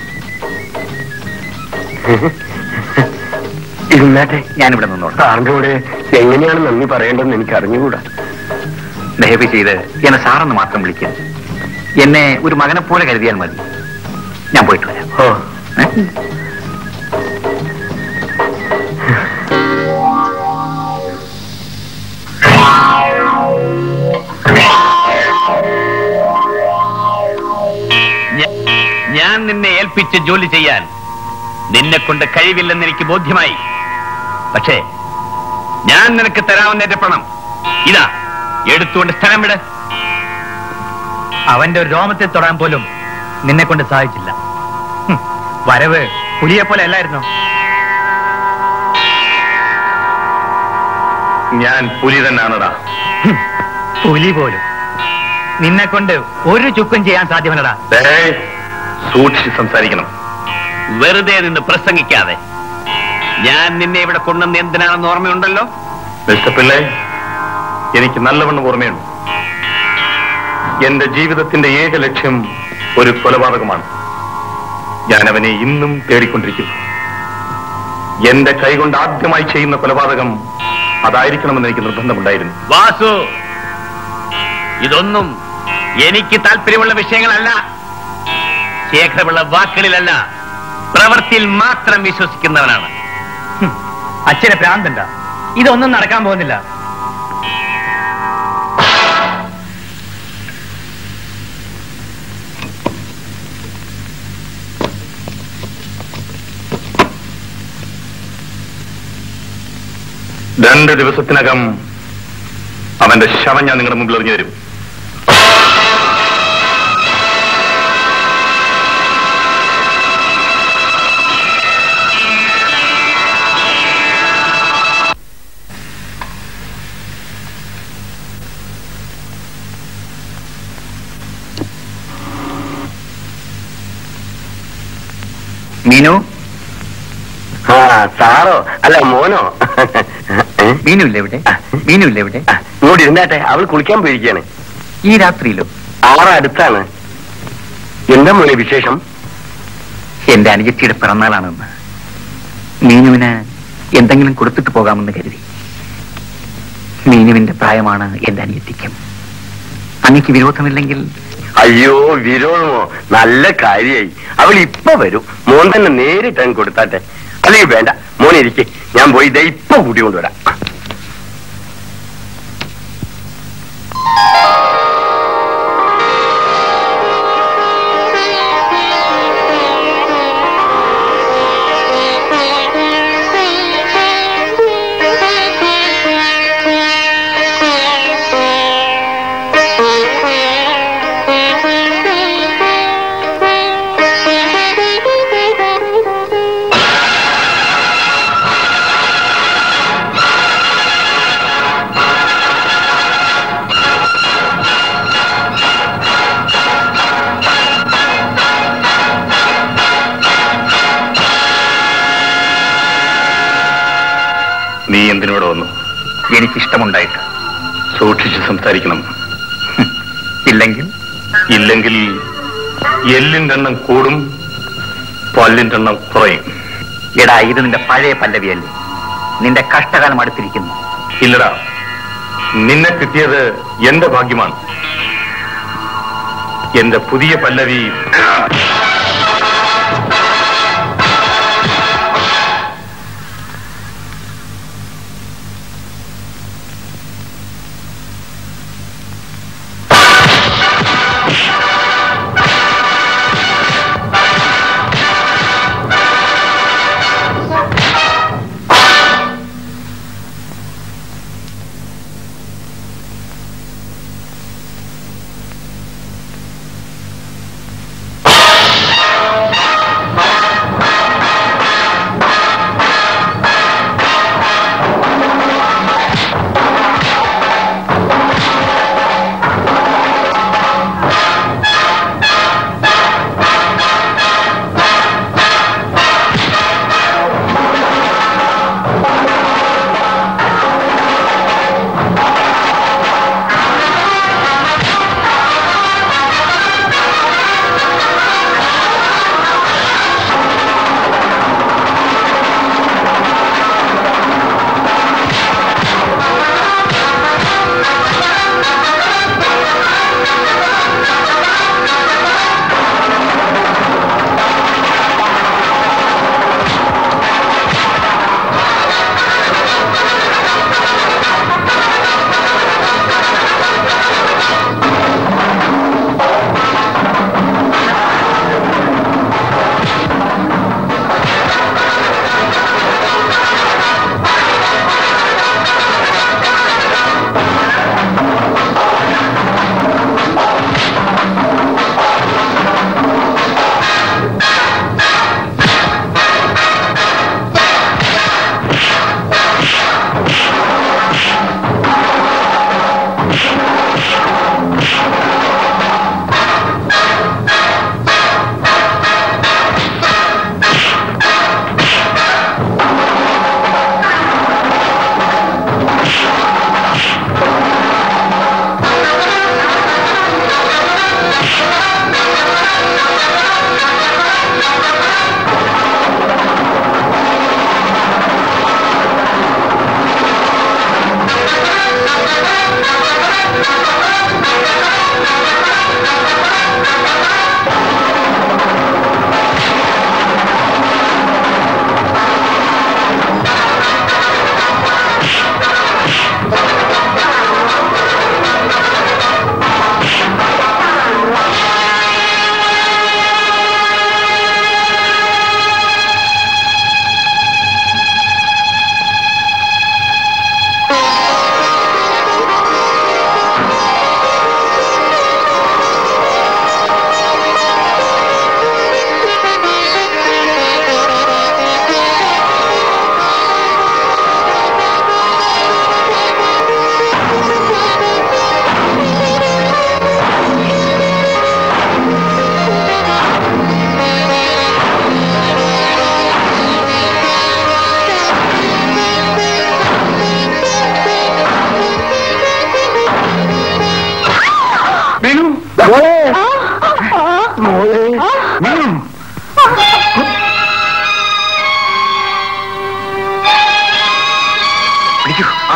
ഇരുന്നാട്ടെ ഞാനിവിടെ നിന്നോളാം സാറിന്റെ കൂടെ എങ്ങനെയാണ് നന്ദി പറയേണ്ടതെന്ന് എനിക്ക് അറിഞ്ഞുകൂടാ ദയവ് ചെയ്ത് എന്നെ സാറെന്ന് മാത്രം വിളിക്കുക എന്നെ ഒരു മകനെ പോലെ കരുതിയാൽ മതി ഞാൻ പോയിട്ട് വരാം ഓ ഏ? ഞ- ഞാൻ നിന്നെ ഏൽപ്പിച്ച ജോലി ചെയ്യാൻ നിന്നെ കൊണ്ട് കഴിവില്ലെന്ന് എനിക്ക് ബോധ്യമായി പക്ഷേ ഞാൻ നിനക്ക് തരാവുന്ന എന്റെ പണം ഇതാ എടുത്തുകൊണ്ട് സ്ഥലം വിട് അവന്റെ ഒരു രോമത്തിൽ തൊടാൻ പോലും നിന്നെ കൊണ്ട് സാധിച്ചില്ല ഹും, വരവ് പുലിയെ പോലെ അല്ലായിരുന്നോ ഞാൻ പുലി തന്നെയാണടാ ഹും, പുലി പോലും നിന്നെ കൊണ്ട് ഒരു ചുക്കും ചെയ്യാൻ സാധ്യമല്ലടാ ദേ, സൂക്ഷിച്ച് സംസാരിക്കണം വെറുതെ നിന്ന് പ്രസംഗിക്കാതെ ഞാൻ നിന്നെ ഇവിടെ കൊണ്ടുവന്ന് എന്തിനാണെന്ന് ഓർമ്മയുണ്ടല്ലോ മിസ്റ്റർ പിള്ളേ എനിക്ക് നല്ലവണ്ണം ഓർമ്മയുണ്ട് എന്റെ ജീവിതത്തിന്റെ ഏക ലക്ഷ്യം ഒരു കൊലപാതകമാണ് ഞാൻ അവനെ ഇന്നും തേടിക്കൊണ്ടിരിക്കുന്നു എന്റെ കൈകൊണ്ട് ആദ്യമായി ചെയ്യുന്ന കൊലപാതകം അതായിരിക്കണമെന്ന് എനിക്ക് നിർബന്ധമുണ്ടായിരുന്നു വാസു ഇതൊന്നും എനിക്ക് താല്പര്യമുള്ള വിഷയങ്ങളല്ല ശേഖരമുള്ള വാക്കുകളിലല്ല പ്രവൃത്തിയിൽ മാത്രം വിശ്വസിക്കുന്നവനാണ് ഹും, അച്ഛനെ ഭ്രാന്തണ്ട ഇതൊന്നും നടക്കാൻ പോകുന്നില്ല രണ്ട് ദിവസത്തിനകം അവന്റെ ശവം ഞാൻ നിങ്ങളുടെ മുമ്പിൽ എറിഞ്ഞു തരും മീനു ആ സാറോ അല്ല മോനോ മീനു ഇല്ല ഇവിടെ മീനു ഇല്ല ഇവിടെ ഇങ്ങോട്ട് ഇരുന്നാട്ടെ അവൾ കുളിക്കാൻ പോയിരിക്കാണ് ഈ രാത്രിയിലോ ആറ അടുത്താണ് എന്താ മോനെ വിശേഷം എന്റെ അനുജത്തിയുടെ പിറന്നാളാണെന്ന് മീനുവിന് എന്തെങ്കിലും കൊടുത്തിട്ട് പോകാമെന്ന് കരുതി മീനുവിന്റെ പ്രായമാണ് എന്റെ അനിയത്തിക്കും അങ്ങക്ക് വിരോധമില്ലെങ്കിൽ അയ്യോ വിരോധമോ നല്ല കാര്യായി അവൾ ഇപ്പൊ വരും മോൻ തന്നെ നേരിട്ട് അങ്ങ് കൊടുത്താട്ടെ അല്ലെങ്കിൽ വേണ്ട മോനെ ഇരിക്കെ ഞാൻ പോയി ദേ ഇപ്പൊ കൂട്ടി കൊണ്ടുവരാം നീ എന്തിനോട് വന്നു എനിക്കിഷ്ടമുണ്ടായിട്ട് സൂക്ഷിച്ച് സംസാരിക്കണം ഇല്ലെങ്കിൽ ഇല്ലെങ്കിൽ എല്ലിന്റെ എണ്ണം കൂടും പല്ലിന്റെ എണ്ണം കുറയും എടാ ഇത് നിന്റെ പഴയ പല്ലവിയല്ലേ നിന്റെ കഷ്ടകാലം അടുത്തിരിക്കുന്നു ഇല്ലടാ നിന്നെ കിട്ടിയത് എന്റെ ഭാഗ്യമാണ് എന്റെ പുതിയ പല്ലവി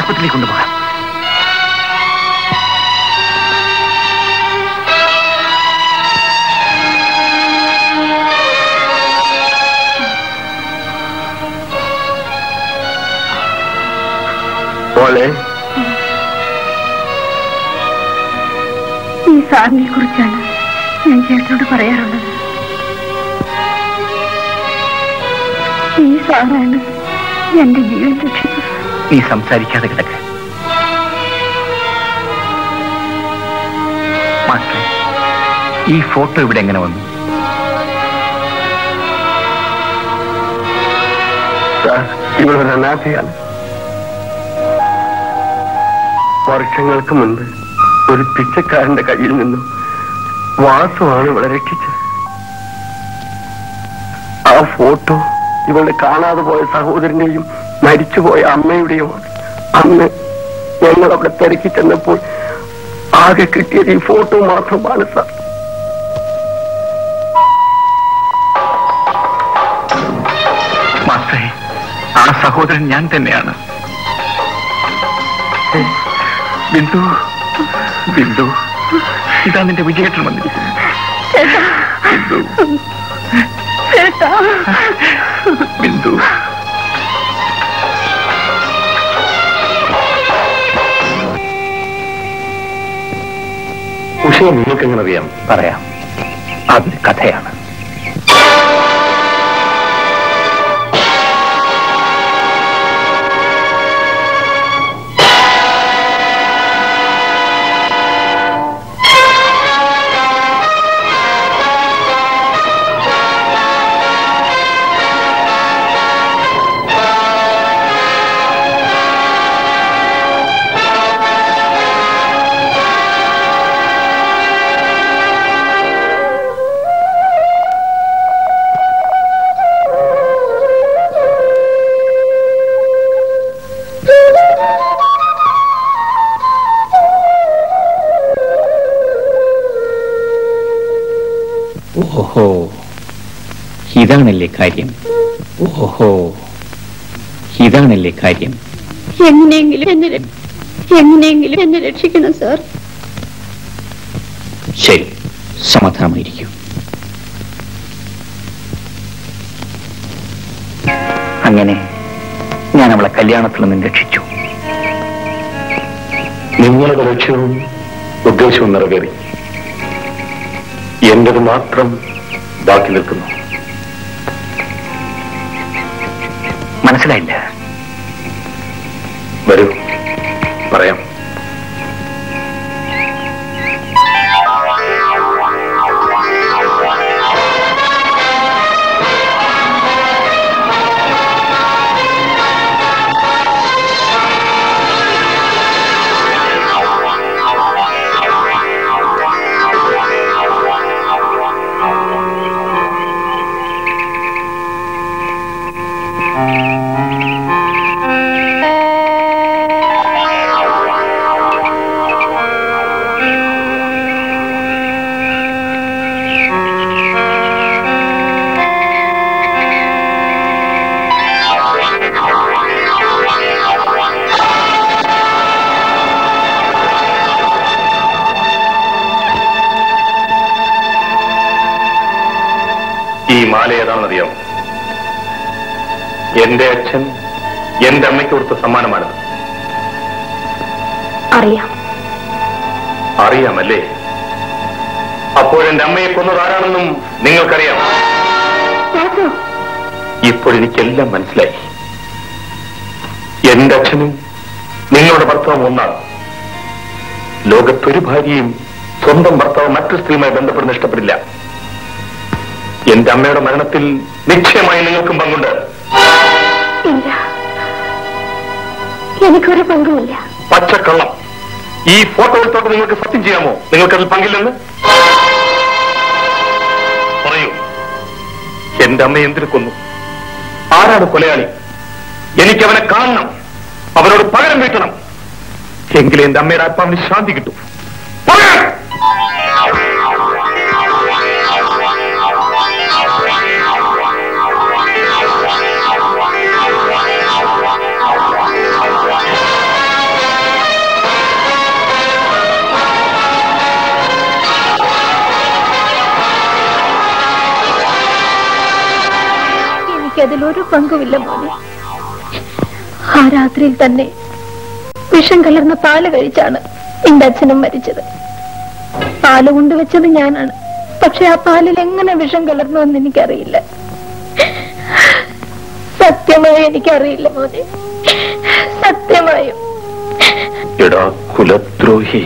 ആസ്പത്രിയിൽ കൊണ്ടുപോകാം മോളെ ഈ സാറിനെ കുറിച്ചാണ് ഞാൻ ചേട്ടനോട് പറയാറുള്ളത് ഈ സാറാണ് എന്റെ ജീവൻ രക്ഷിച്ചത് നീ സംസാരിക്കാതെ കിടക്ക് മാസ്റ്ററെ ഈ ഫോട്ടോ ഇവിടെ എങ്ങനെ വന്നു സാർ ഇവളൊരു അനാഥയാണ് വർഷങ്ങൾക്ക് മുൻപ് ഒരു പിച്ചക്കാരന്റെ കയ്യിൽ നിന്നും വാസുവാണ് ഇവളെ രക്ഷിച്ചത് ആ ഫോട്ടോ ഇവളുടെ കാണാതെ പോയ സഹോദരന്റെയും മരിച്ചുപോയ അമ്മയുടെയും അന്ന് ഞങ്ങൾ അവിടെ തിരക്കി ചെന്നപ്പോൾ ആകെ കിട്ടിയത് ഈ ഫോട്ടോ മാത്രമാണ് സാർ മാസ്റ്ററെ ആ സഹോദരൻ ഞാൻ തന്നെയാണ് ബിന്ദു ബിന്ദു ഇതാ നിന്റെ വിജയേട്ടൻ വന്നിരിക്കുന്നു ബിന്ദു ചേട്ടാ ബിന്ദു ഉഷയെ നിങ്ങൾക്ക് എങ്ങനെ അറിയാം പറയാം അതൊരു കഥയാണ് ഓഹോ ഇതാണല്ലേ കാര്യം ഓഹോ ഇതാണല്ലേ കാര്യം എങ്ങനെയെങ്കിലും എന്നെ ര- എങ്ങനെയെങ്കിലും എന്നെ രക്ഷിക്കണം സാർ ശരി സമാധാനമായിരിക്കും അങ്ങനെ ഞാൻ അവളെ കല്യാണത്തിൽ നിന്ന് രക്ഷിച്ചു നിങ്ങളുടെ ലക്ഷ്യവും ഉദ്ദേശവും നിറവേറി എന്റത് മാത്രം ബാക്കി നിൽക്കുന്നു മനസ്സിലായില്ല വരൂ പറയാം ഈ മാല ഏതാണെന്നറിയാം എന്റെ അച്ഛൻ എന്റെ അമ്മയ്ക്ക് കൊടുത്ത സമ്മാനമാണ് അറിയാം അറിയാമല്ലേ അപ്പോൾ എന്റെ അമ്മയെ കൊന്നത് ആരാണെന്നും നിങ്ങൾക്കറിയാം ഇപ്പോഴെനിക്കെല്ലാം മനസ്സിലായി എന്റെ അച്ഛനും നിങ്ങളുടെ ഭർത്താവും ഒന്നാണ് ലോകത്തൊരു ഭാര്യയും സ്വന്തം ഭർത്താവ് മറ്റു സ്ത്രീയുമായി ബന്ധപ്പെടുന്ന ഇഷ്ടപ്പെടില്ല എന്റെ അമ്മയുടെ മരണത്തിൽ നിശ്ചയമായി നിങ്ങൾക്കും പങ്കുണ്ട് ഇല്ല എനിക്കൊരു പങ്കുമില്ല പച്ചക്കള്ളം ഈ ഫോട്ടോ എടുത്തോട്ട് നിങ്ങൾക്ക് സത്യം ചെയ്യാമോ നിങ്ങൾക്കതിൽ പങ്കില്ലെന്ന് പറയൂ എന്റെ അമ്മ എന്തിനു കൊന്നു ആരാണ് കൊലയാളി എനിക്ക് അവനെ കാണണം അവനോട് പകരം വീട്ടണം എങ്കിലേ എന്റെ അമ്മയുടെ ആത്മാവിന് ശാന്തി കിട്ടും പറയാൻ ആ എനിക്ക് അതിലൊരു പങ്കുമില്ല മോനെ ആ രാത്രിയിൽ തന്നെ വിഷം കലർന്ന പാല് കഴിച്ചാണ് എന്റെ അച്ഛനും മരിച്ചത് പാല് കൊണ്ടുവച്ചത് ഞാനാണ് പക്ഷെ ആ പാലിൽ എങ്ങനെ വിഷം കലർന്നു എന്ന് എനിക്കറിയില്ല സത്യമായി എനിക്കറിയില്ല മോനെ സത്യമായും എടാ കുലദ്രോഹി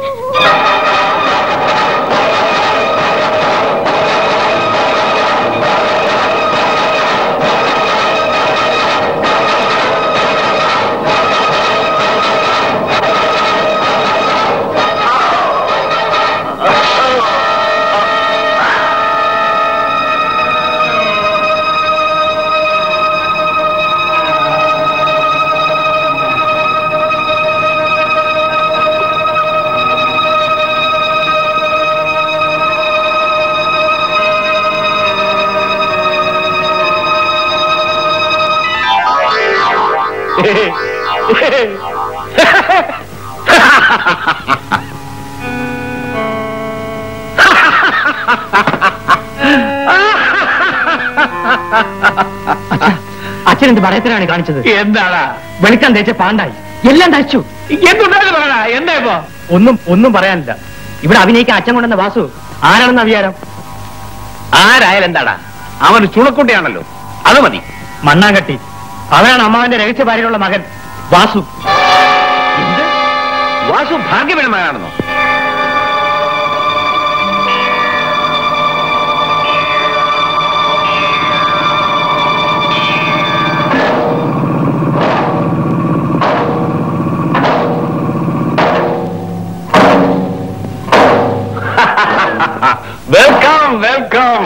അച്ഛൻ എന്ത് ഭയത്തിലാണ് കാണിച്ചത് എന്താടാ വെളുക്കാൻ തേച്ച പാണ്ടായി എല്ലാം തയ്ച്ചു എന്തുണ്ടായാലും പറയടാ എന്താ ഇപ്പൊ ഒന്നും ഒന്നും പറയാനില്ല ഇവിടെ അഭിനയിക്കാൻ അച്ഛൻ കൊണ്ടുവന്ന വാസു ആരാണെന്ന് വിചാരം ആരായാലും എന്താടാ അവൻ ചുണക്കുട്ടിയാണല്ലോ അത് മതി മണ്ണാങ്കട്ടി അവനാണ് അമ്മാവന്റെ രഹസ്യ ഭാര്യയുള്ള മകൻ വാസു വാസു ഭാഗ്യപരമാണെന്നോ welcome welcome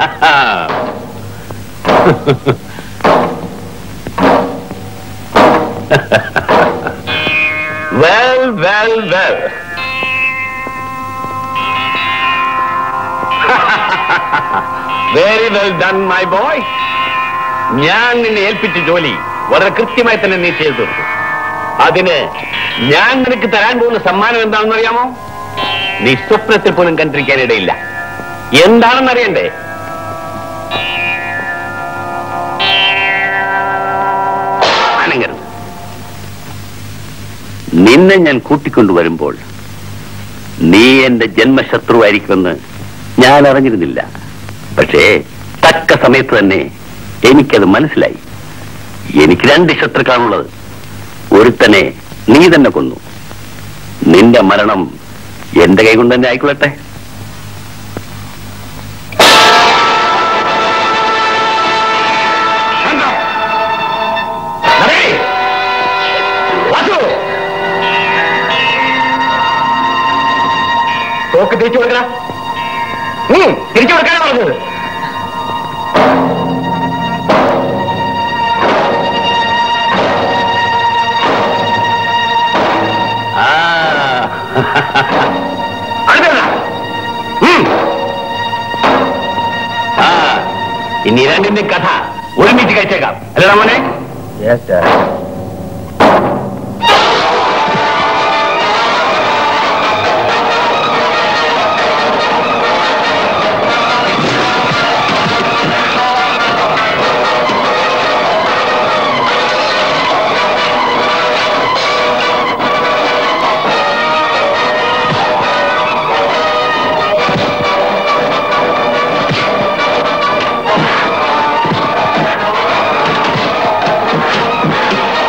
well well well very well done my boy ഞാൻ നിന്നെ ഏൽപ്പിച്ച ജോലി വളരെ കൃത്യമായി തന്നെ നീ ചെയ്തു തീർത്തു അതിന് ഞാൻ നിനക്ക് തരാൻ പോകുന്ന സമ്മാനം എന്താണെന്ന് അറിയാമോ നീ സ്വപ്നത്തിൽ പോലും കണ്ടിരിക്കാനിടയില്ല എന്താണെന്ന് അറിയണ്ടേ അനങ്ങരുത് നിന്നെ ഞാൻ കൂട്ടിക്കൊണ്ടുവരുമ്പോൾ നീ എന്റെ ജന്മശത്രുവായിരിക്കുമെന്ന് ഞാൻ അറിഞ്ഞിരുന്നില്ല പക്ഷേ തക്ക സമയത്ത് തന്നെ എനിക്കത് മനസ്സിലായി എനിക്ക് രണ്ട് ശത്രുക്കളാണുള്ളത് ഒരുത്തനെ നീ തന്നെ കൊന്നു നിന്റെ മരണം എന്റെ കൈ കൊണ്ട് തന്നെ ആയിക്കൊള്ളട്ടെ നടേ. വാസു. തോക്ക് തിരിച്ചു കൊടുക്കണ തിരിച്ചു കൊടുക്കാനാ പറഞ്ഞത് ആ. അടുത്തതാ. ഉം. ആ ഇനി രണ്ടിന്റെ കഥ ഒരുമിച്ച് കഴിച്ചേക്കാം അല്ലടാ മോനെ ആ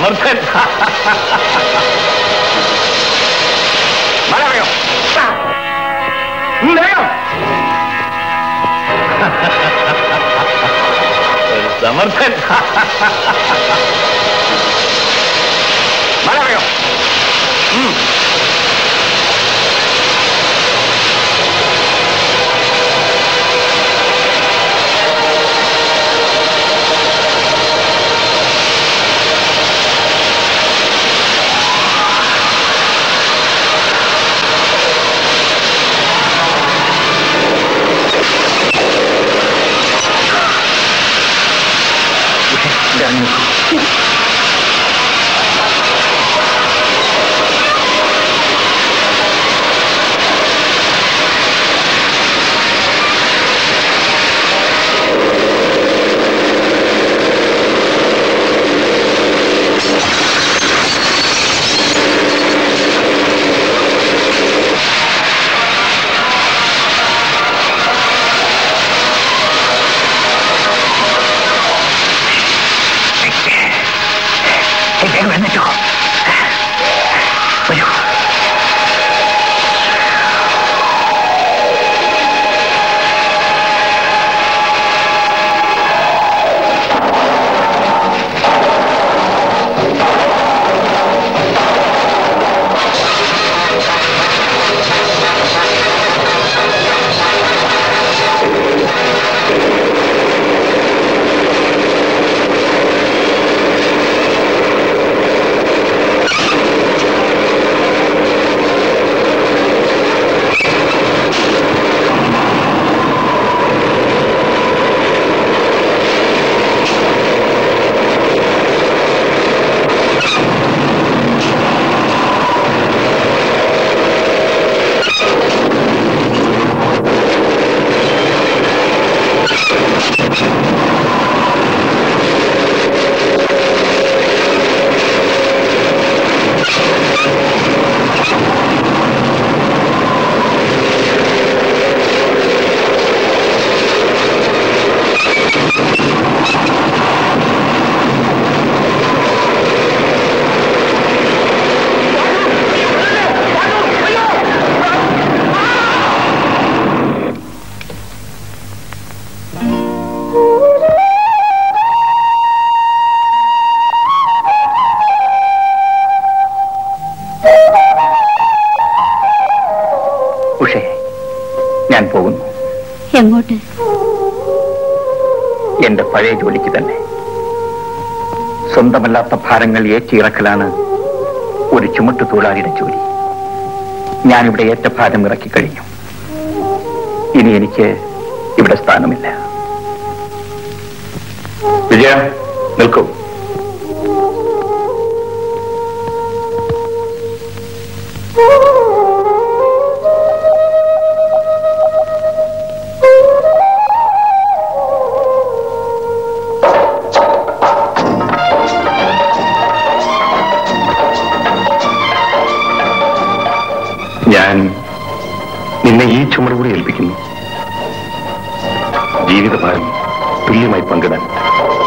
സമർത്ഥൻ മഴ വേഗം ഉം, വേഗം ഒരു സമർത്ഥൻ മഴ വേഗം ഉം. വേഗം എഴുന്നേറ്റോ വരൂ ഉഷേ ഞാൻ പോകുന്നു എങ്ങോട്ട് എന്റെ പഴയ ജോലിക്ക് തന്നെ സ്വന്തമല്ലാത്ത ഭാരങ്ങൾ ഏറ്റിയിറക്കലാണ് ഒരു ചുമട്ടു തൊഴിലാളിയുടെ ജോലി ഞാനിവിടെ ഏറ്റ ഭാരം ഇറക്കി കഴിഞ്ഞു ഇനി എനിക്ക് ഇവിടെ സ്ഥാനമില്ല വിജയ നിൽക്കൂ ഞാൻ നിന്നെ ഈ ചുമട് കൂടി ഏൽപ്പിക്കുന്നു ജീവിതഭാരം തുല്യമായി പങ്കിടാൻ